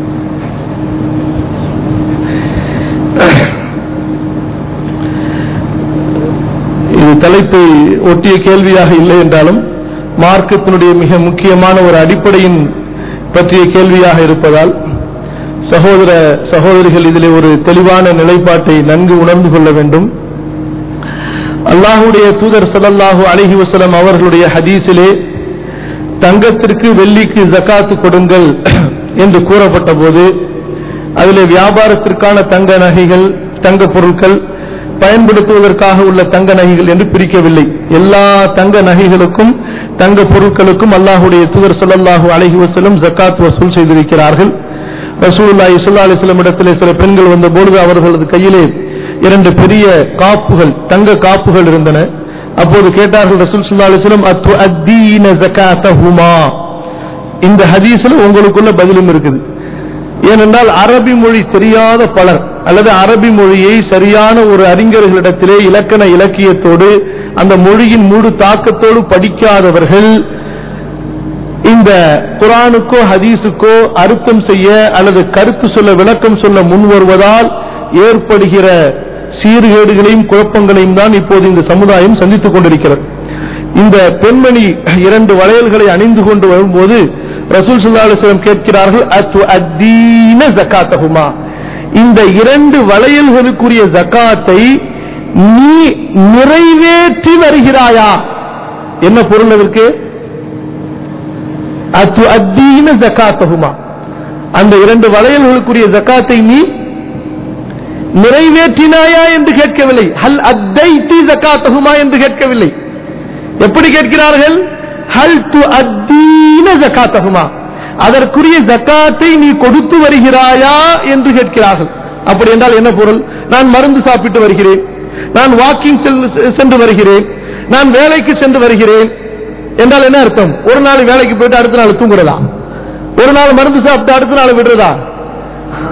இது தலைப்பை ஒட்டிய கேள்வியாக இல்லை என்றாலும் மார்க்கத்தினுடைய மிக முக்கியமான ஒரு அடிப்படையின் பற்றிய கேள்வியாக இருப்பதால் சகோதர சகோதரிகள் இதிலே ஒரு தெளிவான நிலைப்பாட்டை நன்கு உணர்ந்து கொள்ள வேண்டும் அல்லாஹுடைய தூதர் ஸல்லல்லாஹு அலைஹி வஸல்லம் அவர்களுடைய ஹதீஸிலே தங்கத்திற்கு வெள்ளிக்கு ஜகாத்து கொடுங்கள் என்று கூறப்பட்ட போது அதிலே வியாபாரத்திற்கான தங்க நகைகள் தங்க பொருட்கள் பயன்படுத்துவதற்காக உள்ள தங்க நகைகள் என்று பிரிக்கவில்லை எல்லா தங்க நகைகளுக்கும் தங்க பொருட்களுக்கும் அல்லாஹுடைய தூதர் ஸல்லல்லாஹு அலைஹி வஸல்லம் ஜகாத் வசூல் செய்திருக்கிறார்கள் ரசூலுல்லாஹி ஸல்லல்லாஹு அலைஹி வஸல்லம் இடத்திலே சில பெண்கள் வந்த பொழுது அவர்களது கையிலே இரண்டு பெரிய காப்புகள் தங்க காப்புகள் இருந்தன அப்போது கேட்டார்கள் ரசூல் ஸல்லல்லாஹு அலைஹி வஸல்லம் அத்து அத்தீன ஜகாத்தஹுமா இந்த ஹதீஸ்ல உங்களுக்குள்ள பதிலும் இருக்குது ஏனென்றால் அரபி மொழி தெரியாத பலர் அல்லது அரபி மொழியை சரியான ஒரு அறிஞர்களிடத்திலே இலக்கண இலக்கியத்தோடு அந்த மொழியின் முழு தாக்கத்தோடு படிக்காதவர்கள் இந்த குரானுக்கோ ஹதீஸுக்கோ அர்த்தம் செய்ய அல்லது கருத்து சொல்ல விளக்கம் சொல்ல முன் வருவதால் ஏற்படுகிற சீர்கேடுகளையும் குழப்பங்களையும் தான் இப்போது இந்த சமுதாயம் சந்தித்துக் கொண்டிருக்கிறது இந்த பெண்மணி இரண்டு வளையல்களை அணிந்து கொண்டு வரும்போது ரசூல் ஸல்லல்லாஹு அலைஹி வஸல்லம் கேட்கிறார்கள் அத்து அத்தீன ஜகாத்தஹுமா இந்த இரண்டு வளையல்களுக்குரிய ஜகாத்தை நீ நிறைவேற்றி வருகிறாயா என்ன பொருள் அதற்கு அத்து அத்தீன ஜகாத்தஹுமா அந்த இரண்டு வளையல்களுக்குரிய ஜகாத்தை நீ நிறைவேற்றினாயா என்று கேட்கவில்லை ஹல் அத்தைத்தி ஜகாத்தஹுமா என்று கேட்கவில்லை எப்படி கேட்கிறார்கள் ஹல் து அத்தீன ஜகாத்தஹுமா அதற்குரிய ஜக்காத்தை நீ கொடுத்து வருகிறாயா என்று கேட்கிறார்கள் அப்படி என்றால் என்ன பொருள் நான் மருந்து சாப்பிட்டு வருகிறேன் நான் வாக்கிங் சென்று வருகிறேன் நான் வேலைக்கு சென்று வருகிறேன் என்றால் என்ன அர்த்தம் ஒரு நாள் வேலைக்கு போயிட்டு அடுத்த நாள் தூங்குறதா ஒரு நாள் மருந்து சாப்பிட்டு அடுத்த நாள் விடுறதா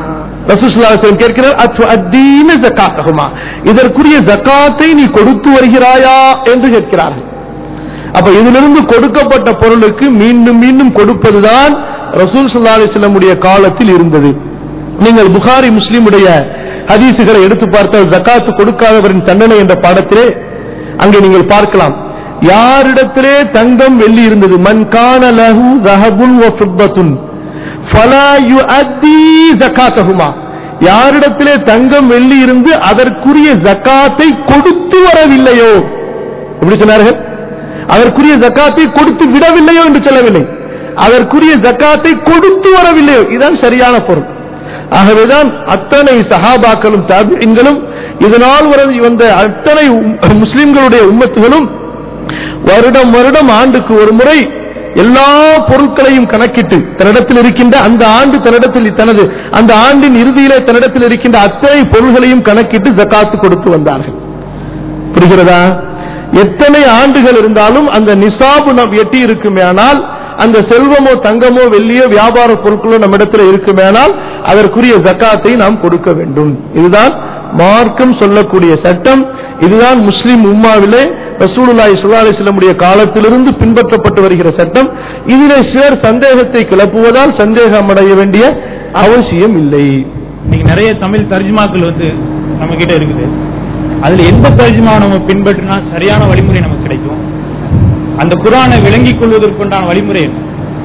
ரசூலுல்லாஹி கேட்கிறார் அத்து அத்தீன ஜக்காத்தகுமா இதற்குரிய ஜக்காத்தை நீ கொடுத்து வருகிறாயா என்று கேட்கிறார்கள் அப்ப இதிலிருந்து கொடுக்கப்பட்ட பொருளுக்கு மீண்டும் மீண்டும் கொடுப்பதுதான் ரசூல் ஸல்லல்லாஹு அலைஹி வஸல்லமுடைய காலத்தில் இருந்தது நீங்கள் புகாரி முஸ்லிமுடைய ஹதீசுகளை எடுத்து பார்த்தால் ஜக்காத்து கொடுக்காதவரின் தண்டனை என்ற பாடத்திலே அங்கே நீங்கள் பார்க்கலாம் யாரிடத்திலே தங்கம் வெள்ளி இருந்தது மன் கான லஹு தஹபுன் வ ஃபித்தத்துன் ஃபலா யுஅத்தி ஜக்காத்தஹுமா யாரிடத்திலே தங்கம் வெள்ளி இருந்து அதற்குரிய ஜக்காத்தை கொடுத்து வரவில்லையோ எப்படி சொன்னார்கள் அதற்குரிய ஜக்காத்தை கொடுத்து விடவில்லையோ என்று சொல்லவில்லை அதற்குரிய ஜக்காத்தை கொடுத்து வரவில்லையோ இதுதான் சரியான பொருள் ஆகவேதான் அத்தனை சஹாபாக்களும் தாபிகளும் இதனால் வர வந்த அத்தனை உம்- முஸ்லிம்களுடைய உம்மத்துகளும் வருடம் வருடம் ஆண்டுக்கு ஒரு முறை எல்லா பொருட்களையும் கணக்கிட்டு தன்னிடத்தில் இருக்கின்ற அந்த ஆண்டு தன்னிடத்தில் தனது அந்த ஆண்டின் இறுதியிலே தன்னிடத்தில் இருக்கின்ற அத்தனை பொருள்களையும் கணக்கிட்டு ஜக்காத்து கொடுத்து வந்தார்கள் புரிகிறதா எத்தனை ஆண்டுகள் இருந்தாலும் அந்த நிசாபு நம் எட்டி இருக்குமேனால் அந்த செல்வமோ தங்கமோ வெள்ளியோ வியாபார பொருட்களோ நம்மிடத்தில் இருக்குமேனால் அதற்குரிய ஜக்காத்தை நாம் கொடுக்க வேண்டும் இதுதான் மார்க்கம் சொல்லக்கூடிய சட்டம் இதுதான் முஸ்லிம் உம்மாவிலே ரசூலுல்லாஹி ஸல்லல்லாஹு அலைஹி வஸல்லமுடைய காலத்திலிருந்து பின்பற்றப்பட்டு வருகிற சட்டம் இதிலே சிலர் சந்தேகத்தை கிளப்புவதால் சந்தேகம் அடைய வேண்டிய அவசியம் இல்லை இன்னைக்கு நிறைய தமிழ் தர்ஜுமாக்கள் வந்து நம்ம கிட்ட இருக்குது அதுல எந்த தர்ஜுமா நம்ம பின்பற்றினா சரியான வழிமுறை நமக்கு கிடைக்கும் அந்த குரானை விளங்கிக் கொள்வதற்குண்டான வழிமுறை என்ன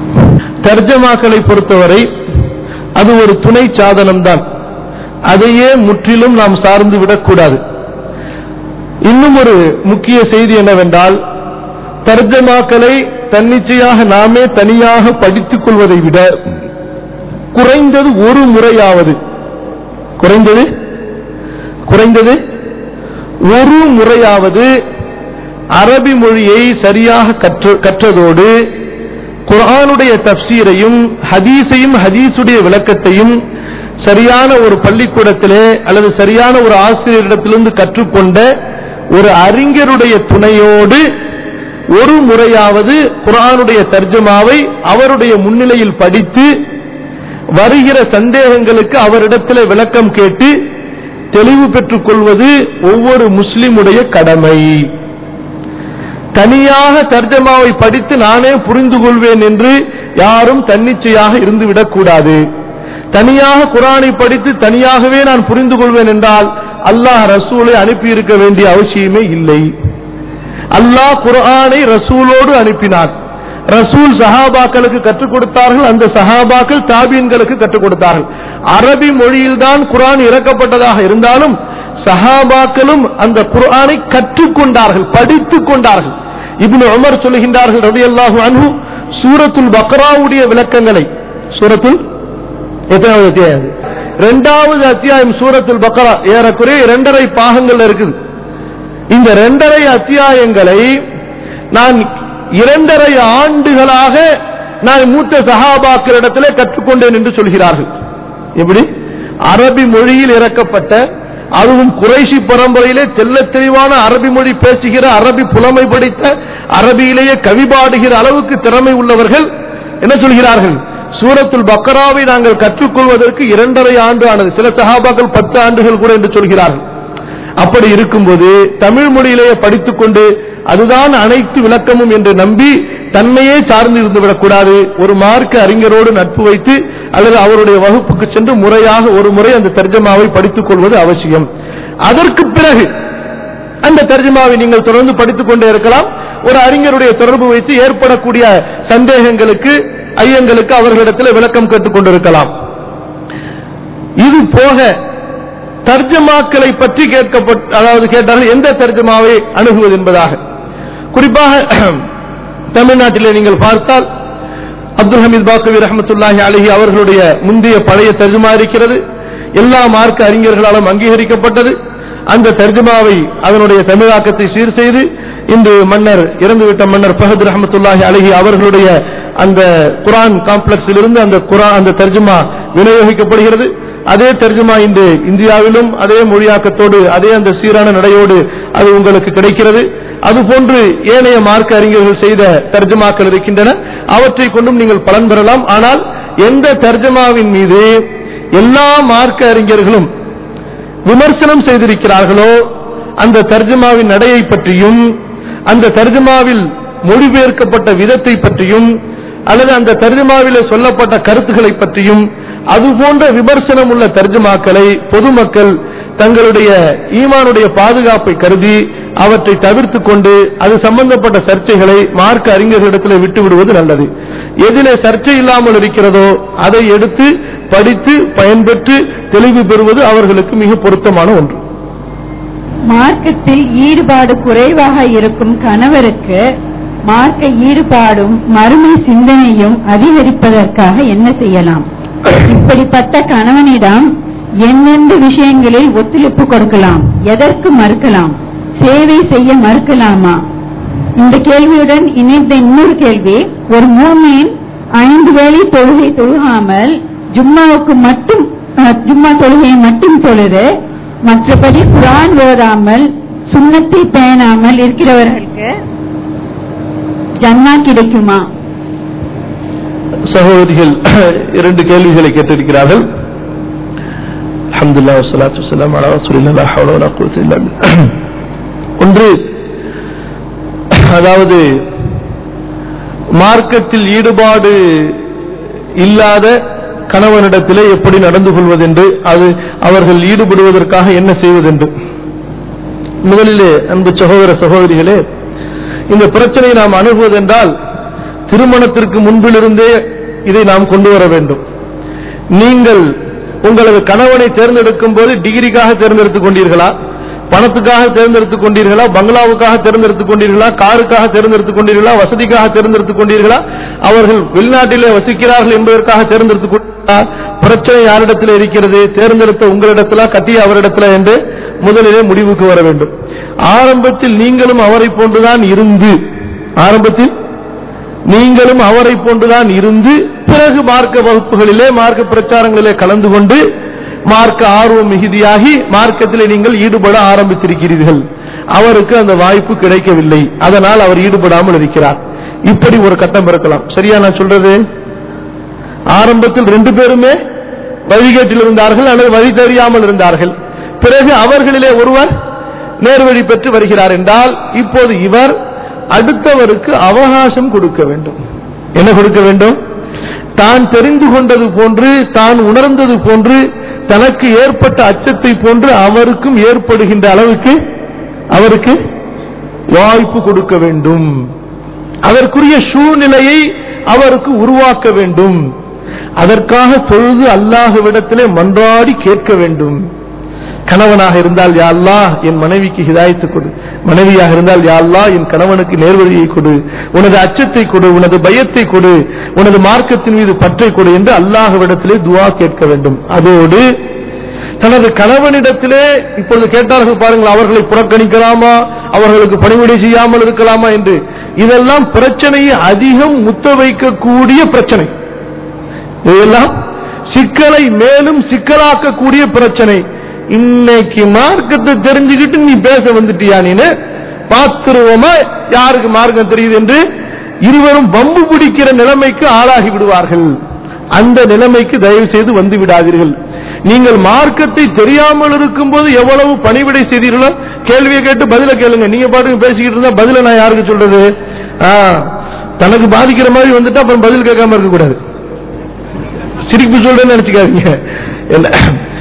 தர்ஜமாக்களை பொறுத்தவரை அது ஒரு துணை சாதனம் தான் அதையே முற்றிலும் நாம் சார்ந்து விடக்கூடாது இன்னும் ஒரு முக்கிய செய்தி என்னவென்றால் தர்ஜமாக்களை தன்னிச்சையாக நாமே தனியாக படித்துக் கொள்வதை விட குறைந்தது ஒரு முறையாவது குறைந்தது குறைந்தது ஒரு முறையாவது அரபி மொழியை சரியாக கற்று கற்றதோடு குர்ஆனுடைய தப்சீரையும் ஹதீஸையும் ஹதீஸுடைய விளக்கத்தையும் சரியான ஒரு பள்ளிக்கூடத்திலே அல்லது சரியான ஒரு ஆசிரியரிடத்திலிருந்து கற்றுக்கொண்ட ஒரு அறிஞருடைய துணையோடு ஒரு முறையாவது குர்ஆனுடைய தர்ஜமாவை அவருடைய முன்னிலையில் படித்து வருகிற சந்தேகங்களுக்கு அவரிடத்திலே விளக்கம் கேட்டு தெளிவு பெற்றுக் கொள்வது ஒவ்வொரு முஸ்லிமுடைய கடமை தனியாக தர்ஜமாவை படித்து நானே புரிந்து கொள்வேன் என்று யாரும் தன்னிச்சையாக இருந்து விடக்கூடாது தனியாக குரானை படித்து தனியாகவே நான் புரிந்து கொள்வேன் என்றால் அல்லாஹ் ரசூலை அனுப்பி இருக்க வேண்டிய அவசியமே இல்லை அல்லாஹ் குர்ஆனை ரசூலோடு அனுப்பினார் ரசூல் சஹாபாக்களுக்கு கற்றுக் கொடுத்தார்கள் அந்த சஹாபாக்கள் தாபீன்களுக்கு கற்றுக் கொடுத்தார்கள் அரபி மொழியில்தான் குர்ஆன் இறக்கப்பட்டதாக இருந்தாலும் சஹாபாக்களும் அந்த குர்ஆனை கற்றுக்கொண்டார்கள் படித்துக் கொண்டார்கள் இப்னு உமர் சொல்லுகின்றார்கள் ரலியல்லாஹு அன்ஹு சூரத்துல் பக்ராவுடைய விளக்கங்களை சூரத்துல் எத்தனாவது அத்தியாயம் அது? இரண்டாவது அத்தியாயம் சூரத்துல் பக்ரா ஏறக்குறைய இரண்டரை பாகங்கள் இருக்குது இந்த இரண்டரை அத்தியாயங்களை நான் இரண்டரை ஆண்டுகளாக நான் மூத்த சஹாபாக்களிடத்திலே கற்றுக்கொண்டேன் என்று சொல்கிறார்கள் எப்படி அரபி மொழியில் இறக்கப்பட்ட அதுவும் குறைஷி பரம்பரையிலே தெள்ளத் தெளிவான அரபி மொழி பேசுகிற அரபி புலமை படித்த அரபியிலேயே கவி பாடுகிற அளவுக்கு திறமை உள்ளவர்கள் என்ன சொல்கிறார்கள் சூரத்துல் பக்கராவை நாங்கள் கற்றுக்கொள்வதற்கு இரண்டரை ஆண்டு ஆனது சில சஹாபாக்கள் பத்து ஆண்டுகள் கூட என்று சொல்கிறார்கள் அப்படி இருக்கும்போது தமிழ் மொழியிலேயே படித்துக்கொண்டு அதுதான் அனைத்து விளக்கமும் என்று நம்பி தன்னையே சார்ந்து இருந்து விடக்கூடாது ஒரு மார்க்க அறிஞரோடு நட்பு வைத்து அல்லது அவருடைய வகுப்புக்கு சென்று முறையாக ஒரு முறை அந்த தர்ஜமாவை படித்துக் கொள்வது அவசியம் அதற்கு பிறகு அந்த தர்ஜமாவை நீங்கள் தொடர்ந்து படித்துக் கொண்டே இருக்கலாம் ஒரு அறிஞருடைய தொடர்பு வைத்து ஏற்படக்கூடிய சந்தேகங்களுக்கு ஐயங்களுக்கு அவர்களிடத்தில் விளக்கம் கேட்டுக் கொண்டிருக்கலாம் இது போக தர்ஜமாக்களை பற்றி கேட்கப்பட்ட அதாவது கேட்டார்கள் எந்த தர்ஜமாவை அணுகுவது என்பதாக குறிப்பாக தமிழ்நாட்டிலே நீங்கள் பார்த்தால் அப்துல் ஹமீத் பாக்கவி ரஹமத்துல்லாஹி அலஹி அவர்களுடைய முந்தைய பழைய தர்ஜுமா இருக்கிறது எல்லா மார்க்க அறிஞர்களாலும் அங்கீகரிக்கப்பட்டது அந்த தர்ஜுமாவை அதனுடைய தமிழாக்கத்தை சீர் செய்து இன்று மன்னர் இறந்துவிட்ட மன்னர் ஃபஹத் ரஹமத்துல்லாஹி அலஹி அவர்களுடைய அந்த குரான் காம்ப்ளெக்ஸில் இருந்து அந்த குரான் அந்த தர்ஜுமா விநியோகிக்கப்படுகிறது அதே தர்ஜுமா இன்று இந்தியாவிலும் அதே மொழியாக்கத்தோடு அதே அந்த சீரான நடையோடு அது உங்களுக்கு கிடைக்கிறது அதுபோன்று ஏனைய மார்க்க அறிஞர்கள் செய்த தர்ஜமாக்கள் இருக்கின்றன அவற்றை கொண்டும் நீங்கள் பலன் பெறலாம் ஆனால் எந்த தர்ஜமாவின் மீது எல்லா மார்க்க அறிஞர்களும் விமர்சனம் செய்திருக்கிறார்களோ அந்த தர்ஜுமாவின் நடையை பற்றியும் அந்த தர்ஜுமாவில் மொழிபெயர்க்கப்பட்ட விதத்தை பற்றியும் அல்லது அந்த தர்ஜுமாவிலே சொல்லப்பட்ட கருத்துக்களை பற்றியும் அதுபோன்ற விமர்சனம் உள்ள தர்ஜுமாக்களை பொதுமக்கள் தங்களுடைய ஈமானுடைய பாதுகாப்பை கருதி அவற்றை தவிர்த்து கொண்டு அது சம்பந்தப்பட்ட சர்ச்சைகளை மார்க்க அறிஞர்களிடத்தில் விட்டு விடுவது நல்லது எதிலே சர்ச்சை இல்லாமல் இருக்கிறதோ அதை எடுத்து படித்து பயன்பெற்று தெளிவு பெறுவது அவர்களுக்கு மிக பொருத்தமான ஒன்று மார்க்கத்தில் ஈடுபாடு குறைவாக இருக்கும் கணவருக்கு மார்க்க ஈடுபாடும் மறுமை சிந்தனையும் அதிகரிப்பதற்காக என்ன செய்யலாம் இப்படிப்பட்ட கணவனிடம் எந்தெந்த விஷயங்களில் ஒத்துழைப்பு கொடுக்கலாம் எதற்கு மறுக்கலாம் சேவை செய்ய மறுக்கலாமா இந்த கேள்வியுடன் இணைந்த இன்னொரு கேள்வி ஒரு மூமின் ஐந்து வேளை தொழுகை தொழுகாமல் ஜும்மாவுக்கு மட்டும் அஹ், ஜும்மா தொழுகையை மட்டும் தொழுது மற்றபடி குரான் ஓதாமல் சுண்ணத்தை பேணாமல் இருக்கிறவர்களுக்கு ஜன்னா கிடைக்குமா சகோதரிகள் இரண்டு கேள்விகளை கேட்டிருக்கிறார்கள் அல்ஹம்துலில்லாஹ் வஸ்ஸலாத்து வஸ்ஸலாமு அலா ரசூலில்லாஹ் லா ஹவ்ல வலா குவத்த இல்லா பில்லாஹ். ஒன்று அதாவது மார்க்கத்தில் ஈடுபாடு இல்லாத கணவனிடத்திலே எப்படி நடந்து கொள்வதென்று அது அவர்கள் ஈடுபடுவதற்காக என்ன செய்வதென்று முதலிலே அன்பு சகோதர சகோதரிகளே இந்த பிரச்சனையை நாம் அணுகுவதென்றால் திருமணத்திற்கு முன்பிலிருந்தே இதை நாம் கொண்டு வர வேண்டும் நீங்கள் உங்களது கணவனை தேர்ந்தெடுக்கும் போது டிகிரிக்காக தேர்ந்தெடுத்துக் கொண்டீர்களா பணத்துக்காக தேர்ந்தெடுத்துக் கொண்டீர்களா பங்களாவுக்காக தேர்ந்தெடுத்துக் கொண்டீர்களா காருக்காக தேர்ந்தெடுத்துக் கொண்டீர்களா வசதிக்காக தேர்ந்தெடுத்துக் கொண்டீர்களா அவர்கள் வெளிநாட்டிலே வசிக்கிறார்கள் என்பதற்காக தேர்ந்தெடுத்துக் கொண்டீர்களா பிரச்சனை யாரிடத்தில் இருக்கிறது தேர்ந்தெடுத்த உங்களிடத்திலா கட்டிய அவரிடத்திலா என்று முதலிலே முடிவுக்கு வர வேண்டும் ஆரம்பத்தில் நீங்களும் அவரை போன்றுதான் இருந்து ஆரம்பத்தில் நீங்களும் அவரை போன்றுதான் இருந்து பிறகு மார்க்க வகுப்புகளிலே மார்க்க பிரச்சாரங்களிலே கலந்து கொண்டு மார்க்க ஆர்வம் மிகுதியாகி மார்க்கத்திலே நீங்கள் ஈடுபட ஆரம்பித்திருக்கிறீர்கள் அவருக்கு அந்த வாய்ப்பு கிடைக்கவில்லை அதனால் அவர் ஈடுபடாமல் இருக்கிறார் இப்படி ஒரு கட்டம் இருக்கலாம் சரியா நான் சொல்றது ஆரம்பத்தில் ரெண்டு பேருமே வழிகேட்டில் இருந்தார்கள் அல்லது வழி தெரியாமல் இருந்தார்கள் பிறகு அவர்களிலே ஒருவர் நேர்வழி பெற்று வருகிறார் என்றால் இப்போது இவர் அடுத்தவருக்கு அவகாசம் கொடுக்க வேண்டும் என்ன கொடுக்க வேண்டும் தான் தெரிந்து கொண்டது போன்று தான் உணர்ந்தது போன்று தனக்கு ஏற்பட்ட அச்சத்தை போன்று அவருக்கும் ஏற்படுகின்ற அளவுக்கு அவருக்கு வாய்ப்பு கொடுக்க வேண்டும் அதற்குரிய சூழ்நிலையை அவருக்கு உருவாக்க வேண்டும் அதற்காக தொழுது அல்லாஹ்விடத்திலே மன்றாடி கேட்க வேண்டும் கணவனாக இருந்தால் யா அல்லாஹ் என் மனைவிக்கு ஹிதாயத்து கொடு மனைவியாக இருந்தால் யா அல்லாஹ் என் கணவனுக்கு நேர்வழியை கொடு உனது அச்சத்தை கொடு உனது பயத்தை கொடு உனது மார்க்கத்தின் மீது பற்றை கொடு என்று அல்லாஹ்விடத்திலே துவா கேட்க வேண்டும் அதோடு தனது கணவனிடத்திலே இப்பொழுது கேட்டார்கள் பாருங்கள் அவர்களை புறக்கணிக்கலாமா அவர்களுக்கு பணிவிடை செய்யாமல் இருக்கலாமா என்று இதெல்லாம் பிரச்சனையை அதிகம் முத்த வைக்கக்கூடிய பிரச்சனை இதெல்லாம் சிக்கலை மேலும் சிக்கலாக்கக்கூடிய பிரச்சனை இன்னைக்கு மார்க்கத்தை தெரிஞ்சுக்கிட்டு நீ பேச வந்துட்டியா நீனு பாத்துருவோமா யாருக்கு மார்க்கம் தெரியுது என்று இருவரும் வம்பு பிடிக்கிற நிலைமைக்கு ஆளாகி விடுவார்கள் அந்த நிலைமைக்கு தயவு செய்து வந்து விடாதீர்கள் நீங்கள் மார்க்கத்தை தெரியாமல் இருக்கும்போது எவ்வளவு பணிவிடை செய்தீர்களோ கேள்வியை கேட்டு பதில கேளுங்க நீங்க பாட்டுக்கு பேசிக்கிட்டு இருந்தா பதில நான் யாருக்கு சொல்றது ஆ, தனக்கு பாதிக்கிற மாதிரி வந்துட்டா அப்புறம் பதில் கேட்காம இருக்க கூடாது சிரிப்பு சொல்றேன்னு நினைச்சுக்காதீங்க என்ன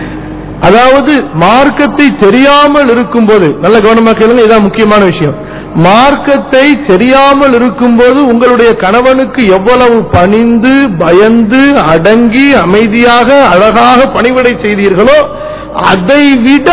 அதாவது மார்க்கத்தை தெரியாமல் இருக்கும்போது நல்ல கவனமா கேளுங்க இதான் முக்கியமான விஷயம் மார்க்கத்தை தெரியாமல் இருக்கும்போது உங்களுடைய கணவனுக்கு எவ்வளவு பணிந்து பயந்து அடங்கி அமைதியாக அழகாக பணிவிடை செய்தீர்களோ அதை விட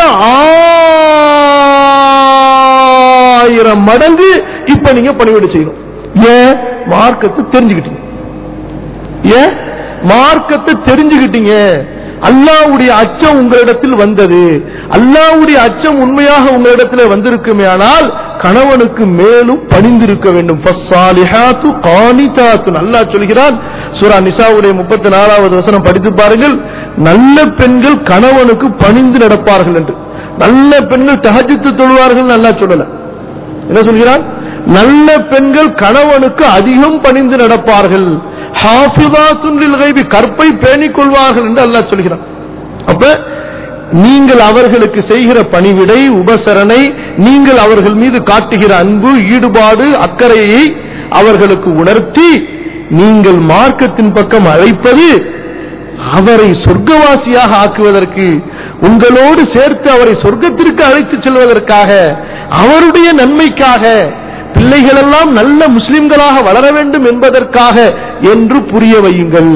ஆயிரம் மடங்கு இப்ப நீங்க பணிவிடை செய்யணும் ஏன் மார்க்கத்தை தெரிஞ்சுக்கிட்டீங்க ஏன் மார்க்கத்தை தெரிஞ்சுக்கிட்டீங்க அல்லாவுடைய அச்சம் உங்களிடத்தில் வந்தது அல்லாவுடைய அச்சம் உண்மையாக உங்களிடத்தில் வந்திருக்குமே ஆனால் கணவனுக்கு மேலும் பணிந்திருக்க வேண்டும் ஃபஸ்ஸாலிஹாத்து கானிதாத்துன் அல்லாஹ் சொல்கிறான் சூரா நிசாவுடைய முப்பத்தி நாலாவது வசனம் படித்து பாருங்கள் நல்ல பெண்கள் கணவனுக்கு பணிந்து நடப்பார்கள் என்று நல்ல பெண்கள் தஹஜ்ஜத்து தொழுவார்கள் நல்லா சொல்லல என்ன சொல்கிறான் நல்ல பெண்கள் கணவனுக்கு அதிகம் பணிந்து நடப்பார்கள் ஹாஃபிதாத்துன் லில் கைபி கற்பை பேணிக் கொள்வார்கள் என்று அல்லாஹ் சொல்கிறான் அப்ப நீங்கள் அவர்களுக்கு செய்கிற பணிவிடை உபசரணை நீங்கள் அவர்கள் மீது காட்டுகிற அன்பு ஈடுபாடு அக்கறையை அவர்களுக்கு உணர்த்தி நீங்கள் மார்க்கத்தின் பக்கம் அழைப்பது அவரை சொர்க்கவாசியாக ஆக்குவதற்கு உங்களோடு சேர்த்து அவரை சொர்க்கத்திற்கு அழைத்துச் செல்வதற்காக அவருடைய நன்மைக்காக பிள்ளைகளெல்லாம் நல்ல முஸ்லிம்களாக வளர வேண்டும் என்பதற்காக என்று புரிய வையுங்கள்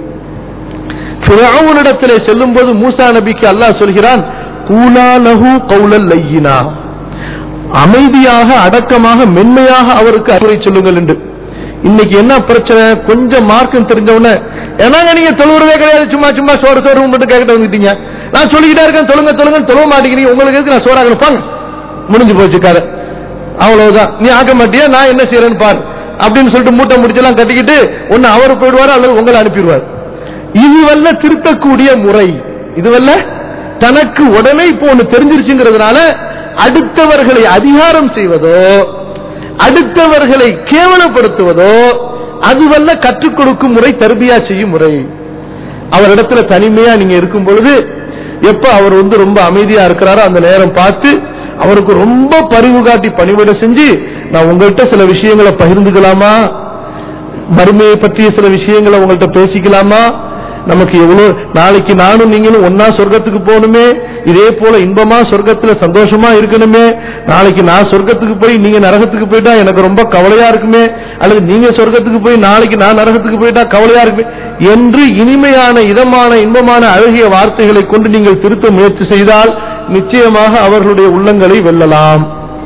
ஃபிரௌனிடத்திலே செல்லும்போது மூசா நபிக்கு அல்லாஹ் சொல்கிறான் கூலா லஹு கௌலல் லையினா அமைதியாக அடக்கமாக மென்மையாக அவருக்கு அறிவுரை சொல்லுங்கள் என்று இன்னைக்கு என்ன பிரச்சனை கொஞ்சம் மார்க்கம் தெரிஞ்சவன ஏன்னாங்க நீங்க தொழுவுறதே கிடையாது சும்மா சும்மா சோறு சோறு மட்டும் கேட்கிட்டு வந்துட்டீங்க நான் சொல்லிக்கிட்டே இருக்கேன் தொழுங்க தொழுங்க தொழுவ மாட்டேங்கிறீங்க உங்களுக்கு எதுக்கு நான் சோறாகணும் பாங்க முடிஞ்சு போச்சு கதை அவ்வளவுதான் நீ ஆக்க மாட்டியா நான் என்ன செய்யறேன்னு பாரு அப்படின்னு சொல்லிட்டு மூட்டை முடிச்செல்லாம் கட்டிக்கிட்டு ஒன்னு அவர் போயிடுவார் அல்லது உங்களை அனுப்பிடுவார் இதுவல்ல திருத்தக்கூடிய முறை இதுவல்ல தனக்கு உடனே இப்போ ஒண்ணு தெரிஞ்சிருச்சுங்கிறதுனால அடுத்தவர்களை அதிகாரம் செய்வதோ அடுத்தவர்களை கேவலப்படுத்துவதோ அதுவல்ல கற்றுக் கொடுக்கும் முறை தர்பியா செய்யும் முறை அவரிடத்துல தனிமையா நீங்க இருக்கும் பொழுது எப்ப அவர் வந்து ரொம்ப அமைதியா இருக்கிறாரோ அந்த நேரம் பார்த்து அவருக்கு ரொம்ப பரிவு காட்டி பணிவிட செஞ்சு நான் உங்கள்கிட்ட சில விஷயங்களை பகிர்ந்துக்கலாமா மறுமையை பற்றிய சில விஷயங்களை உங்கள்கிட்ட பேசிக்கலாமா நமக்கு எவ்வளவு நாளைக்கு நானும் நீங்களும் ஒன்னா சொர்க்கத்துக்கு போகணுமே இதே போல இன்பமா சொர்க்கத்துல சந்தோஷமா இருக்கணுமே நாளைக்கு நான் சொர்க்கத்துக்கு போய் நீங்க நரகத்துக்கு போயிட்டா எனக்கு ரொம்ப கவலையா இருக்குமே அல்லது நீங்க சொர்க்கத்துக்கு போய் நாளைக்கு நான் நரகத்துக்கு போயிட்டா கவலையா இருக்குமே என்று இனிமையான இதமான இன்பமான அழகிய வார்த்தைகளை கொண்டு நீங்கள் திருத்த முயற்சி செய்தால் நிச்சயமாக அவர்களுடைய உள்ளங்களை வெல்லலாம்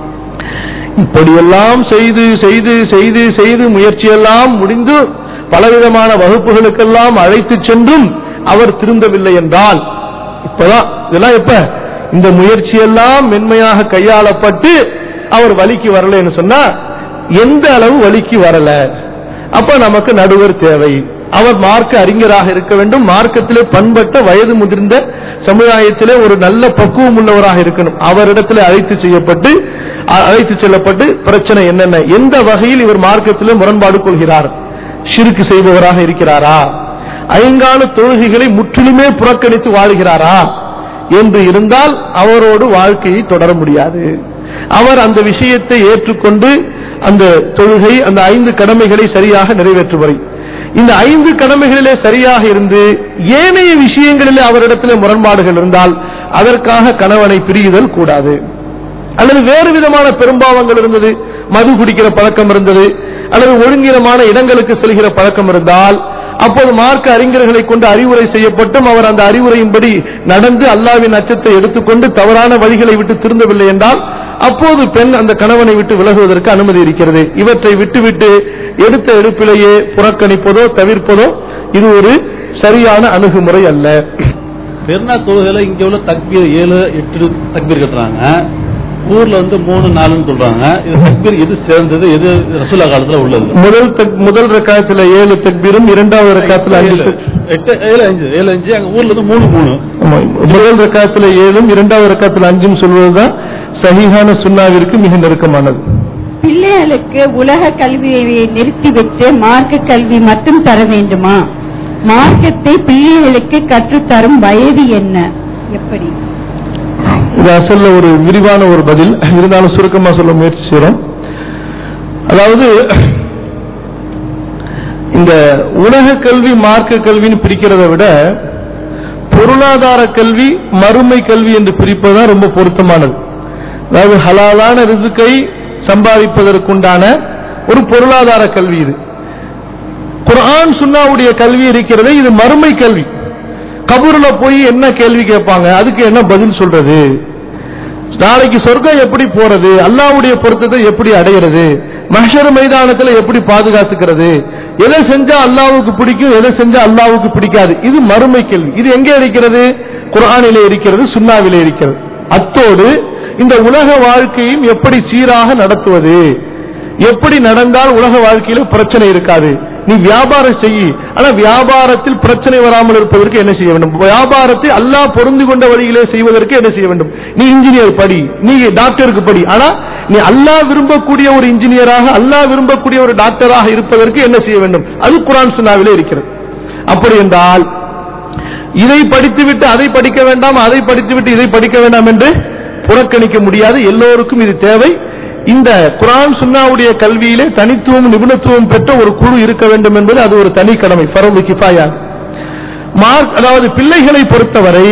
இப்படியெல்லாம் செய்து செய்து செய்து செய்து முயற்சியெல்லாம் முடிந்து பலவிதமான வகுப்புகளுக்கெல்லாம் அழைத்து சென்றும் அவர் திருந்தவில்லை என்றால் இப்பதான் இதெல்லாம் எப்ப இந்த முயற்சியெல்லாம் மென்மையாக கையாளப்பட்டு அவர் வழிக்கு வரலன்னு சொன்னா எந்த அளவு வழிக்கு வரல அப்ப நமக்கு நடுவர் தேவை அவர் மார்க்க அறிஞராக இருக்க வேண்டும் மார்க்கத்திலே பண்பட்ட வயது முதிர்ந்த சமுதாயத்திலே ஒரு நல்ல பக்குவம் உள்ளவராக இருக்கணும் அவரிடத்திலே அழைத்து செய்யப்பட்டு அ- அழைத்து செல்லப்பட்டு பிரச்சனை என்னென்ன எந்த வகையில் இவர் மார்க்கத்திலே முரண்பாடு கொள்கிறார் ஷிருக்கு செய்பவராக இருக்கிறாரா ஐங்கால தொழுகைகளை முற்றிலுமே புறக்கணித்து வாழ்கிறாரா என்று இருந்தால் அவரோடு வாழ்க்கையை தொடர முடியாது அவர் அந்த விஷயத்தை ஏற்றுக்கொண்டு அந்த தொழுகை அந்த ஐந்து கடமைகளை சரியாக நிறைவேற்றுவரை இந்த ஐந்து கடமைகளிலே சரியாக இருந்து ஏனைய விஷயங்களிலே அவரிடத்திலே முரண்பாடுகள் இருந்தால் அதற்காக கணவனை பிரியுதல் கூடாது அல்லது வேறு விதமான பெரும்பாவங்கள் இருந்தது மது குடிக்கிற பழக்கம் இருந்தது அல்லது ஒழுங்கீனமான இடங்களுக்கு செல்கிற பழக்கம் இருந்தால் அப்போது மார்க்க அறிஞர்களை கொண்டு அறிவுரை செய்யப்பட்டும் அவர் அந்த அறிவுரையின்படி நடந்து அல்லாவின் அச்சத்தை எடுத்துக்கொண்டு தவறான வழிகளை விட்டு திருந்தவில்லை என்றால் அப்போது பெண் அந்த கணவனை விட்டு விலகுவதற்கு அனுமதி இருக்கிறது இவற்றை விட்டுவிட்டு எடுத்த எடுப்பிலேயே புறக்கணிப்பதோ தவிர்ப்பதோ இது ஒரு சரியான அணுகுமுறை அல்ல பெருநாள் தொழுகையில இங்க உள்ள தக்பீர் ஏழு எட்டு தக்பீர் கட்டுறாங்க ஊர்ல வந்து மூணு நாலுன்னு சொல்றாங்க இது தக்பீர் எது சேர்ந்தது எது ரசூலா காலத்துல உள்ளது முதல் தக்- முதல் ரக்காயத்துல ஏழு தக்பீரும் இரண்டாவது ரக்காயத்துல அஞ்சு ஏழு. தக்- எட்டு ஏழு அஞ்சு ஏழு அஞ்சு அங்க ஊர்ல இருந்து மூணு மூணு ஆமா, முதல் ரக்காயத்துல ஏழும் இரண்டாவது ரக்காயத்துல அஞ்சும் சொல்வதுதான் சஹீஹான சுன்னாவிற்கு மிக நெருக்கமானது பிள்ளைகளுக்கு உலக கல்வியை நிறுத்திவிட்டு மார்க்க கல்வி மட்டும் தர வேண்டுமா மார்க்கத்தை பிள்ளைகளுக்கு கற்றுத்தரும் வயது என்ன எப்படி இது அசல்ல ஒரு விரிவான ஒரு பதில் இருந்தாலும் சுருக்கமா சொல்ல முயற்சி செய்றோம் அதாவது இந்த உலக கல்வி மார்க்க கல்வின்னு பிரிக்கிறத விட பொருளாதார கல்வி மறுமை கல்வி என்று பிரிப்பதுதான் ரொம்ப பொருத்தமானது அதாவது ஹலாலான ரிசுக்கை சம்பாதிப்பதற்குண்டான ஒரு பொருளாதார கல்வி இது குர்ஆன் சுன்னாவுடைய கல்வி இருக்கிறது இது மறுமை கல்வி கபூர்ல போய் என்ன கேள்வி கேட்பாங்க அதுக்கு என்ன பதில் சொல்றது நாளைக்கு சொர்க்கம் எப்படி போறது அல்லாஹ்வுடைய பொருத்தத்தை எப்படி அடையிறது மஹ்ஷர் மைதானத்துல எப்படி பாதுகாத்துக்கிறது எதை செஞ்சா அல்லாஹ்வுக்கு பிடிக்கும் எதை செஞ்சா அல்லாஹ்வுக்கு பிடிக்காது இது மறுமை கேள்வி இது எங்கே இருக்கிறது குர்ஆனிலே இருக்கிறது சுன்னாவிலே இருக்கிறது அத்தோடு இந்த உலக வாழ்க்கையும் எப்படி சீராக நடத்துவது எப்படி நடந்தால் உலக வாழ்க்கையில பிரச்சனை இருக்காது நீ வியாபாரம் செய் ஆனா வியாபாரத்தில் பிரச்சனை வராமல் இருப்பதற்கு என்ன செய்ய வேண்டும் வியாபாரத்தை அல்லாஹ் பொருந்து கொண்ட வழியிலே செய்வதற்கு என்ன செய்ய வேண்டும் நீ இன்ஜினியர் படி நீ டாக்டருக்கு படி ஆனா நீ அல்லாஹ் விரும்பக்கூடிய ஒரு இன்ஜினியராக அல்லாஹ் விரும்பக்கூடிய ஒரு டாக்டராக இருப்பதற்கு என்ன செய்ய வேண்டும் அது குரான் சுன்னாவிலே இருக்கிறது அப்படி என்றால் இதை படித்துவிட்டு அதை படிக்க வேண்டாம் அதை படித்துவிட்டு இதை படிக்க வேண்டாம் என்று புறக்கணிக்க முடியாது எல்லோருக்கும் இது தேவை இந்த குரான் சுன்னாவுடைய கல்வியிலே தனித்துவம் நிபுணத்துவம் பெற்ற ஒரு குழு இருக்க வேண்டும் என்பது அது ஒரு தனி கடமை ஃபரது கிஃபாயா மார்க் அதாவது பிள்ளைகளை பொறுத்தவரை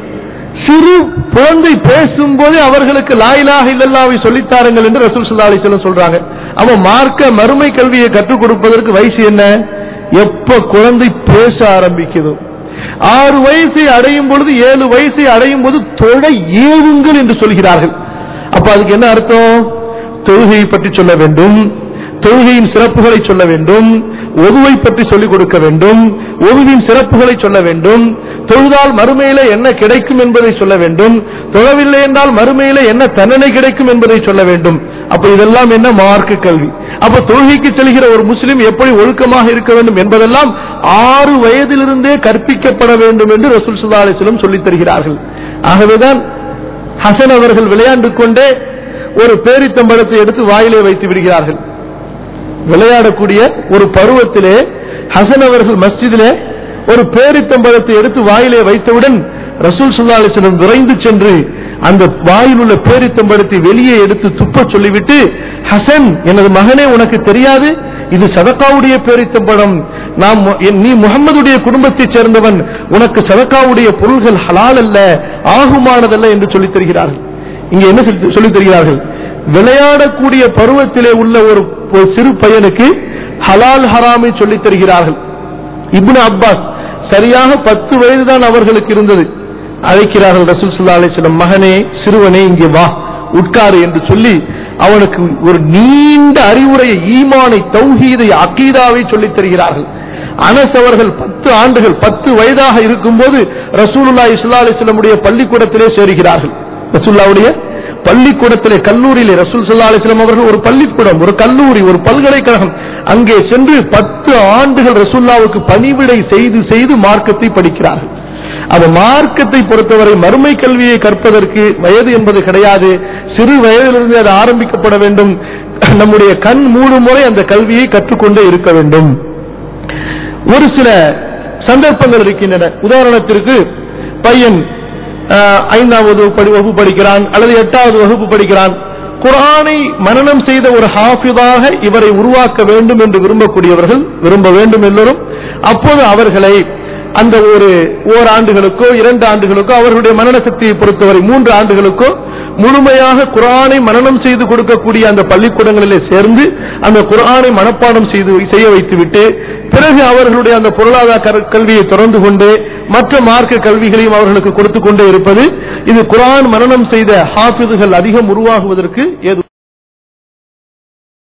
சிறு குழந்தை பேசும்போது அவர்களுக்கு லாயிலாக இல்லல்லாவை சொல்லித்தாருங்கள் என்று ரசூல் சல்லா அலிஸ்லாம் சொல்றாங்க அவன் மார்க்க மறுமை கல்வியை கற்றுக் கொடுப்பதற்கு வயசு என்ன எப்ப குழந்தை பேச ஆரம்பிக்குதோ ஆறு வயசை அடையும் பொழுது ஏழு வயசை அடையும் போது தொழை ஏவுங்கள் என்று சொல்கிறார்கள் அப்ப அதுக்கு என்ன அர்த்தம் தொழுகையை பற்றி சொல்ல வேண்டும் தொழுகையின் சிறப்புகளை சொல்ல வேண்டும் ஒதுவை பற்றி சொல்லிக் கொடுக்க வேண்டும் ஒதுவின் சிறப்புகளை சொல்ல வேண்டும் தொழுதால் மறுமையில என்ன கிடைக்கும் என்பதை சொல்ல வேண்டும் தொழவில்லை என்றால் மறுமையில என்ன தண்டனை கிடைக்கும் என்பதை சொல்ல வேண்டும் அப்ப இதெல்லாம் என்ன மார்க்க கல்வி அப்ப தொழுகைக்கு செல்கிற ஒரு முஸ்லிம் எப்படி ஒழுக்கமாக இருக்க வேண்டும் என்பதெல்லாம் ஆறு வயதிலிருந்தே கற்பிக்கப்பட வேண்டும் என்று ரசூல் சுல்லா அலிஸ்லம் சொல்லித் தருகிறார்கள் ஆகவேதான் ஹசன் அவர்கள் விளையாண்டு கொண்டே ஒரு பேரித்தம்பழத்தை எடுத்து வாயிலே வைத்து விடுகிறார்கள் விளையாடக்கூடிய ஒரு பருவத்திலே ஹசன் அவர்கள் மஸ்ஜிதிலே ஒரு பேரித்தம்பழத்தை எடுத்து வாயிலே வைத்தவுடன் ரசூல் சுல்லா அலிஸ்லம் விரைந்து சென்று அந்த வாயில் உள்ள பேரித்தம்பழத்தை வெளியே எடுத்து துப்பச் சொல்லிவிட்டு ஹசன் எனது மகனே உனக்கு தெரியாது இது சதக்காவுடைய பேரித்தம்பழம் நாம் என்- நீ முகம்மதுடைய குடும்பத்தைச் சேர்ந்தவன் உனக்கு சதக்காவுடைய பொருள்கள் ஹலால் அல்ல ஆகுமானதல்ல என்று சொல்லித் தருகிறார்கள் இங்க என்ன சொல்லி- சொல்லித் தருகிறார்கள் விளையாடக்கூடிய பருவத்திலே உள்ள ஒரு ஒரு சிறு பையனுக்கு ஹலால் ஹராமை சொல்லித் தருகிறார்கள் இப்னு அப்பாஸ் சரியாக பத்து வயதுதான் அவர்களுக்கு இருந்தது அழைக்கிறார்கள் ரசூல் ஸல்லல்லாஹு அலைஹி வஸல்லம் மகனே சிறுவனே இங்கே வா உட்காரு என்று சொல்லி அவனுக்கு ஒரு நீண்ட அறிவுரையை ஈமானை தௌஹீதை அகீதாவை சொல்லித் தருகிறார்கள் அனஸ் அவர்கள் பத்து ஆண்டுகள் பத்து வயதாக இருக்கும்போது ரசூலுல்லாஹி ஸல்லல்லாஹு அலைஹி வஸல்லமுடைய பள்ளிக்கூடத்திலே சேருகிறார்கள் ரசூலுல்லாவுடைய பள்ளிக்கூடத்திலே கல்லூரியிலே ரசூல் ஸல்லல்லாஹு அலைஹி வஸல்லம் அவர்கள் ஒரு பள்ளிக்கூடம் ஒரு கல்லூரி ஒரு பல்கலைக்கழகம் அங்கே சென்று பத்து ஆண்டுகள் ரசூல்லாவுக்கு பணிவிடை செய்து செய்து மார்க்கத்தை படிக்கிறார்கள் அது மார்க்கத்தை பொறுத்தவரை மறுமை கல்வியை கற்பதற்கு வயது என்பது கிடையாது சிறு வயதிலிருந்து அது ஆரம்பிக்கப்பட வேண்டும் நம்முடைய கண் மூடும் முறை அந்த கல்வியை கற்றுக்கொண்டே இருக்க வேண்டும் ஒரு சில சந்தர்ப்பங்கள் இருக்கின்றன உதாரணத்திற்கு பையன் ஆஹ், ஐந்தாவது படி- வகுப்பு படிக்கிறான் அல்லது எட்டாவது வகுப்பு படிக்கிறான் குர்ஆனை மனனம் செய்த ஒரு ஹாஃபிதாக இவரை உருவாக்க வேண்டும் என்று விரும்பக்கூடியவர்கள் விரும்ப வேண்டும் எல்லோரும் அப்போது அவர்களை அந்த ஒரு ஓராண்டுகளுக்கோ இரண்டு ஆண்டுகளுக்கோ அவர்களுடைய மனன சக்தியை பொறுத்தவரை மூன்று ஆண்டுகளுக்கோ முழுமையாக குர்ஆனை மனனம் செய்து கொடுக்கக்கூடிய அந்த பள்ளிக்கூடங்களிலே சேர்ந்து அந்த குர்ஆனை மனப்பாடம் செய்து செய்ய வைத்துவிட்டு பிறகு அவர்களுடைய அந்த பொருளாதார கர- கல்வியை தொடர்ந்து கொண்டு மற்ற மார்க்க கல்விகளையும் அவர்களுக்கு கொடுத்து கொண்டே இருப்பது இது குர்ஆன் மனனம் செய்த ஹாஃபிதுகள் அதிகம் உருவாகுவதற்கு ஏது